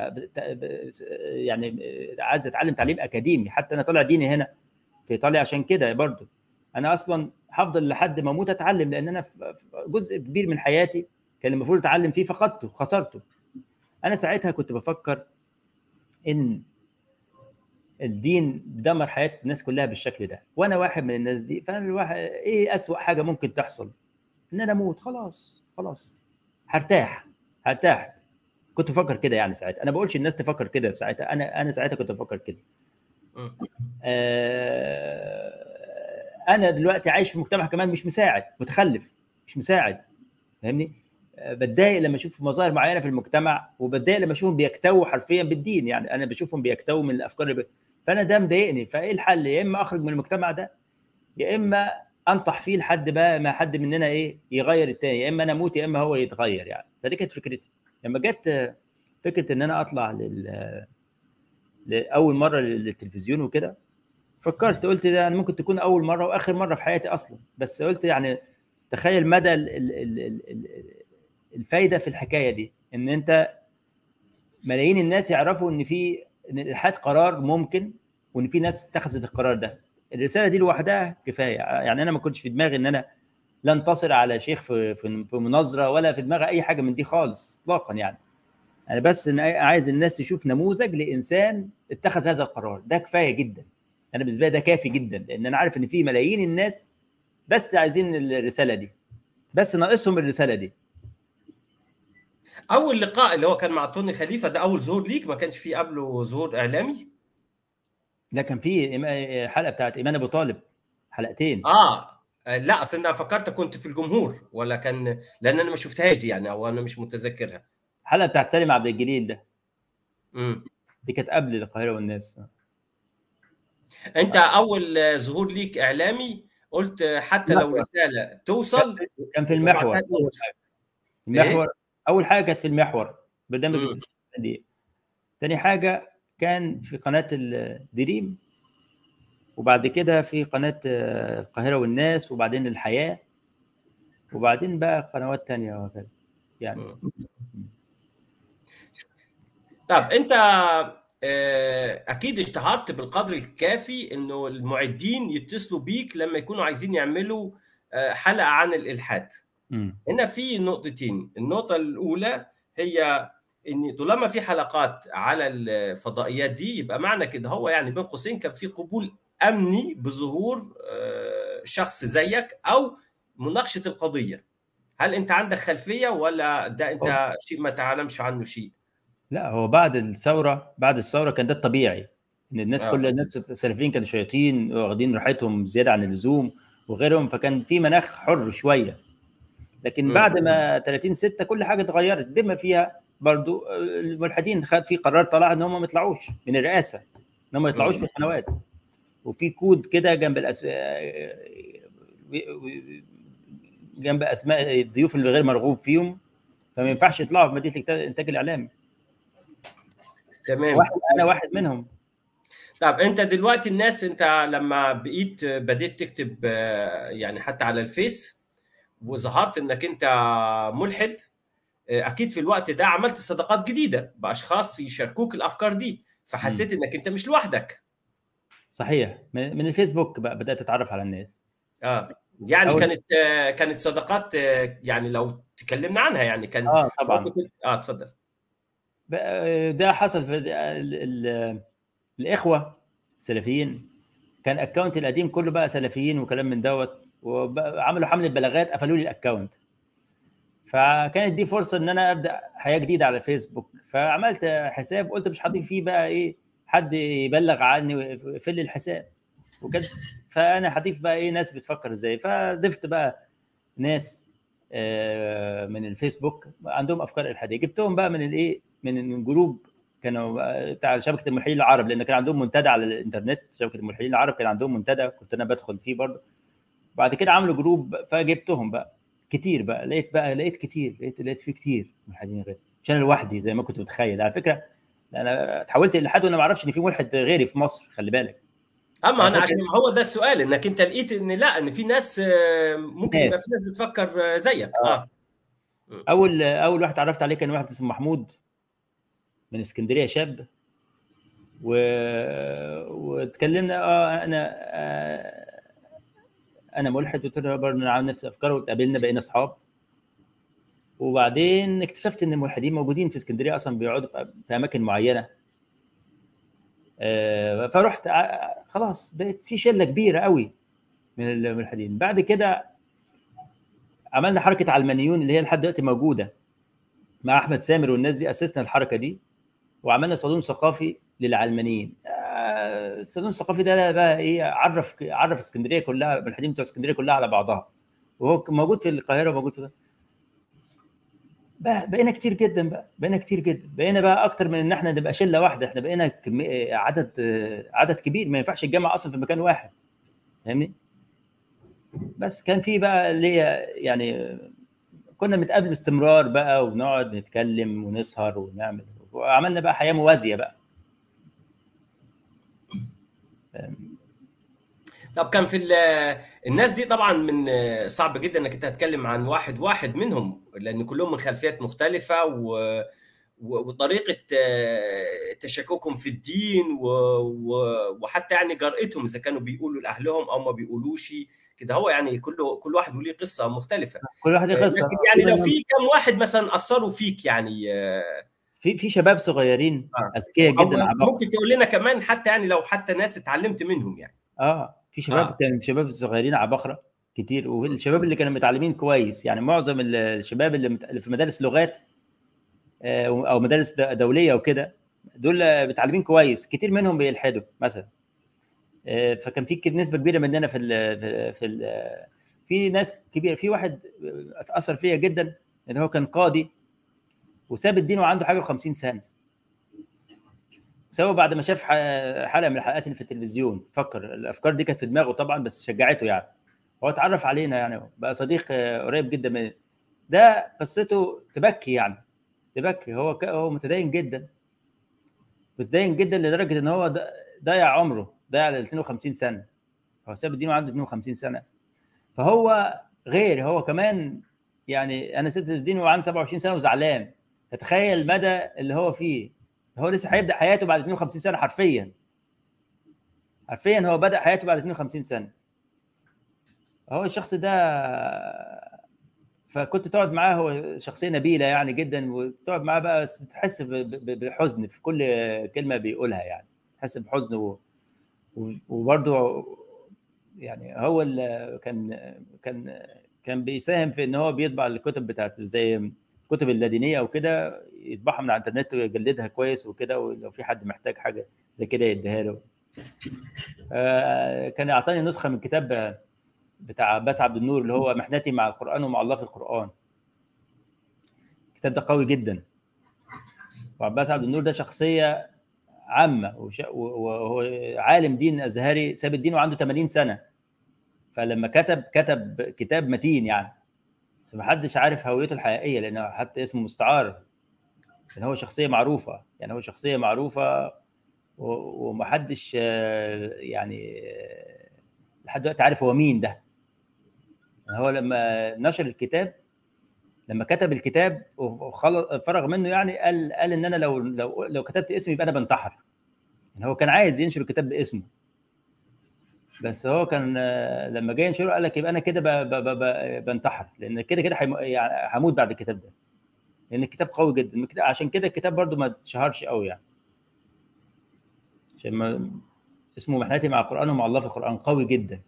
يعني عايز اتعلم تعليم اكاديمي حتى انا طالع ديني هنا في ايطاليا عشان كده برضو انا اصلا هفضل لحد ما اموت اتعلم لان انا في جزء كبير من حياتي كان المفروض اتعلم فيه فقدته خسرته انا ساعتها كنت بفكر ان الدين دمر حياه الناس كلها بالشكل ده وانا واحد من الناس دي فانا الواحد ايه اسوأ حاجه ممكن تحصل ان انا اموت خلاص خلاص هرتاح هرتاح كنت بفكر كده يعني ساعتها انا بقولش الناس تفكر كده ساعتها انا انا ساعتها كنت بفكر كده مم. آه انا دلوقتي عايش في مجتمع كمان مش مساعد متخلف مش مساعد فاهمني آه، بتضايق لما اشوف مظاهر معينه في المجتمع وبتضايق لما اشوفهم بيكتووا حرفيا بالدين يعني انا بشوفهم بيكتووا من الافكار اللي ب... فانا ده مضايقني فايه الحل يا اما اخرج من المجتمع ده يا اما انطح فيه لحد بقى ما حد مننا ايه يغير التاني يا اما انا اموت يا اما هو يتغير يعني فدي كانت فكرتي لما جت آه، فكره ان انا اطلع لل لاول مره للتلفزيون وكده فكرت قلت ده أنا ممكن تكون اول مره واخر مره في حياتي اصلا بس قلت يعني تخيل مدى ال- ال- ال- ال- ال- الفايده في الحكايه دي ان انت ملايين الناس يعرفوا ان في ان الالحاد قرار ممكن وان في ناس اتخذت القرار ده الرساله دي لوحدها كفايه يعني انا ما كنتش في دماغي ان انا لا انتصر على شيخ في في في مناظره ولا في دماغي اي حاجه من دي خالص اطلاقا يعني انا بس إن عايز الناس تشوف نموذج لانسان اتخذ هذا القرار ده كفايه جدا انا بالنسبه لي ده كافي جدا لان انا عارف ان في ملايين الناس بس عايزين الرساله دي بس ناقصهم الرساله دي اول لقاء اللي هو كان مع توني خليفه ده اول ظهور ليك ما كانش فيه قبله ظهور اعلامي ده كان في إما- حلقه بتاعت ايمان ابو طالب حلقتين اه لا اصل انا فكرت كنت في الجمهور ولا كان لان انا ما شفتهاش دي يعني او انا مش متذكرها حلقه بتاعت سالم عبد الجليل ده امم دي كانت قبل القاهره والناس انت اول ظهور ليك اعلامي قلت حتى لو محور. رساله توصل كان في المحور وبعدها تموت. المحور اول حاجه كانت في المحور برنامج مم. التسعين دقيقة. تاني حاجه كان في قناه الدريم وبعد كده في قناه آه، القاهره والناس وبعدين الحياه وبعدين بقى قنوات تانية وهكذا يعني مم. طب انت آه، اكيد اشتهرت بالقدر الكافي انه المعدين يتصلوا بيك لما يكونوا عايزين يعملوا آه، حلقه عن الالحاد مم. هنا في نقطتين النقطة الأولى هي إن طالما في حلقات على الفضائيات دي يبقى معنى كده هو يعني بين قوسين كان في قبول أمني بظهور آه، شخص زيك أو مناقشة القضية هل أنت عندك خلفية ولا ده أنت شيء ما تعلمش عنه شيء؟ لا هو بعد الثوره بعد الثوره كان ده الطبيعي ان الناس آه. كل الناس السلفيين كانوا شياطين واخدين راحتهم زياده عن اللزوم وغيرهم فكان في مناخ حر شويه لكن مم. بعد ما 30 6 كل حاجه اتغيرت بما فيها برضو الملحدين خد في قرار طلع ان هم ما يطلعوش من الرئاسه ان هم ما يطلعوش في القنوات وفي كود كده جنب الأس... جنب اسماء الضيوف اللي غير مرغوب فيهم فما ينفعش يطلعوا في مدينه الانتاج الاعلامي تمام واحد انا واحد منهم طب انت دلوقتي الناس انت لما بقيت بديت تكتب آه، يعني حتى على الفيس وظهرت انك انت ملحد آه، اكيد في الوقت ده عملت صداقات جديده باشخاص يشاركوك الافكار دي فحسيت انك انت مش لوحدك صحيح من من الفيسبوك بقى بدات اتعرف على الناس اه يعني أول- كانت آه، كانت صداقات آه، يعني لو تكلمنا عنها يعني كان اه طبعا برضه كنت- اه اتفضل بقى- ده حصل في ال- ال- الاخوه سلفيين كان اكونت القديم كله بقى سلفيين وكلام من دوت وعملوا حمله بلاغات قفلوا لي الاكونت فكانت دي فرصه ان انا ابدا حياه جديده على فيسبوك فعملت حساب قلت مش هضيف فيه بقى ايه حد يبلغ عني ويقفل لي الحساب وكده فانا هضيف بقى ايه ناس بتفكر ازاي فضفت بقى ناس آه، من الفيسبوك عندهم افكار الحاديه جبتهم بقى من الايه من جروب كانوا بقى بتاع شبكه الملحدين العرب لان كان عندهم منتدى على الانترنت شبكه الملحدين العرب كان عندهم منتدى كنت انا بدخل فيه برضه بعد كده عملوا جروب فجبتهم بقى كتير بقى لقيت بقى لقيت كتير لقيت لقيت فيه كتير ملحدين غير مش انا لوحدي زي ما كنت متخيل على فكره انا اتحولت لحد وانا ما اعرفش ان في ملحد غيري في مصر خلي بالك اما انا فاكر- عشان هو ده السؤال انك انت لقيت ان لا ان في ناس آه، ممكن ناس. يبقى في ناس بتفكر آه، زيك اه اول اول واحد اتعرفت عليه كان واحد اسمه محمود من اسكندريه شاب و... واتكلمنا اه انا آه انا ملحد قلت له برضه انا عامل نفس افكاره واتقابلنا بقينا اصحاب وبعدين اكتشفت ان الملحدين موجودين في اسكندريه اصلا بيقعدوا في- في اماكن معينه آه فرحت ع- خلاص بقت في شله كبيره قوي من الملحدين بعد كده عملنا حركه علمانيون اللي هي لحد دلوقتي موجوده مع احمد سامر والناس دي اسسنا الحركه دي وعملنا صالون ثقافي للعلمانيين آه، الصالون الثقافي ده بقى ايه عرف عرف اسكندريه كلها الملحدين بتوع اسكندريه كلها على بعضها وهو كان موجود في القاهره وموجود في بقى بقينا كتير جدا بقى بقينا كتير جدا بقينا بقى اكتر من ان احنا نبقى شله واحده احنا بقينا كمي... عدد عدد كبير ما ينفعش الجامعه اصلا في مكان واحد فاهمني بس كان في بقى ليا يعني كنا بنتقابل باستمرار بقى ونقعد نتكلم ونسهر ونعمل وعملنا بقى حياه موازيه بقى طب كان في ال- الناس دي طبعا من صعب جدا انك انت تتكلم عن واحد واحد منهم لان كلهم من خلفيات مختلفه و و- وطريقه آه، تشككهم في الدين و... و... وحتى يعني جرأتهم اذا كانوا بيقولوا لاهلهم او ما بيقولوش كده هو يعني كل كل واحد وليه قصه مختلفه كل واحد ليه قصه لكن يعني لو في كم واحد مثلا اثروا فيك يعني آه، في في شباب صغيرين آه. اذكياء أو جدا عباقرة. ممكن تقول لنا كمان حتى يعني لو حتى ناس اتعلمت منهم يعني اه في شباب آه. آه. كان شباب صغيرين عباقره كتير والشباب اللي كانوا متعلمين كويس يعني معظم ال- الشباب اللي مت- اللي في مدارس لغات آه، او مدارس د- دوليه وكده دول آه، متعلمين كويس كتير منهم بيلحدوا مثلا آه، فكان في كده نسبه كبيره مننا في ال في في, ال في ناس كبيره في واحد آه، اتاثر فيا جدا ان هو كان قاضي وساب الدين وعنده حاجه و50 سنه سوى بعد ما شاف ح- حلقه من الحلقات اللي في التلفزيون فكر الافكار دي كانت في دماغه طبعا بس شجعته يعني هو اتعرف علينا يعني بقى صديق آه، قريب جدا من ده قصته تبكي يعني تبكي هو ك... هو متدين جدا متدين جدا لدرجه ان هو ض- ضيع عمره ضيع ال 52 سنه هو ساب الدين وعنده 52 سنه فهو غير هو كمان يعني انا سبت الدين وعنده 27 سنه وزعلان تتخيل المدى اللي هو فيه هو لسه هيبدا حياته بعد 52 سنه حرفيا حرفيا هو بدا حياته بعد 52 سنه هو الشخص ده فكنت تقعد معاه هو شخصيه نبيله يعني جدا وتقعد معاه بقى بس تحس ب- ب- بحزن في كل كلمه بيقولها يعني تحس بحزن و... و- وبرضه يعني هو اللي كان كان كان بيساهم في ان هو بيطبع الكتب بتاعت زي الكتب اللادينيه وكده يطبعها من على الانترنت ويجلدها كويس وكده ولو في حد محتاج حاجه زي كده يديها له آه، كان يعطاني نسخه من كتاب بتاع عباس عبد النور اللي هو محنتي مع القران ومع الله في القران الكتاب ده قوي جدا وعباس عبد النور ده شخصيه عامه وش- وهو عالم دين ازهري ساب الدين وعنده 80 سنه فلما كتب كتب كتاب متين يعني بس ما حدش عارف هويته الحقيقيه لانه حتى اسمه مستعار لان هو شخصيه معروفه يعني هو شخصيه معروفه و- ومحدش آه، يعني آه، لحد دلوقتي عارف هو مين ده يعني هو لما نشر الكتاب لما كتب الكتاب وخلص فرغ منه يعني قال قال ان انا لو لو لو كتبت اسمي يبقى انا بنتحر يعني هو كان عايز ينشر الكتاب باسمه بس هو كان آه، لما جاي ينشره قال لك يبقى انا كده ب- ب- ب- ب- بنتحر لان كده كده هيم- يعني هموت بعد الكتاب ده لان الكتاب قوي جدا الكتاب- عشان كده الكتاب برضو ما اتشهرش قوي يعني عشان ما اسمه محنتي مع القران ومع الله في القران قوي جدا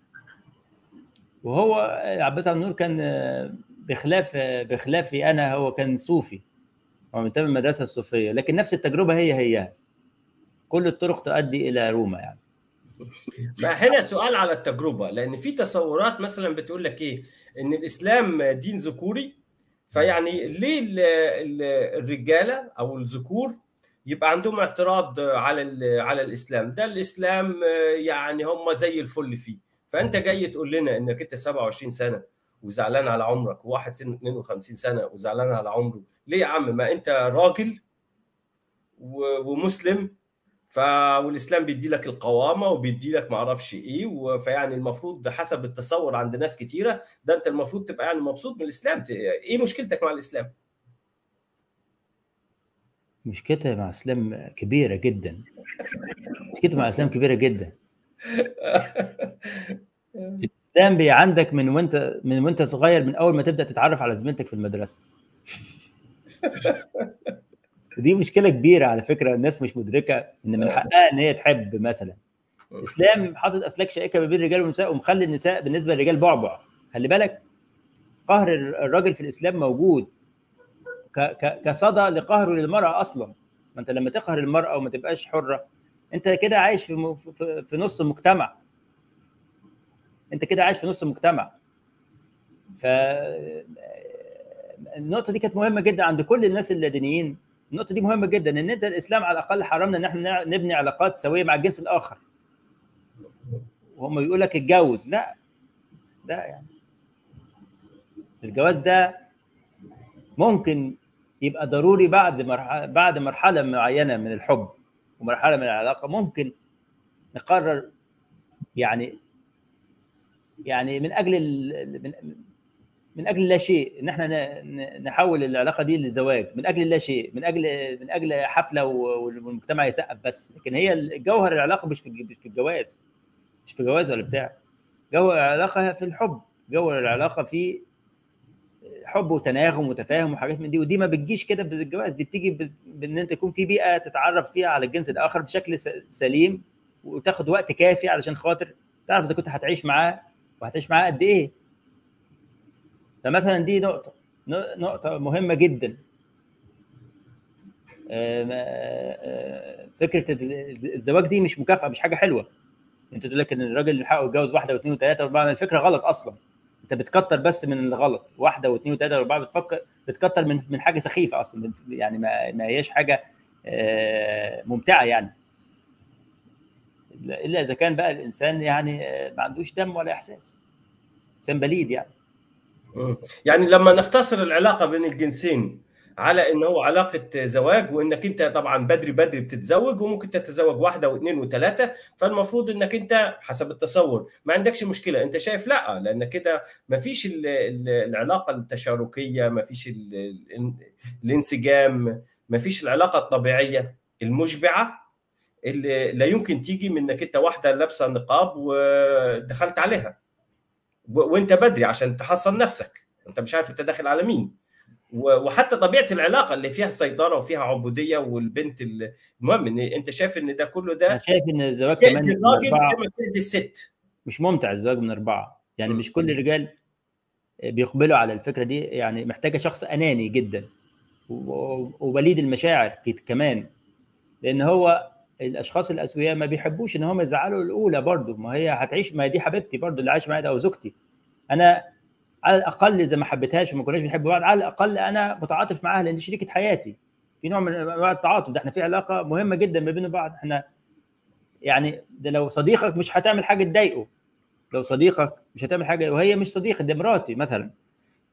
وهو عباس عبد النور كان آه، بخلاف آه، بخلافي انا هو كان صوفي هو منتمي المدرسه الصوفيه لكن نفس التجربه هي هي كل الطرق تؤدي الى روما يعني ما هنا سؤال على التجربه لان في تصورات مثلا بتقول لك ايه ان الاسلام دين ذكوري فيعني ليه ال- ال- الرجاله او الذكور يبقى عندهم اعتراض على ال- على الاسلام ده الاسلام يعني هم زي الفل فيه فانت جاي تقول لنا انك انت 27 سنه وزعلان على عمرك وواحد سنه 52 سنه وزعلان على عمره ليه يا عم ما انت راجل و- ومسلم ف والاسلام بيدي لك القوامه وبيدي لك ما اعرفش ايه و- فيعني المفروض حسب التصور عند ناس كتيره ده انت المفروض تبقى يعني مبسوط من الاسلام ت- ايه مشكلتك مع الاسلام؟ مشكلتها مع الاسلام كبيره جدا مشكلتها مع الاسلام كبيره جدا الاسلام بي عندك من وانت من وانت صغير من اول ما تبدا تتعرف على زميلتك في المدرسه دي مشكله كبيره على فكره الناس مش مدركه ان من حقها ان هي تحب مثلا الاسلام حاطط اسلاك شائكه ما بين الرجال والنساء ومخلي النساء بالنسبه للرجال بعبع خلي بالك قهر الراجل في الاسلام موجود ك- ك- كصدى لقهره للمراه اصلا ما انت لما تقهر المراه وما تبقاش حره انت كده عايش في م- في, في نص المجتمع انت كده عايش في نص المجتمع ف النقطه دي كانت مهمه جدا عند كل الناس اللادينيين النقطه دي مهمه جدا ان انت الاسلام على الاقل حرمنا ان احنا نبني علاقات سويه مع الجنس الاخر وهم بيقول لك اتجوز لا لا يعني الجواز ده ممكن يبقى ضروري بعد مرحله بعد مرحله معينه من الحب ومرحله من العلاقه ممكن نقرر يعني يعني من اجل ال- من من اجل لا شيء ان احنا ن- ن- نحول العلاقه دي للزواج من اجل لا شيء من اجل من اجل حفله و- والمجتمع يسقف بس لكن هي الجوهر العلاقه مش في الج- مش في الجواز مش في جواز ولا بتاع جوهر العلاقه في الحب جوهر العلاقه في حب وتناغم وتفاهم وحاجات من دي ودي ما بتجيش كده بالجواز دي بتيجي ب- بان انت يكون في بيئه تتعرف فيها على الجنس الاخر بشكل س- سليم وتاخد وقت كافي علشان خاطر تعرف اذا كنت هتعيش معاه وهتعيش معاه قد ايه فمثلا دي نقطه ن- نقطه مهمه جدا آم، آه، فكره ال- الزواج دي مش مكافاه مش حاجه حلوه انت تقول لك ان الراجل اللي حقه يتجوز واحده واثنين وثلاثه واربعه الفكره غلط اصلا انت بتكتر بس من الغلط واحده واثنين وثلاثه واربعه بتفكر بتكتر من من حاجه سخيفه اصلا يعني ما, ما هياش حاجه آه، ممتعه يعني الا اذا كان بقى الانسان يعني آه، ما عندوش دم ولا احساس انسان بليد يعني مم. يعني لما نختصر العلاقه بين الجنسين على ان هو علاقه زواج وانك انت طبعا بدري بدري بتتزوج وممكن تتزوج واحده واثنين وثلاثه فالمفروض انك انت حسب التصور ما عندكش مشكله انت شايف لا لان كده ما فيش ال- ال- العلاقه التشاركيه ما فيش ال- ال- الانسجام ما فيش العلاقه الطبيعيه المشبعه اللي لا يمكن تيجي من انك انت واحده لابسه نقاب ودخلت عليها و- وانت بدري عشان تحصن نفسك انت مش عارف انت داخل على مين و- وحتى طبيعه العلاقه اللي فيها سيطره وفيها عبوديه والبنت ال- المهم ان انت شايف ان ده كله انا ده شايف ان الزواج كمان تاذي من الراجل أربعة زي ما تاذي الست مش ممتع الزواج من اربعه يعني م. مش كل الرجال بيقبلوا على الفكره دي يعني محتاجه شخص اناني جدا و- ووليد المشاعر كت- كمان لان هو الاشخاص الاسوياء ما بيحبوش ان هم يزعلوا الاولى برضو ما هي هتعيش ما هي دي حبيبتي برضو اللي عايش معايا ده او زوجتي انا على الاقل اذا ما حبيتهاش وما كناش بنحب بعض على الاقل انا متعاطف معاها لان دي شريكه حياتي في نوع من انواع التعاطف ده احنا في علاقه مهمه جدا ما بين بعض احنا يعني ده لو صديقك مش هتعمل حاجه تضايقه لو صديقك مش هتعمل حاجه وهي مش صديقه دي مراتي مثلا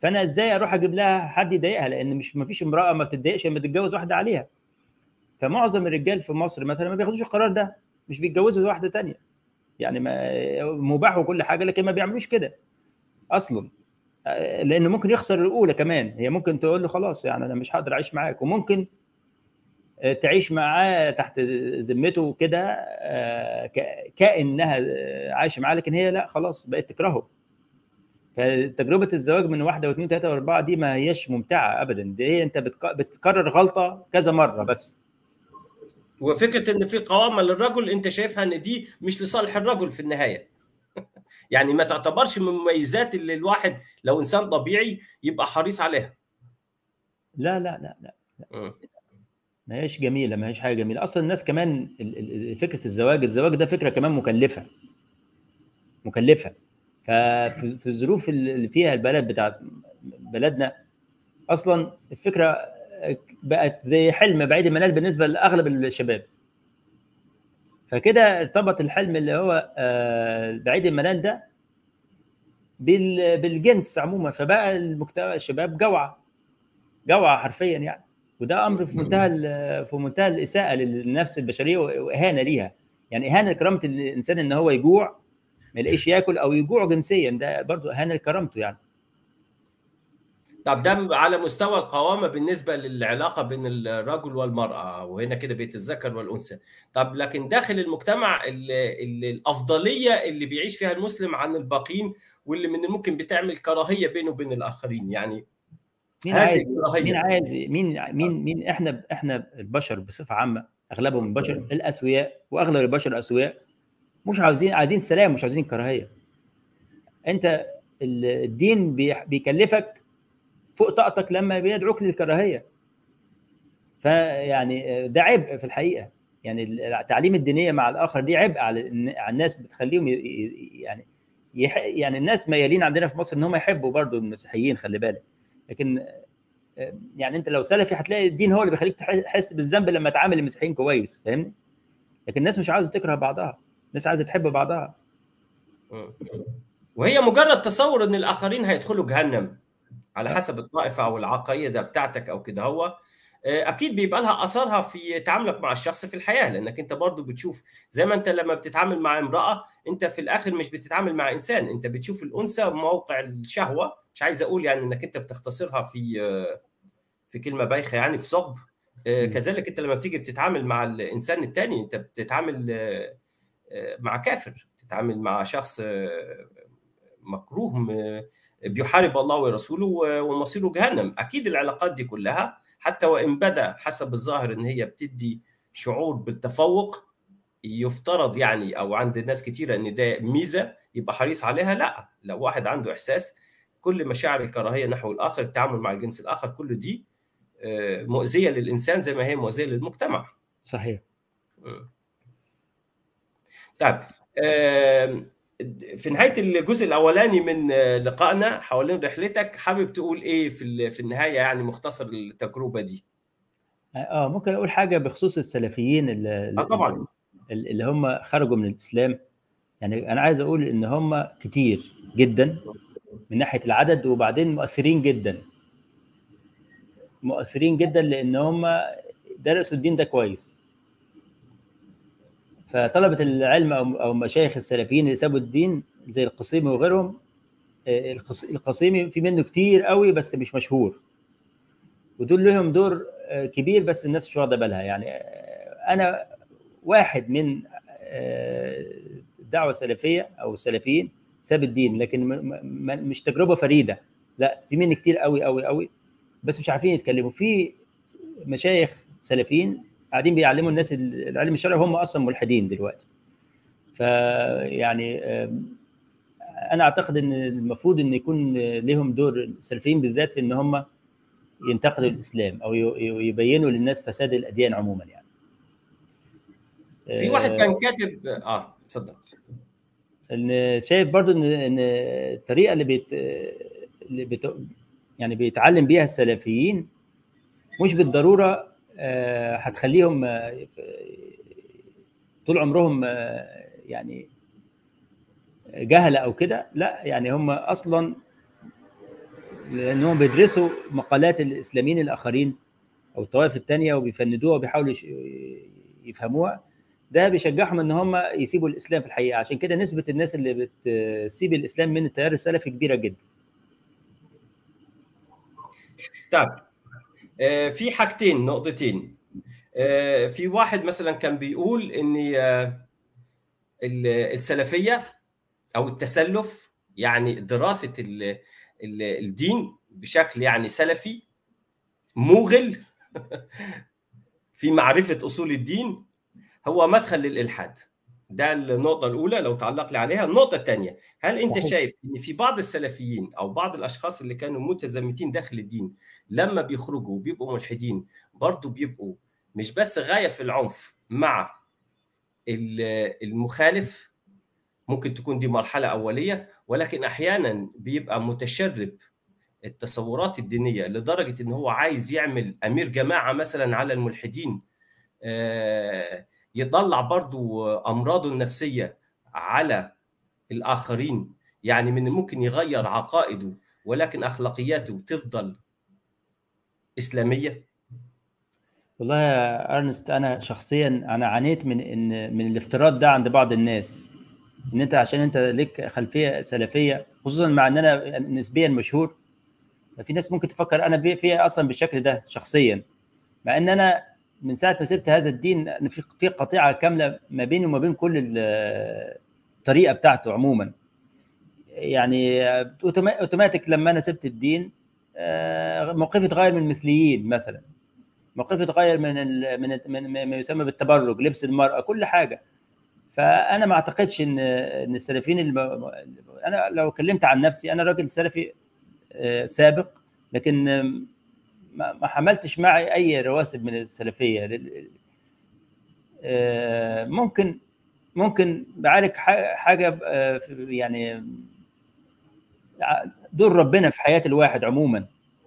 فانا ازاي اروح اجيب لها حد يضايقها لان مش ما فيش امراه ما بتتضايقش لما تتجوز واحده عليها فمعظم الرجال في مصر مثلا ما بياخدوش القرار ده مش بيتجوزوا واحده تانية يعني ما مباح وكل حاجه لكن ما بيعملوش كده اصلا آه، لانه ممكن يخسر الاولى كمان هي ممكن تقول له خلاص يعني انا مش هقدر اعيش معاك وممكن آه، تعيش معاه تحت ذمته كده آه، ك- كانها آه، عايشه معاه لكن هي لا خلاص بقت تكرهه فتجربه الزواج من واحده واثنين وثلاثه واربعه دي ما هيش ممتعه ابدا دي هي انت بتك- بتكرر غلطه كذا مره بس وفكره ان في قوامه للرجل انت شايفها ان دي مش لصالح الرجل في النهايه يعني ما تعتبرش من المميزات اللي الواحد لو انسان طبيعي يبقى حريص عليها لا لا لا لا مم. ما هيش جميله ما هيش حاجه جميله اصلا الناس كمان ال- ال- فكره الزواج الزواج ده فكره كمان مكلفه مكلفه ففي في الظروف اللي فيها البلد بتاعت بلدنا اصلا الفكره بقت زي حلم بعيد المنال بالنسبه لاغلب الشباب فكده ارتبط الحلم اللي هو آه، بعيد المنال ده بال- بالجنس عموما فبقى المجتمع الشباب جوعه جوعه حرفيا يعني وده امر في منتهى ال- في منتهى الاساءه للنفس البشريه واهانه ليها يعني اهانه لكرامه الانسان ان هو يجوع ما يلاقيش ياكل او يجوع جنسيا ده برضه اهانه لكرامته يعني طب ده على مستوى القوامه بالنسبه للعلاقه بين الرجل والمراه وهنا كده بيت الذكر والانثى طب لكن داخل المجتمع اللي اللي الافضليه اللي بيعيش فيها المسلم عن الباقيين واللي من الممكن بتعمل كراهيه بينه وبين الاخرين يعني مين هذه عايز الكراهية. مين عايز مين مين مين احنا احنا البشر بصفه عامه اغلبهم البشر الاسوياء واغلب البشر الاسوياء مش عاوزين عايزين سلام مش عايزين كراهيه انت ال- الدين بيح- بيكلفك فوق طاقتك لما بيدعوك للكراهيه فيعني ده عبء في الحقيقه يعني التعليم الدينيه مع الاخر دي عبء على الن- على الناس بتخليهم ي- ي- يعني يح يعني الناس ميالين عندنا في مصر ان هم يحبوا برضو المسيحيين خلي بالك لكن يعني انت لو سلفي هتلاقي الدين هو اللي بيخليك تحس بالذنب لما تعامل المسيحيين كويس فاهمني؟ لكن الناس مش عاوزه تكره بعضها الناس عايزه تحب بعضها وهي مجرد تصور ان الاخرين هيدخلوا جهنم على حسب الطائفه او العقيده بتاعتك او كده هو اكيد بيبقى لها اثرها في تعاملك مع الشخص في الحياه لانك انت برضو بتشوف زي ما انت لما بتتعامل مع امراه انت في الاخر مش بتتعامل مع انسان انت بتشوف الانثى موقع الشهوه مش عايز اقول يعني انك انت بتختصرها في في كلمه بايخه يعني في ثقب كذلك انت لما بتيجي بتتعامل مع الانسان الثاني انت بتتعامل مع كافر بتتعامل مع شخص مكروه بيحارب الله ورسوله ومصيره جهنم اكيد العلاقات دي كلها حتى وان بدا حسب الظاهر ان هي بتدي شعور بالتفوق يفترض يعني او عند ناس كتيره ان ده ميزه يبقى حريص عليها لا لو واحد عنده احساس كل مشاعر الكراهيه نحو الاخر التعامل مع الجنس الاخر كل دي مؤذيه للانسان زي ما هي مؤذيه للمجتمع صحيح طيب في نهايه الجزء الاولاني من لقائنا حوالين رحلتك حابب تقول ايه في في النهايه يعني مختصر التجربه دي اه ممكن اقول حاجه بخصوص السلفيين اللي, آه طبعا اللي هم خرجوا من الاسلام يعني انا عايز اقول ان هم كتير جدا من ناحيه العدد وبعدين مؤثرين جدا مؤثرين جدا لان هم درسوا الدين ده كويس فطلبه العلم او او مشايخ السلفيين اللي سابوا الدين زي القصيمي وغيرهم القصيمي في منه كتير قوي بس مش مشهور ودول لهم دور كبير بس الناس مش واخده بالها يعني انا واحد من الدعوه السلفيه او السلفيين ساب الدين لكن مش تجربه فريده لا في مني كتير قوي قوي قوي بس مش عارفين يتكلموا في مشايخ سلفيين قاعدين بيعلموا الناس العلم الشرعي وهم اصلا ملحدين دلوقتي فيعني انا اعتقد ان المفروض ان يكون لهم دور السلفيين بالذات في ان هم ينتقدوا الاسلام او يبينوا للناس فساد الاديان عموما يعني في واحد كان كاتب اه اتفضل ان شايف برضو ان ان الطريقه اللي بيت اللي بيت يعني بيتعلم بيها السلفيين مش بالضروره هتخليهم طول عمرهم يعني جهله او كده لا يعني هم اصلا لانهم بيدرسوا مقالات الاسلاميين الاخرين او الطوائف الثانيه وبيفندوها وبيحاولوا يش- يفهموها ده بيشجعهم ان هم يسيبوا الاسلام في الحقيقه عشان كده نسبه الناس اللي بتسيب الاسلام من التيار السلفي كبيره جدا طيب آه، في حاجتين نقطتين آه، في واحد مثلا كان بيقول ان آه، ال- السلفيه او التسلف يعني دراسه ال- ال- الدين بشكل يعني سلفي موغل في معرفه اصول الدين هو مدخل للالحاد ده النقطه الاولى لو تعلق لي عليها النقطه الثانيه هل انت صحيح. شايف ان في بعض السلفيين او بعض الاشخاص اللي كانوا متزمتين داخل الدين لما بيخرجوا وبيبقوا ملحدين برضه بيبقوا مش بس غايه في العنف مع ال- المخالف ممكن تكون دي مرحله اوليه ولكن احيانا بيبقى متشرب التصورات الدينيه لدرجه ان هو عايز يعمل امير جماعه مثلا على الملحدين آه، يطلع برضو امراضه النفسيه على الاخرين يعني من الممكن يغير عقائده ولكن اخلاقياته تفضل اسلاميه والله يا ارنست انا شخصيا انا عانيت من ان من الافتراض ده عند بعض الناس ان انت عشان انت ليك خلفيه سلفيه خصوصا مع ان انا نسبيا مشهور ففي ناس ممكن تفكر انا بي- فيها اصلا بالشكل ده شخصيا مع ان انا من ساعه ما سبت هذا الدين أنا في في قطيعه كامله ما بيني وما بين كل ال- الطريقه بتاعته عموما يعني أوتوما- اوتوماتيك لما انا سبت الدين آه، موقفي اتغير من المثليين مثلا موقفي اتغير من ال... من من ما يسمى بالتبرج لبس المراه كل حاجه فانا ما اعتقدش ان ان السلفيين الم... انا لو اتكلمت عن نفسي انا راجل سلفي آه، سابق لكن آم، ما ما حملتش معي اي رواسب من السلفيه لل- آه، ممكن ممكن بعالج ح- حاجه آه، في- يعني ع- دور ربنا في حياه الواحد عموما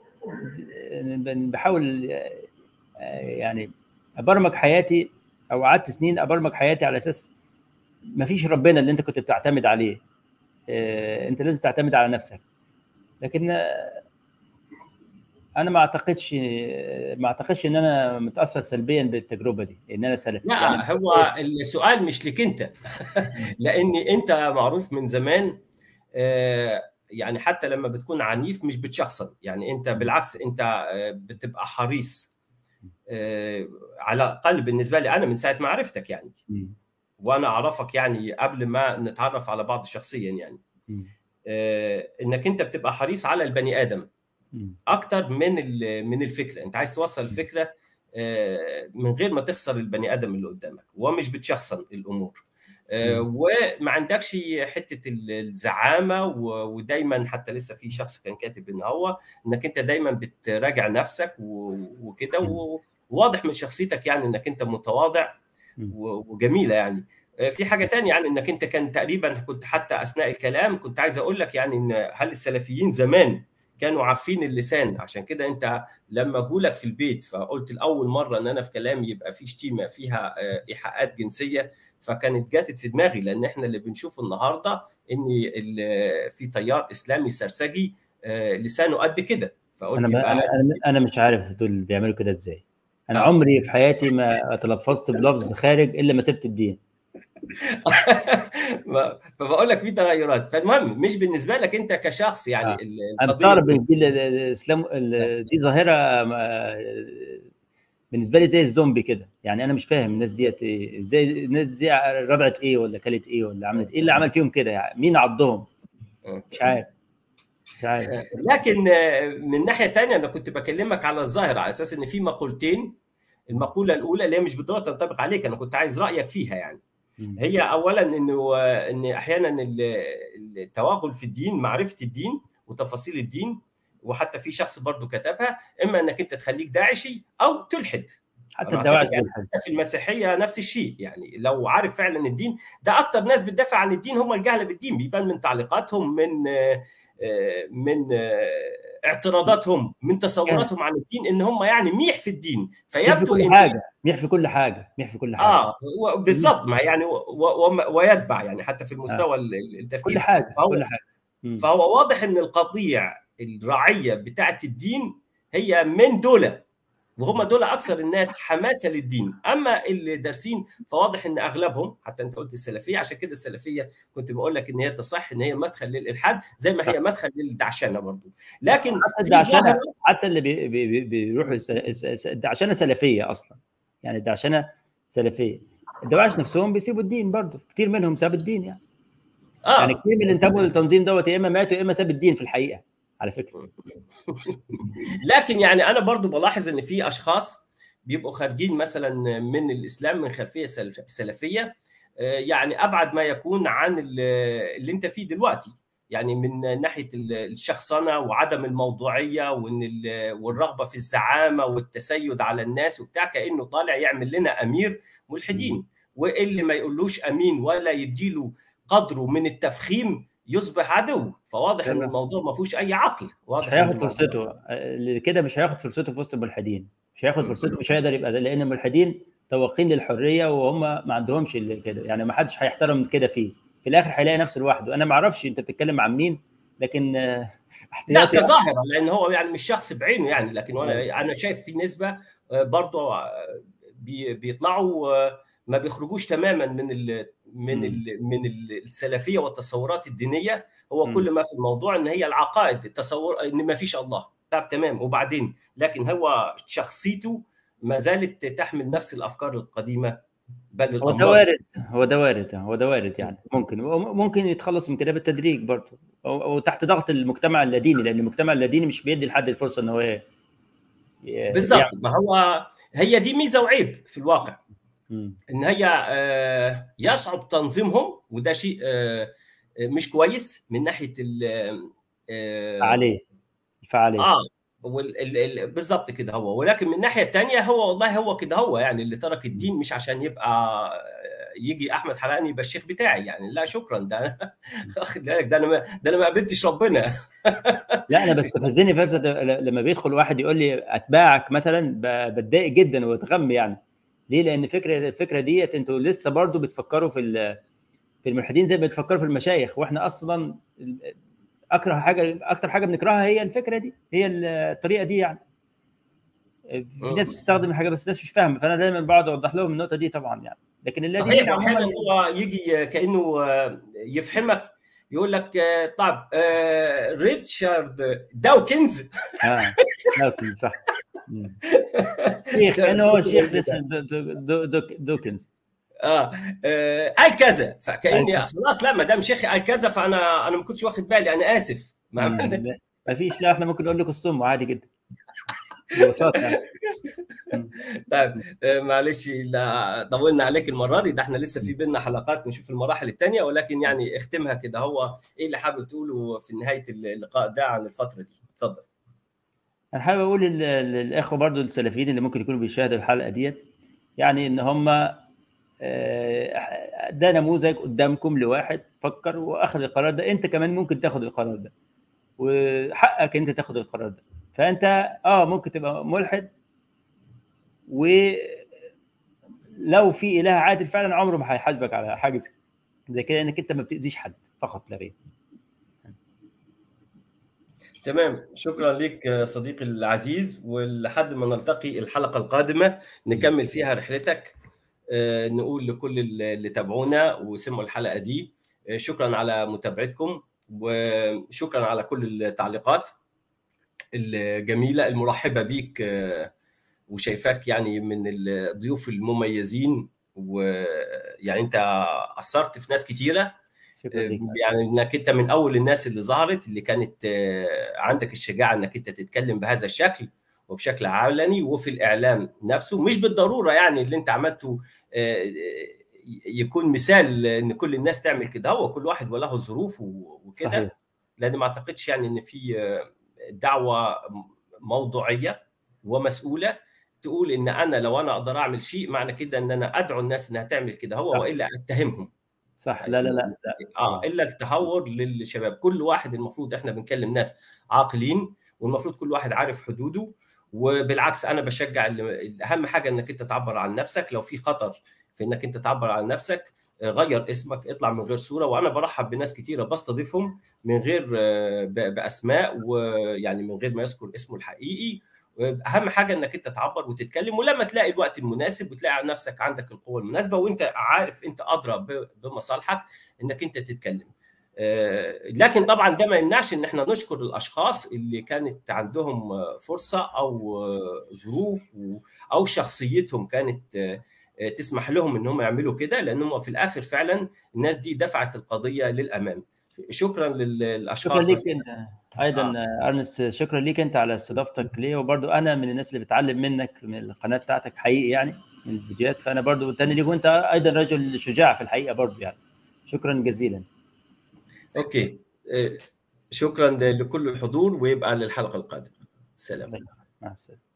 بحاول آه، يعني ابرمج حياتي او قعدت سنين ابرمج حياتي على اساس ما فيش ربنا اللي انت كنت بتعتمد عليه آه، انت لازم تعتمد على نفسك لكن آه، انا ما اعتقدش ما اعتقدش ان انا متاثر سلبيا بالتجربه دي ان انا سلفي يعني لا هو السؤال مش لك انت لان انت معروف من زمان آه، يعني حتى لما بتكون عنيف مش بتشخصن يعني انت بالعكس انت آه، بتبقى حريص آه، على الاقل بالنسبه لي انا من ساعه ما عرفتك يعني مم. وانا اعرفك يعني قبل ما نتعرف على بعض شخصيا يعني مم. آه، انك انت بتبقى حريص على البني ادم مم. اكتر من ال- من الفكره انت عايز توصل الفكره آه، من غير ما تخسر البني ادم اللي قدامك ومش بتشخصن الامور آه، مم. وما عندكش حته ال- الزعامه و- ودايما حتى لسه في شخص كان كاتب ان هو انك انت دايما بتراجع نفسك و- وكده مم. وواضح من شخصيتك يعني انك انت متواضع مم. و- وجميله يعني آه، في حاجه تانية يعني انك انت كان تقريبا كنت حتى اثناء الكلام كنت عايز اقول لك يعني ان هل السلفيين زمان كانوا عارفين اللسان عشان كده انت لما جولك في البيت فقلت لاول مره ان انا في كلامي يبقى في شتيمه فيها آه، ايحاءات جنسيه فكانت جاتت في دماغي لان احنا اللي بنشوفه النهارده ان ال- في تيار اسلامي سرسجي آه، لسانه قد كده فقلت انا ما يبقى انا انا انا مش عارف دول بيعملوا كده ازاي انا آه. عمري في حياتي ما تلفظت بلفظ خارج الا ما سبت الدين ما- فبقول لك في تغيرات فالمهم مش بالنسبه لك انت كشخص يعني آه. ال- انا القضية- مستغرب ان دي ال- الاسلام ال- دي ظاهره ما- بالنسبه لي زي الزومبي كده يعني انا مش فاهم الناس ديت إيه، ازاي الناس دي رضعت ايه ولا كلت ايه ولا عملت ايه اللي عمل فيهم كده يعني مين عضهم مش عارف مش عارف لكن آه، من ناحيه تانية انا كنت بكلمك على الظاهر على اساس ان في مقولتين المقوله الاولى اللي هي مش بالضروره تنطبق عليك انا كنت عايز رايك فيها يعني مم. هي اولا انه آه، ان احيانا ال- التوغل في الدين معرفه الدين وتفاصيل الدين وحتى في شخص برضو كتبها اما انك انت تخليك داعشي او تلحد حتى أنا الدواعي أعتقد يعني بتقول في المسيحيه نفس الشيء يعني لو عارف فعلا الدين ده اكتر ناس بتدافع عن الدين هم الجهله بالدين بيبان من تعليقاتهم من آه، آه، من آه، اعتراضاتهم من تصوراتهم عن الدين ان هم يعني ميح في الدين ميح في فيبدو كل ان حاجه ميح في كل حاجه ميح في كل حاجه اه و- بالضبط ما يعني و- و- ويتبع يعني حتى في المستوى ال- كل التفكير حاجه فهو كل حاجه مم. فهو واضح ان القطيع الرعيه بتاعه الدين هي من دول وهم دول اكثر الناس حماسه للدين اما اللي دارسين فواضح ان اغلبهم حتى انت قلت السلفيه عشان كده السلفيه كنت بقول لك ان هي تصح ان هي مدخل للالحاد زي ما هي مدخل للدعشنه برضه لكن حتى الدعشنه حتى اللي بي بي بيروحوا الدعشنه سلفيه اصلا يعني الدعشنه سلفيه الدواعش نفسهم بيسيبوا الدين برضه كتير منهم ساب الدين يعني آه. يعني كتير من اللي انتموا للتنظيم دوت يا اما ماتوا يا اما ساب الدين في الحقيقه على فكره لكن يعني انا برضو بلاحظ ان في اشخاص بيبقوا خارجين مثلا من الاسلام من خلفيه سلفيه يعني ابعد ما يكون عن اللي انت فيه دلوقتي يعني من ناحيه الشخصنه وعدم الموضوعيه وان والرغبه في الزعامه والتسيد على الناس وبتاع كانه طالع يعمل لنا امير ملحدين واللي ما يقولوش امين ولا يديله قدره من التفخيم يصبح عدو فواضح ان الموضوع ما فيهوش اي عقل واضح مش هياخد فرصته اللي كده مش هياخد فرصته في وسط الملحدين مش هياخد فرصته مش هيقدر يبقى ده لان الملحدين توقين للحريه وهم ما عندهمش اللي كده يعني ما حدش هيحترم كده فيه في الاخر هيلاقي نفسه لوحده انا ما اعرفش انت بتتكلم عن مين لكن لا كظاهره لان هو يعني مش شخص بعينه يعني لكن انا انا شايف في نسبه برضه بيطلعوا ما بيخرجوش تماما من ال من ال من السلفيه والتصورات الدينيه هو كل ما في الموضوع ان هي العقائد التصور ان ما فيش الله طب تمام وبعدين لكن هو شخصيته ما زالت تحمل نفس الافكار القديمه بل هو ده وارد هو ده وارد هو ده وارد يعني ممكن ممكن يتخلص من كده بالتدريج برضه او, أو تحت ضغط المجتمع اللاديني لان المجتمع اللاديني مش بيدي لحد الفرصه ان هو بالظبط ما هو هي دي ميزه وعيب في الواقع ان هي يصعب تنظيمهم وده شيء مش كويس من ناحيه عليه الفعاليه اه بالظبط كده هو ولكن من الناحيه الثانيه هو والله هو كده هو يعني اللي ترك الدين مش عشان يبقى يجي احمد حلقاني يبقى الشيخ بتاعي يعني لا شكرا ده واخد بالك ده انا ما ده انا ما قابلتش ربنا لا انا بستفزني فرصه لما بيدخل واحد يقول لي اتباعك مثلا بتضايق جدا واتغم يعني ليه؟ لان فكره الفكره ديت انتوا لسه برضو بتفكروا في في الملحدين زي ما بتفكروا في المشايخ واحنا اصلا اكره حاجه اكتر حاجه بنكرهها هي الفكره دي هي الطريقه دي يعني في ناس بتستخدم حاجه بس الناس مش فاهمه فانا دايما بقعد اوضح لهم النقطه دي طبعا يعني لكن الذي صحيح احيانا هو يجي كانه يفهمك يقول لك طيب ريتشارد داوكنز اه داوكنز صح شيخ انه هو الشيخ دوكنز آه. اه قال كذا فكاني خلاص لا ما دام شيخي قال كذا فانا انا ما كنتش واخد بالي انا اسف ما, ما فيش لا احنا ممكن نقول لكم الصم عادي جدا ببساطه يعني. طيب معلش لا طولنا عليك المره دي ده احنا لسه في بينا حلقات نشوف المراحل الثانيه ولكن يعني اختمها كده هو ايه اللي حابب تقوله في نهايه اللقاء ده عن الفتره دي اتفضل انا حابب اقول للاخوه برضو السلفيين اللي ممكن يكونوا بيشاهدوا الحلقه ديت يعني ان هم ده نموذج قدامكم لواحد فكر واخذ القرار ده انت كمان ممكن تاخد القرار ده وحقك انت تاخد القرار ده فانت اه ممكن تبقى ملحد ولو في اله عادل فعلا عمره ما هيحاسبك على حاجه زي كده انك انت ما بتاذيش حد فقط لا غير تمام شكرا لك صديقي العزيز ولحد ما نلتقي الحلقه القادمه نكمل فيها رحلتك نقول لكل اللي تابعونا وسمعوا الحلقه دي شكرا على متابعتكم وشكرا على كل التعليقات الجميله المرحبه بيك وشايفاك يعني من الضيوف المميزين ويعني انت اثرت في ناس كتيره يعني انك انت من اول الناس اللي ظهرت اللي كانت عندك الشجاعه انك انت تتكلم بهذا الشكل وبشكل علني وفي الاعلام نفسه مش بالضروره يعني اللي انت عملته يكون مثال ان كل الناس تعمل كده هو كل واحد وله ظروفه وكده لان ما اعتقدش يعني ان في دعوه موضوعيه ومسؤوله تقول ان انا لو انا اقدر اعمل شيء معنى كده ان انا ادعو الناس انها تعمل كده هو والا اتهمهم صح لا لا لا, لا. اه الا التهور للشباب كل واحد المفروض احنا بنكلم ناس عاقلين والمفروض كل واحد عارف حدوده وبالعكس انا بشجع اهم حاجه انك انت تعبر عن نفسك لو في خطر في انك انت تعبر عن نفسك غير اسمك اطلع من غير صوره وانا برحب بناس كتيره بستضيفهم من غير باسماء ويعني من غير ما يذكر اسمه الحقيقي اهم حاجه انك انت تعبر وتتكلم ولما تلاقي الوقت المناسب وتلاقي على نفسك عندك القوه المناسبه وانت عارف انت ادرى بمصالحك انك انت تتكلم لكن طبعا ده ما يمنعش ان احنا نشكر الاشخاص اللي كانت عندهم فرصه او ظروف او شخصيتهم كانت تسمح لهم ان هم يعملوا كده لان هم في الاخر فعلا الناس دي دفعت القضيه للامام شكرا للاشخاص شكرا ليك انت ايضا آه. ارنست شكرا ليك انت على استضافتك لي وبرضو انا من الناس اللي بتعلم منك من القناه بتاعتك حقيقي يعني من الفيديوهات فانا برضو تاني ليك وانت ايضا رجل شجاع في الحقيقه برضو يعني شكرا جزيلا اوكي شكرا لكل الحضور ويبقى للحلقه القادمه سلام مع السلامه